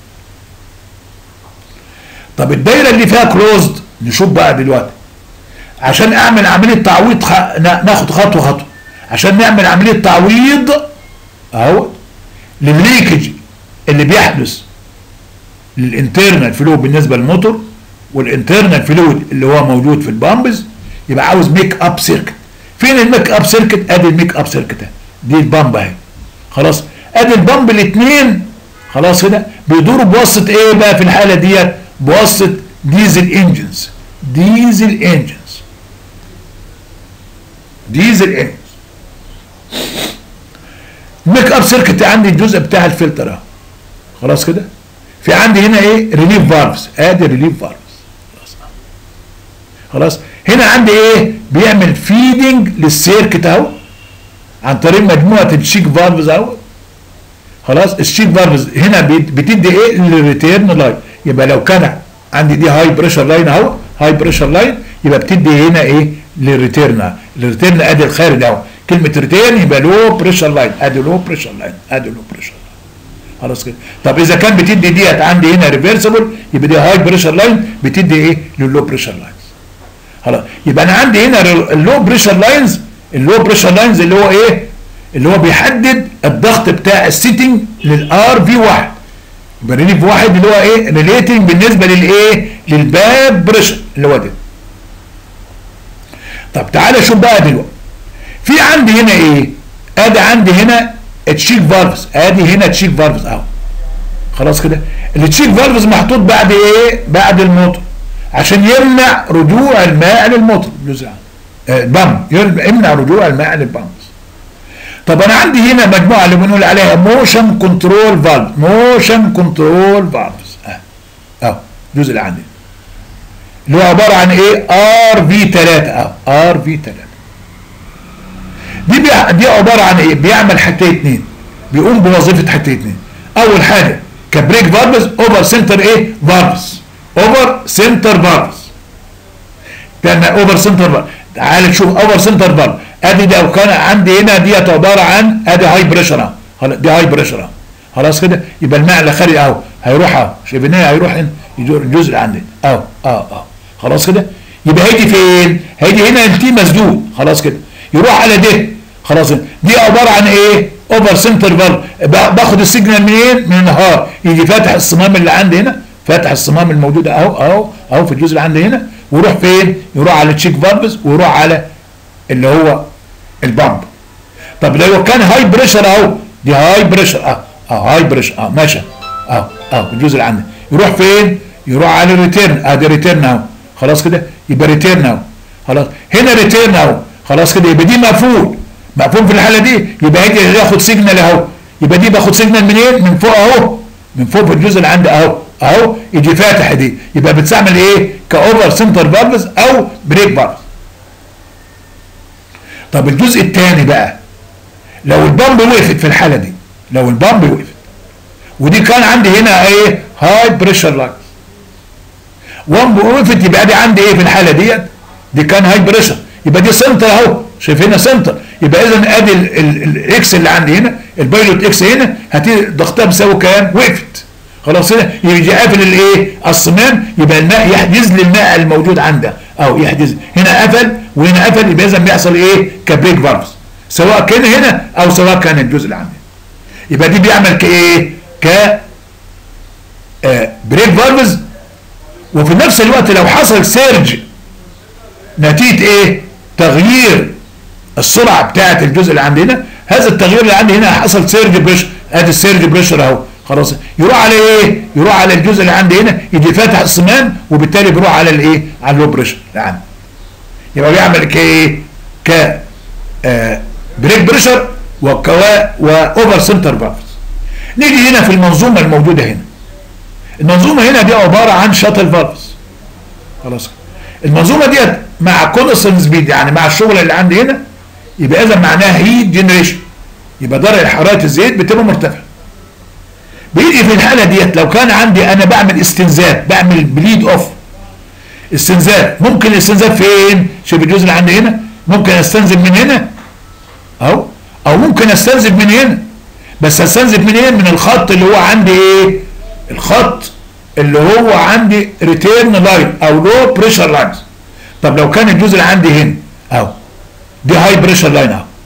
طب الدايره اللي فيها كلوزد نشوف بقى دلوقتي عشان اعمل عمليه تعويض خ... ناخد خطوه خطوه عشان نعمل عمليه تعويض اهو للليكج اللي بيحدث للانترنال فلويد بالنسبه للموتور والانترنال فلويد اللي هو موجود في البامبز يبقى عاوز ميك اب سيركت فين الميك اب سيركت ادي الميك اب سيركت دي البامب اهي خلاص ادي البامب الاثنين خلاص كده بيدوروا بواسطه ايه بقى في الحاله ديت بواسطه ديزل انجنز ديزل انجنز ديزل انجنز الميك اب سيركت عندي الجزء بتاع الفلتر اهو خلاص كده في عندي هنا ايه ريليف فالفز ادي ريليف فالفز خلاص خلاص هنا عندي ايه بيعمل فيدنج للسيركت اهو عن طريق مجموعه الشيك فالفز اهو خلاص الشيك فالفز هنا بتدي ايه للريتيرن لاين يبقى لو كان عندي دي هاي بريشر لاين اهو هاي بريشر لاين يبقى بتدي هنا ايه للريتيرن الريتيرن ادي الخارج اهو كلمه ريتيرن يبقى لو بريشر لاين ادي لو بريشر لاين ادي لو بريشر لاين خلاص كده طب اذا كان بتدي ديت عندي هنا ريفرسبل يبقى دي هاي بريشر لاين بتدي ايه للو بريشر لاينز خلاص يبقى انا عندي هنا اللو بريشر لاينز اللو بريشر لاينز اللي هو ايه اللي هو بيحدد الضغط بتاع السيتنج للار في واحد يبقى ريليف واحد اللي هو ايه ريليتنج بالنسبه للايه للباب بريشر اللي هو ده طب تعالى شوف بقى دلوقتي في عندي هنا ايه ادي عندي هنا التشيك فالفز ادي هنا تشيك فالفز اهو خلاص كده التشيك فالفز محطوط بعد ايه بعد الموتور عشان يمنع رجوع الماء للموتور الجزء البامب يمنع رجوع الماء للبامب طب انا عندي هنا مجموعه اللي بنقول عليها موشن كنترول فالف موشن كنترول فالفز اه اهو الجزء اللي عندي اللي هو عباره عن ايه ار في 3 اهو ار في 3 دي دي عباره عن ايه بيعمل حاجتين اتنين بيقوم بوظيفه حاجتين اتنين اول حاجه كبريك فالفز اوفر سنتر ايه فالفز اوفر سنتر فالفز كان اوفر سنتر فالف تعال نشوف اوفر سنتر فالف ادي ده لو كان عندي هنا ديت عباره عن ادي هاي بريشر اهو دي هاي بريشر اهو خلاص كده يبقى الماء اللي خارج اهو هيروح اهو شايفين هنا هيروح هنا الجزء اللي عندنا اهو اهو اهو خلاص كده يبقى هيجي فين؟ هيجي هنا انتي مسدود خلاص كده يروح على ده خلاص دي عباره عن ايه؟ اوفر سنتر فالف باخد السيجنال منين؟ من النهار يجي فاتح الصمام اللي عندي هنا فاتح الصمام الموجود اهو اهو اهو في الجزء اللي عندي هنا ويروح فين؟ يروح على التشيك فالفز ويروح على اللي هو البامب طب لو كان هاي بريشر اهو دي هاي بريشر اه اه هاي بريشر اه ماشي اه اه الجزء اللي عندي يروح فين؟ يروح على الريتيرن ادي ريتيرن اهو خلاص كده يبقى ريتيرن اهو خلاص هنا ريتيرن اهو خلاص كده يبقى دي مقفول مقفول في الحاله دي يبقى هيجي ياخد سيجنال اهو يبقى دي باخد سيجنال منين؟ من فوق اهو من فوق في الجزء اللي عندي اهو اهو يجي فاتح دي يبقى بتستعمل ايه؟ كاوفر سنتر فالفز او بريك فالفز طب الجزء الثاني بقى لو البامب وقفت في الحاله دي لو البامب وقفت ودي كان عندي هنا ايه هاي بريشر لاين وامب وقفت يبقى دي عندي ايه في الحاله ديت دي كان هاي بريشر يبقى دي سنتر اهو شايف هنا سنتر يبقى اذا ادي الاكس اللي عندي هنا البايلوت اكس هنا هتيجي ضغطها بيساوي كام وقفت خلاص هنا يجي قافل الايه الصمام يبقى الماء يحجز لي الماء الموجود عندها او يحجز هنا قفل وهنا قفل يبقى اذا بيحصل ايه كبريك فالفز سواء كان هنا او سواء كان الجزء اللي عندي يبقى دي بيعمل كايه ك آه بريك فالفز وفي نفس الوقت لو حصل سيرج نتيجه ايه تغيير السرعه بتاعه الجزء اللي عندي هنا هذا التغيير اللي عندي هنا حصل سيرج بريشر ادي السيرج بريشر اهو خلاص يروح على ايه يروح على الجزء اللي عندي هنا يجي فاتح الصمام وبالتالي بيروح على الايه على اللو بريشر اللي عندي يبقى بيعمل كايه ك آه بريك بريشر وكوا واوفر سنتر فالفز نيجي هنا في المنظومه الموجوده هنا المنظومه هنا دي عباره عن شاتل فالفز خلاص المنظومه ديت مع كونستنت سبيد يعني مع الشغل اللي عندي هنا يبقى اذا معناها هيت جنريشن يبقى درجه حراره الزيت بتبقى مرتفعه بيجي في الحاله ديت لو كان عندي انا بعمل استنزاف بعمل بليد اوف استنزاف ممكن الاستنزاف فين شوف الجزء اللي عندي هنا ممكن استنزف من هنا اهو او ممكن استنزف من هنا بس استنزف من هنا من الخط اللي هو عندي ايه الخط اللي هو عندي ريتيرن لاين او لو بريشر لاينز طب لو كان الجزء اللي عندي هنا اهو دي هاي بريشر لاين اهو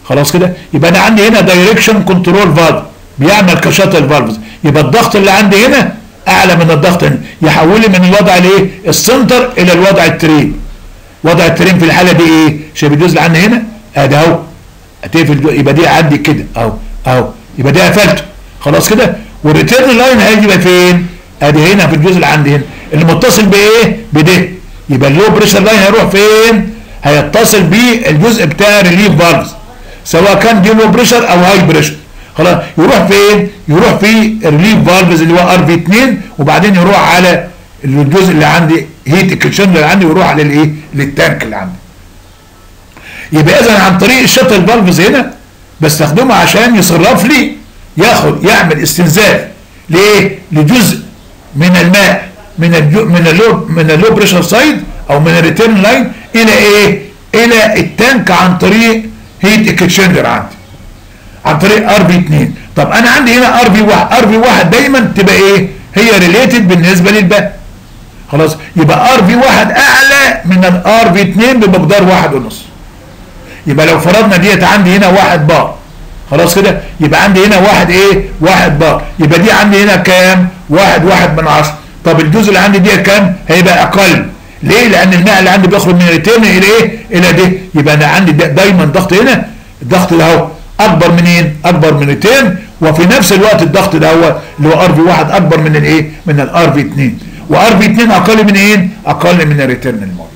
خلاص كده يبقى انا عندي هنا دايركشن كنترول فالف بيعمل كشاتل فالفز يبقى الضغط اللي عندي هنا اعلى من الضغط هنا يحول لي من الوضع الايه السنتر الى الوضع الترين وضع الترين في الحاله دي ايه شايف الجزء اللي عندي هنا ادي اهو هتقفل يبقى دي عندي كده اهو اهو يبقى ده قفلته خلاص كده والريتيرن لاين هيجي فين ادي هنا في الجزء اللي عندي هنا اللي متصل بايه بده يبقى اللو بريشر لاين هيروح فين هيتصل بالجزء بتاع ريليف فالفز سواء كان دي لو بريشر او هاي بريشر خلاص يروح فين يروح في الريليف فالفز اللي هو ار في 2 وبعدين يروح على الجزء اللي عندي هيت اكشن اللي عندي ويروح على الايه للتانك اللي عندي يبقى اذا عن طريق الشتل فالفز هنا بستخدمه عشان يصرف لي ياخد يعمل استنزاف لايه لجزء من الماء من الجو من اللو من اللو بريشر سايد او من الريتيرن لاين الى ايه الى التانك عن طريق هيت اكشنجر عندي عن طريق ار في 2 طب انا عندي هنا ار في 1 ار في 1 دايما تبقى ايه هي ريليتد بالنسبه للباقي خلاص يبقى ار في 1 اعلى من الار في 2 بمقدار واحد ونص يبقى لو فرضنا ديت عندي هنا واحد بار خلاص كده يبقى عندي هنا واحد ايه واحد بار يبقى دي عندي هنا كام واحد واحد من عشرة طب الجزء اللي عندي دي كام هيبقى اقل ليه لان الماء اللي عندي بيخرج من الريتيرن الى ايه الى ده يبقى انا عندي دايما ضغط هنا الضغط ده اهو اكبر منين اكبر من ريتيرن وفي نفس الوقت الضغط ده هو اللي هو ار في 1 اكبر من الايه من الار في 2 وار في 2 اقل من ايه اقل من الريتيرن الموجود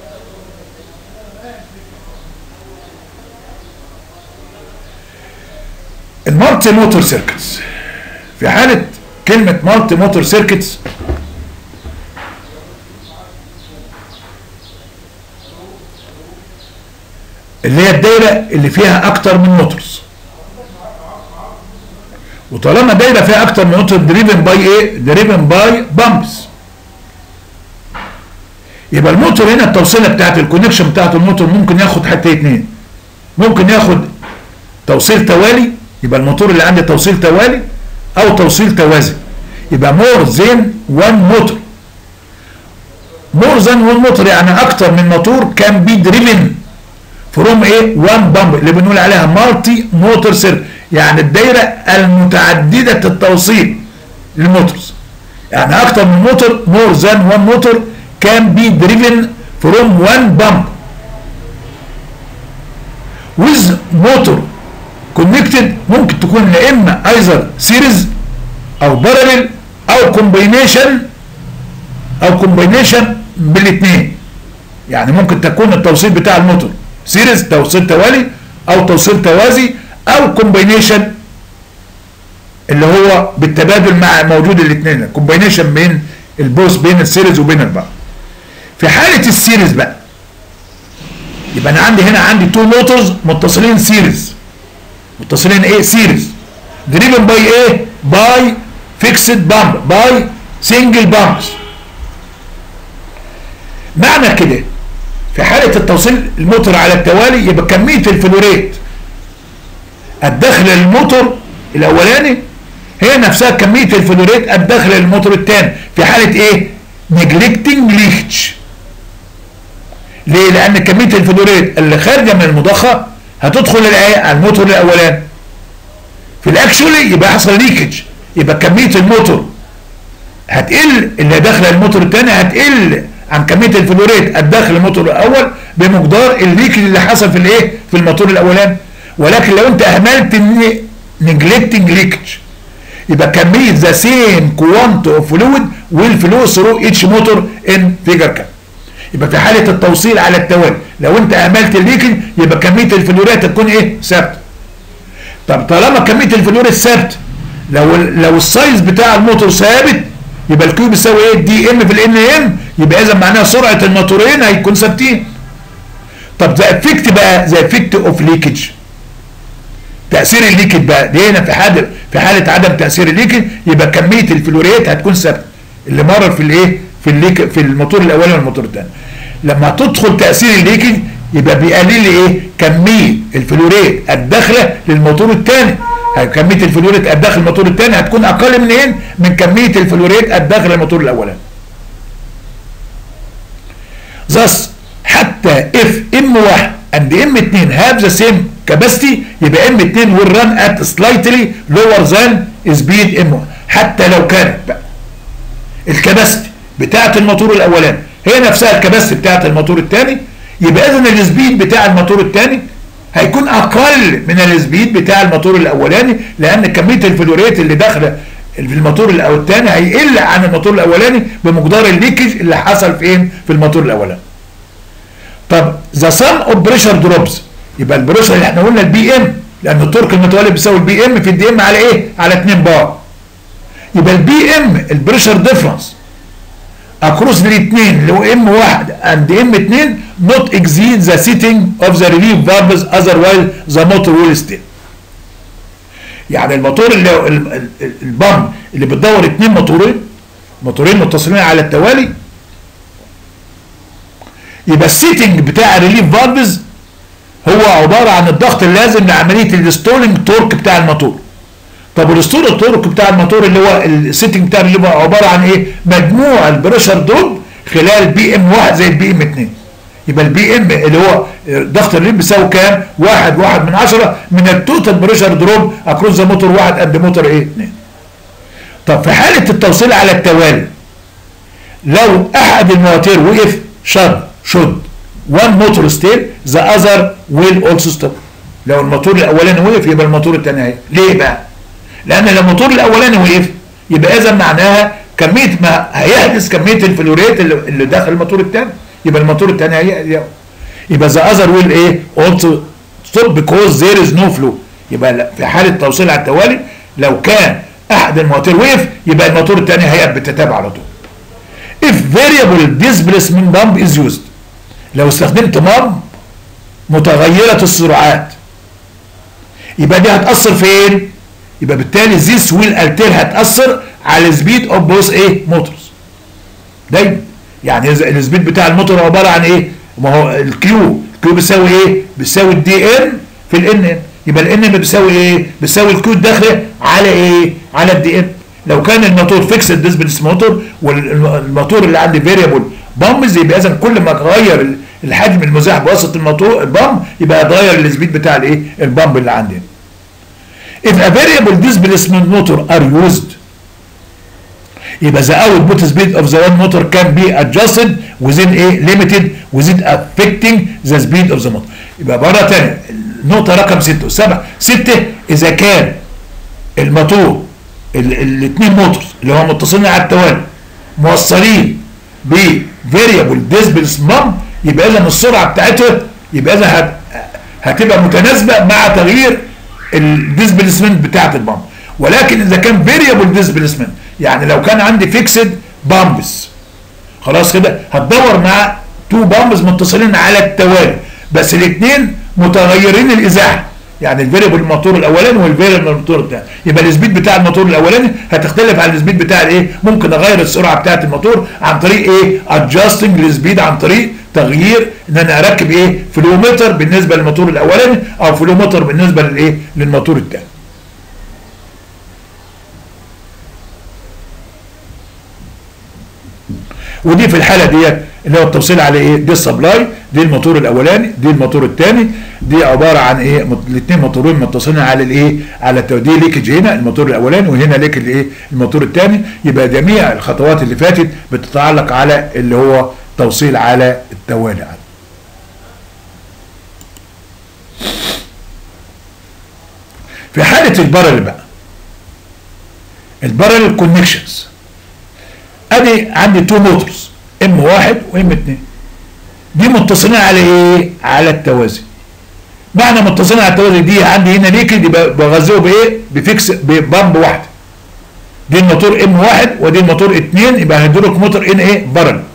المالتي موتور سيركتس في حاله كلمه مالتي موتور سيركتس اللي هي الدايره اللي فيها اكتر من موتورز وطالما دايره فيها اكتر من موتور دريفن باي ايه دريفن باي بامبس يبقى الموتور هنا التوصيله بتاعت الكونكشن بتاعت الموتور ممكن ياخد حتى اتنين ممكن ياخد توصيل توالي يبقى الموتور اللي عندي توصيل توالي او توصيل توازي يبقى مور ذان وان موتور مور ذان وان موتور يعني اكتر من موتور كان بي دريفن فروم ايه وان بامب اللي بنقول عليها مالتي موتور سير يعني الدايره المتعدده التوصيل للموتورز يعني اكتر من موتور مور ذان وان موتور كان بي دريفن فروم وان بامب with موتور كونكتد ممكن تكون يا اما ايزر سيريز او بارلل او كومبينيشن او كومبينيشن بالاثنين يعني ممكن تكون التوصيل بتاع الموتور سيريز توصيل توالي او توصيل توازي او كومبينيشن اللي هو بالتبادل مع موجود الاثنين كومبينيشن بين البوس بين السيريز وبين البعض في حاله السيريز بقى يبقى انا عندي هنا عندي تو موتورز متصلين سيريز متصلين ايه سيريز دريفن باي ايه باي فيكسد بامب باي سنجل بامبس معنى كده في حالة التوصيل الموتور على التوالي يبقى كمية الفلوريت الداخل للموتور الاولاني هي نفسها كمية الفلوريت الداخل للموتور الثاني في حالة ايه نجلكتنج ليكج ليه لان كمية الفلوريت اللي خارجة من المضخة هتدخل على الموتور الاولاني في الاكشولي يبقى يحصل ليكج يبقى كميه الموتور هتقل اللي داخله الموتور الثاني هتقل عن كميه الفلوريت الداخل الموتور الاول بمقدار الليكج اللي حصل في الايه في الموتور الاولاني ولكن لو انت اهملت نجلكتنج ليكج يبقى كميه ذا سيم كوانت اوف فلويد ويل فلو ثرو اتش موتور ان فيجر كام يبقى في حاله التوصيل على التوالي لو انت اهملت الليكج يبقى كميه الفلوريت هتكون ايه ثابته طب طالما كميه الفلوريت ثابته لو لو السايز بتاع الموتور ثابت يبقى الكيو بيساوي ايه دي ام في الان ام يبقى اذا معناها سرعه الموتورين هيكون ثابتين طب ذا افكت بقى ذا افكت اوف ليكج تاثير الليكج بقى دي هنا في حاله في حاله عدم تاثير الليكج يبقى كميه الفلوريت هتكون ثابته اللي مرر في الايه في الليك في الموتور الاولاني والموتور الثاني لما تدخل تاثير الليكج يبقى بيقلل لي ايه كميه الفلوريت الداخله للموتور الثاني كميه الفلوريت الداخل الموتور الثاني هتكون اقل من ايه من كميه الفلوريت الداخل الموتور الاولاني thus حتى if M1 and M2 have the same كاباسيتي يبقى ام 2 will run at slightly lower than speed ام 1 حتى لو كانت بقى الكباستي بتاعه الموتور الاولاني هي نفسها الكباستي بتاعه الموتور الثاني يبقى اذا السبيد بتاع الموتور الثاني هيكون اقل من السبيد بتاع الموتور الاولاني لان كميه الفلوريت اللي داخله في الموتور الثاني هيقل عن الموتور الاولاني بمقدار الليكج اللي حصل فين في الموتور الاولاني طب ذا سم اوف بريشر دروبز يبقى البريشر اللي احنا قلنا البي ام لان التورك المتولد بيساوي البي ام في الدي ام على ايه على 2 بار يبقى البي ام البريشر ديفرنس اكروس الاثنين اللي هو ام 1 اند ام 2 not exceed the setting of the relief valves otherwise the motor will stay يعني الموتور اللي البام اللي بتدور اثنين موتورين موتورين متصلين على التوالي يبقى السيتنج بتاع الريليف فالفز هو عباره عن الضغط اللازم لعمليه الستولينج تورك بتاع الموتور طب والستول التورك بتاع الموتور اللي هو السيتنج بتاع اللي هو عباره عن ايه مجموع البريشر دروب خلال بي ام 1 زي البي ام 2 يبقى البي ام اللي هو ضغط الريم بيساوي كام؟ 1 1 من 10 من التوتال بريشر دروب اكروس ذا موتور 1 قد موتور ايه؟ 2 طب في حاله التوصيل على التوالي لو احد المواتير وقف شد شد وان موتور ستيل ذا اذر ويل اولسو ستوب لو الموتور الاولاني وقف يبقى الموتور الثاني هي ليه بقى؟ لان لو الموتور الاولاني وقف يبقى اذا معناها كميه ما هيحدث كميه الفلوريت اللي, اللي داخل الموتور الثاني يبقى الموتور الثاني هي يبقى ذا اذر ويل ايه اولسو ستوب بيكوز ذير از نو فلو يبقى في حاله توصيل على التوالي لو كان احد المواتير وقف يبقى الموتور الثاني هيقف بالتتابع على طول if variable displacement pump is used لو استخدمت بامب متغيرة السرعات يبقى دي هتأثر فين؟ يبقى بالتالي this will alter هتأثر على السبيد اوف بوث ايه؟ موتورز دايما يعني السبيد بتاع الموتور عبارة عن ايه؟ ما هو الكيو الكيو بيساوي ايه؟ بيساوي الدي ان في الان ان يبقى الان ان بيساوي ايه؟ بيساوي الكيو الداخلي على ايه؟ على الدي ان لو كان الموتور فيكسد ديسبلس موتور والموتور اللي عندي فيريبل بامز يبقى اذا كل ما تغير الحجم المزاح بواسطه الموتور البامب يبقى يتغير السبيد بتاع الايه البامب اللي عندي if a variable displacement motor are used يبقى the output speed of the one motor can be adjusted within a limited within affecting the speed of the motor يبقى مرة ثانية النقطة رقم 6 7 6 إذا كان الموتور الاثنين موتورز اللي هم متصلين على التوالي موصلين ب variable displacement يبقى اذا السرعه بتاعتها يبقى اذا هت هتبقى متناسبه مع تغيير الديسبليسمنت بتاعت البامب ولكن اذا كان فيريبل ديسبليسمنت يعني لو كان عندي فيكسد بامبس خلاص كده هتدور مع تو بامبس متصلين على التوالي بس الاثنين متغيرين الازاحه يعني الفيريبل الموتور الاولاني والفيريبل الموتور الثاني يبقى السبيد بتاع الموتور الاولاني هتختلف عن السبيد بتاع الايه ممكن اغير السرعه بتاعه الموتور عن طريق ايه ادجستنج للسبيد عن طريق تغيير ان انا اركب ايه فلومتر بالنسبه للموتور الاولاني او فلومتر بالنسبه للايه للموتور الثاني ودي في الحاله ديت اللي هو التوصيل على ايه دي السبلاي دي الموتور الاولاني دي الموتور الثاني دي عباره عن ايه الاثنين موتورين متصلين على الايه على دي ليكج هنا الموتور الاولاني وهنا ليك الايه الموتور الثاني يبقى جميع الخطوات اللي فاتت بتتعلق على اللي هو توصيل على التوالي في حاله البارل بقى البارل كونكشنز ادي عندي تو موتورز ام واحد وام اتنين دي متصلين على ايه؟ على التوازي معنى متصلين على التوازي دي عندي هنا ليكد يبقى بغذيه بايه؟ بفيكس ببامب واحده دي الموتور ام واحد ودي الموتور اتنين يبقى هيدرك موتور ان ايه؟ برل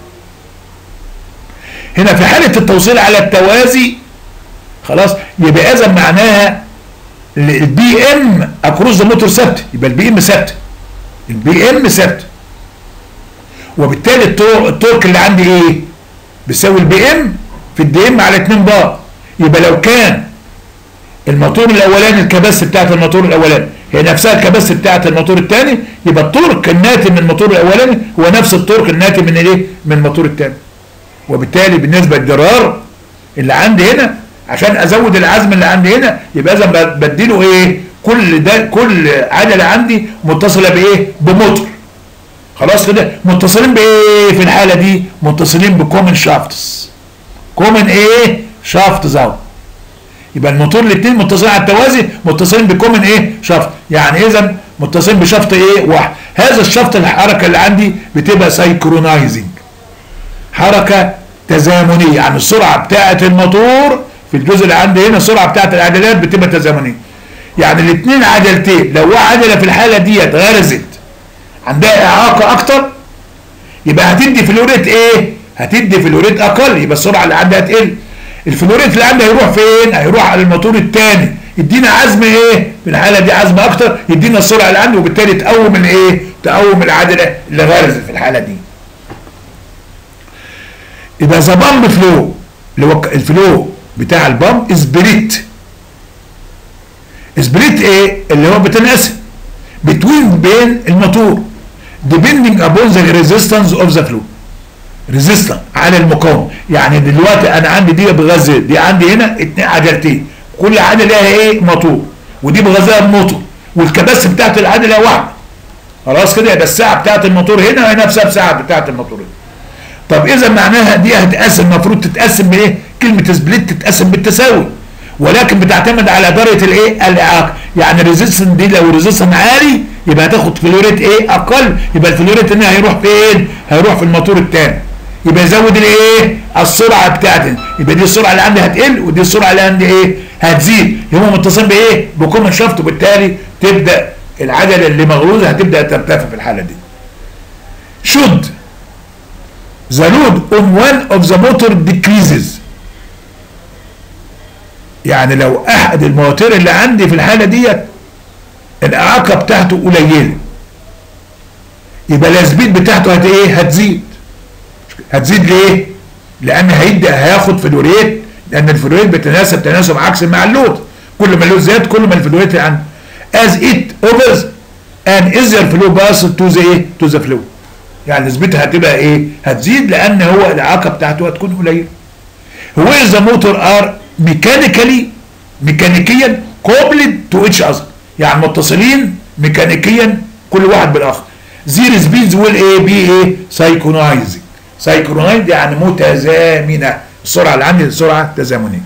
هنا في حاله التوصيل على التوازي خلاص يبقى اذا معناها البي ام اكروس ذا موتور ثابت يبقى البي ام ثابت البي ام ثابت وبالتالي التورك اللي عندي ايه بيساوي البي ام في الدي ام على 2 بار يبقى لو كان الموتور الاولاني الكباس بتاعت الموتور الاولاني هي نفسها الكباس بتاعت الموتور الثاني يبقى التورك الناتج من الموتور الاولاني هو نفس التورك الناتج من الايه من الموتور الثاني وبالتالي بالنسبه للدرار اللي عندي هنا عشان ازود العزم اللي عندي هنا يبقى اذا بديله ايه كل ده كل عجله عندي متصله بايه بموتور خلاص كده متصلين بايه في الحاله دي متصلين بكومن شافتس كومن ايه شافت اهو يبقى الموتور الاثنين متصلين على التوازي متصلين بكومن ايه شافت يعني اذا متصلين بشفط ايه واحد هذا الشفط الحركه اللي عندي بتبقى سايكرونايزنج حركه تزامنيه يعني السرعه بتاعه الموتور في الجزء اللي عندي هنا السرعه بتاعه العجلات بتبقى تزامنيه يعني الاثنين عجلتين لو عجله في الحاله ديت غرزت عندها اعاقه اكتر يبقى هتدي فلوريت ايه هتدي فلوريت اقل يبقى السرعه اللي عندها تقل الفلوريت اللي عندها هيروح فين هيروح على الموتور الثاني يدينا عزم ايه في الحاله دي عزم اكتر يدينا السرعه اللي عنده وبالتالي تقوم الايه تقوم العجله اللي غرزت في الحاله دي يبقى ذا بامب فلو اللي هو الفلو بتاع البامب سبريت سبريت ايه اللي هو بتنقسم بتوين بين الموتور depending upon the resistance of the flow ريزيستنس على المقاومه يعني دلوقتي انا عندي دي بغذاء دي عندي هنا اتنين عجلتين كل عجله ليها ايه موتور ودي بغذاء بموتور والكباس بتاعت العجله واحده خلاص كده يبقى الساعه بتاعت الموتور هنا هي نفسها الساعه بتاعت الموتور هنا طب اذا معناها دي هتقسم المفروض تتقسم بايه كلمه سبليت تتقسم بالتساوي ولكن بتعتمد على درجه الايه الاعاقه يعني الريزيستنس دي لو ريزيستنس عالي يبقى هتاخد فلوريت ايه اقل يبقى الفلوريت هنا هيروح فين هيروح في الموتور الثاني يبقى يزود الايه السرعه بتاعتي يبقى دي السرعه اللي عندي هتقل ودي السرعه اللي عندي ايه هتزيد هم متصلين بايه بكومن شافت وبالتالي تبدا العجله اللي مغروزه هتبدا ترتفع في الحاله دي should the load on one of the motor decreases يعني لو احد المواتير اللي عندي في الحاله ديت الاعاقه بتاعته قليله يبقى السبيد بتاعته هت ايه هتزيد هتزيد ليه لان هيبدا هياخد فلوريت لان الفلوريت بتناسب تناسب عكسي مع اللود كل ما اللود زاد كل ما الفلوريت عنده as it overs and easier flow pass to the ايه to the flow يعني نسبتها هتبقى ايه هتزيد لان هو الاعاقه بتاعته هتكون قليله where the motor are mechanically ميكانيكيا coupled to each other يعني متصلين ميكانيكيا كل واحد بالاخر زير سبيدز ويل ايه بي ايه سايكونايزنج سايكونايز يعني متزامنه السرعه اللي عندي السرعه تزامنيه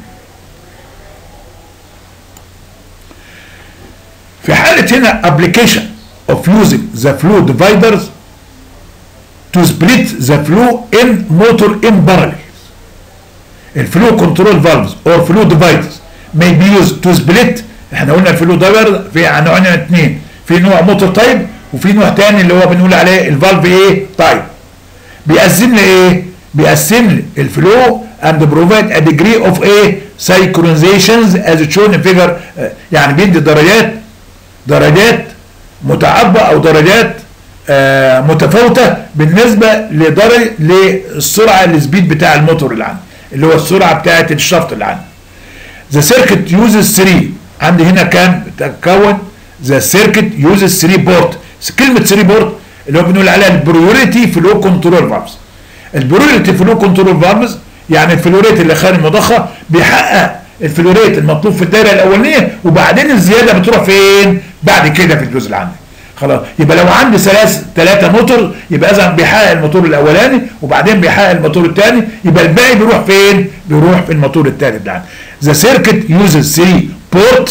في حاله هنا application of using the flow dividers to split the flow in motor in parallel الفلو كنترول فالفز اور فلو ديفايدرز may be used to split احنا قلنا الفلو دايفر في نوعين اثنين في نوع موتور تايب وفي نوع تاني اللي هو بنقول عليه الفالف ايه تايب بيقسم لي ايه بيقسم لي الفلو and provide a degree of ايه synchronizations as shown in figure يعني بيدي درجات درجات متعبة او درجات آه متفاوتة بالنسبة لدرجة للسرعة السبيد بتاع الموتور اللي عندي اللي هو السرعة بتاعت الشفط اللي عندي The circuit uses 3 عندي هنا كام تكون The circuit uses 3 بورت كلمة 3 بورت اللي هو بنقول عليها البريوريتي فلو كنترول فالفز البريوريتي فلو كنترول فالفز يعني الفلوريت اللي خارج المضخه بيحقق الفلوريت المطلوب في الدايره الاولانيه وبعدين الزياده بتروح فين؟ بعد كده في الجزء اللي عندي خلاص يبقى لو عندي ثلاث ثلاثه موتور يبقى اذا بيحقق الموتور الاولاني وبعدين بيحقق الموتور الثاني يبقى الباقي بيروح فين؟ بيروح في الموتور الثالث ده The circuit uses 3 port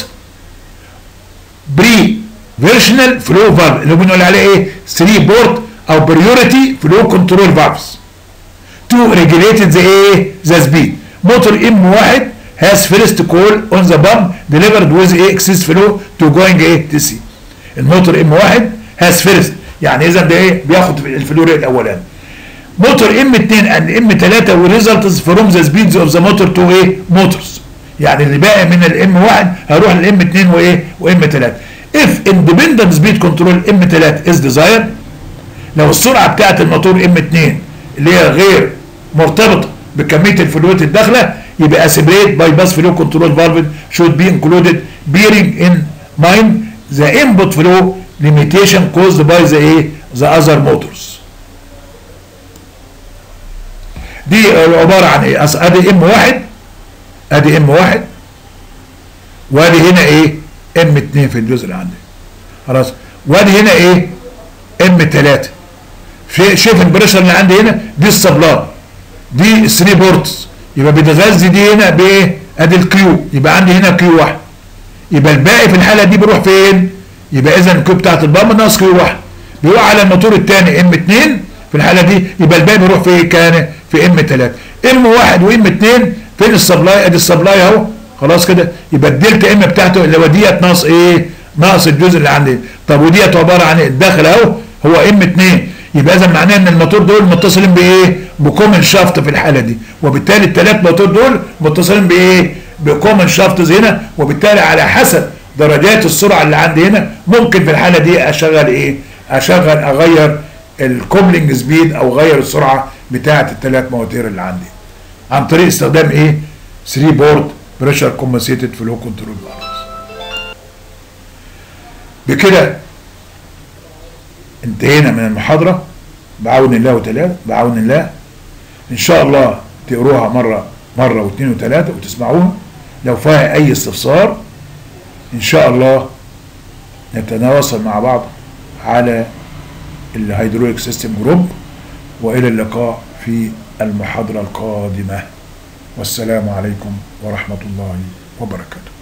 pre versional flow valve اللي بنقول عليه ايه 3 بورت او priority flow control valves to regulate the ايه the speed موتور ام واحد has first call on the pump delivered with ايه excess flow to going ايه to see الموتور ام واحد has first يعني اذا ده ايه بياخد الفلو ريت الاولاني موتور ام 2 and ام 3 results from the speeds of the motor to ايه motors يعني اللي باقي من الام 1 هيروح للام 2 وايه وام 3 if independent speed control ام 3 is desired لو السرعه بتاعت الموتور ام 2 اللي هي غير مرتبطه بكميه الفلويد الداخله يبقى سيبريت باي باس فلو كنترول فالف should be included bearing in mind the input flow limitation caused by the ايه the other motors دي عباره عن ايه ادي ام واحد ادي ام واحد وادي هنا ايه ام اتنين في الجزء اللي عندي خلاص وادي هنا ايه ام تلاتة في شوف البريشر اللي عندي هنا دي السبلاي دي 3 بورتس يبقى بتغذي دي هنا بايه ادي الكيو يبقى عندي هنا كيو واحد يبقى الباقي في الحاله دي بيروح فين يبقى اذا الكيو بتاعت البامب ناقص كيو واحد بيروح على الموتور الثاني ام 2 في الحاله دي يبقى الباقي بيروح في كان في ام 3 ام 1 وام 2 فين السبلاي ادي السبلاي اهو خلاص كده يبقى الدلتا ام بتاعته اللي هو ديت ناقص ايه ناقص الجزء اللي عندي طب وديت عباره عن الداخل اهو هو ام 2 يبقى اذا معناه ان الموتور دول متصلين بايه بكومن شافت في الحاله دي وبالتالي الثلاث موتور دول متصلين بايه بكومن شافتز هنا وبالتالي على حسب درجات السرعه اللي عندي هنا ممكن في الحاله دي اشغل ايه اشغل اغير الكوبلنج سبيد او اغير السرعه بتاعه الثلاث مواتير اللي عندي عن طريق استخدام ايه 3 بورد بريشر كومبنسيتد فلو كنترول بالانس بكده انتهينا من المحاضره بعون الله وتلاته بعون الله ان شاء الله تقروها مره مره واثنين وثلاثه وتسمعوها لو فيها اي استفسار ان شاء الله نتواصل مع بعض على الهيدروليك سيستم جروب والى اللقاء في المحاضره القادمه والسلام عليكم ورحمه الله وبركاته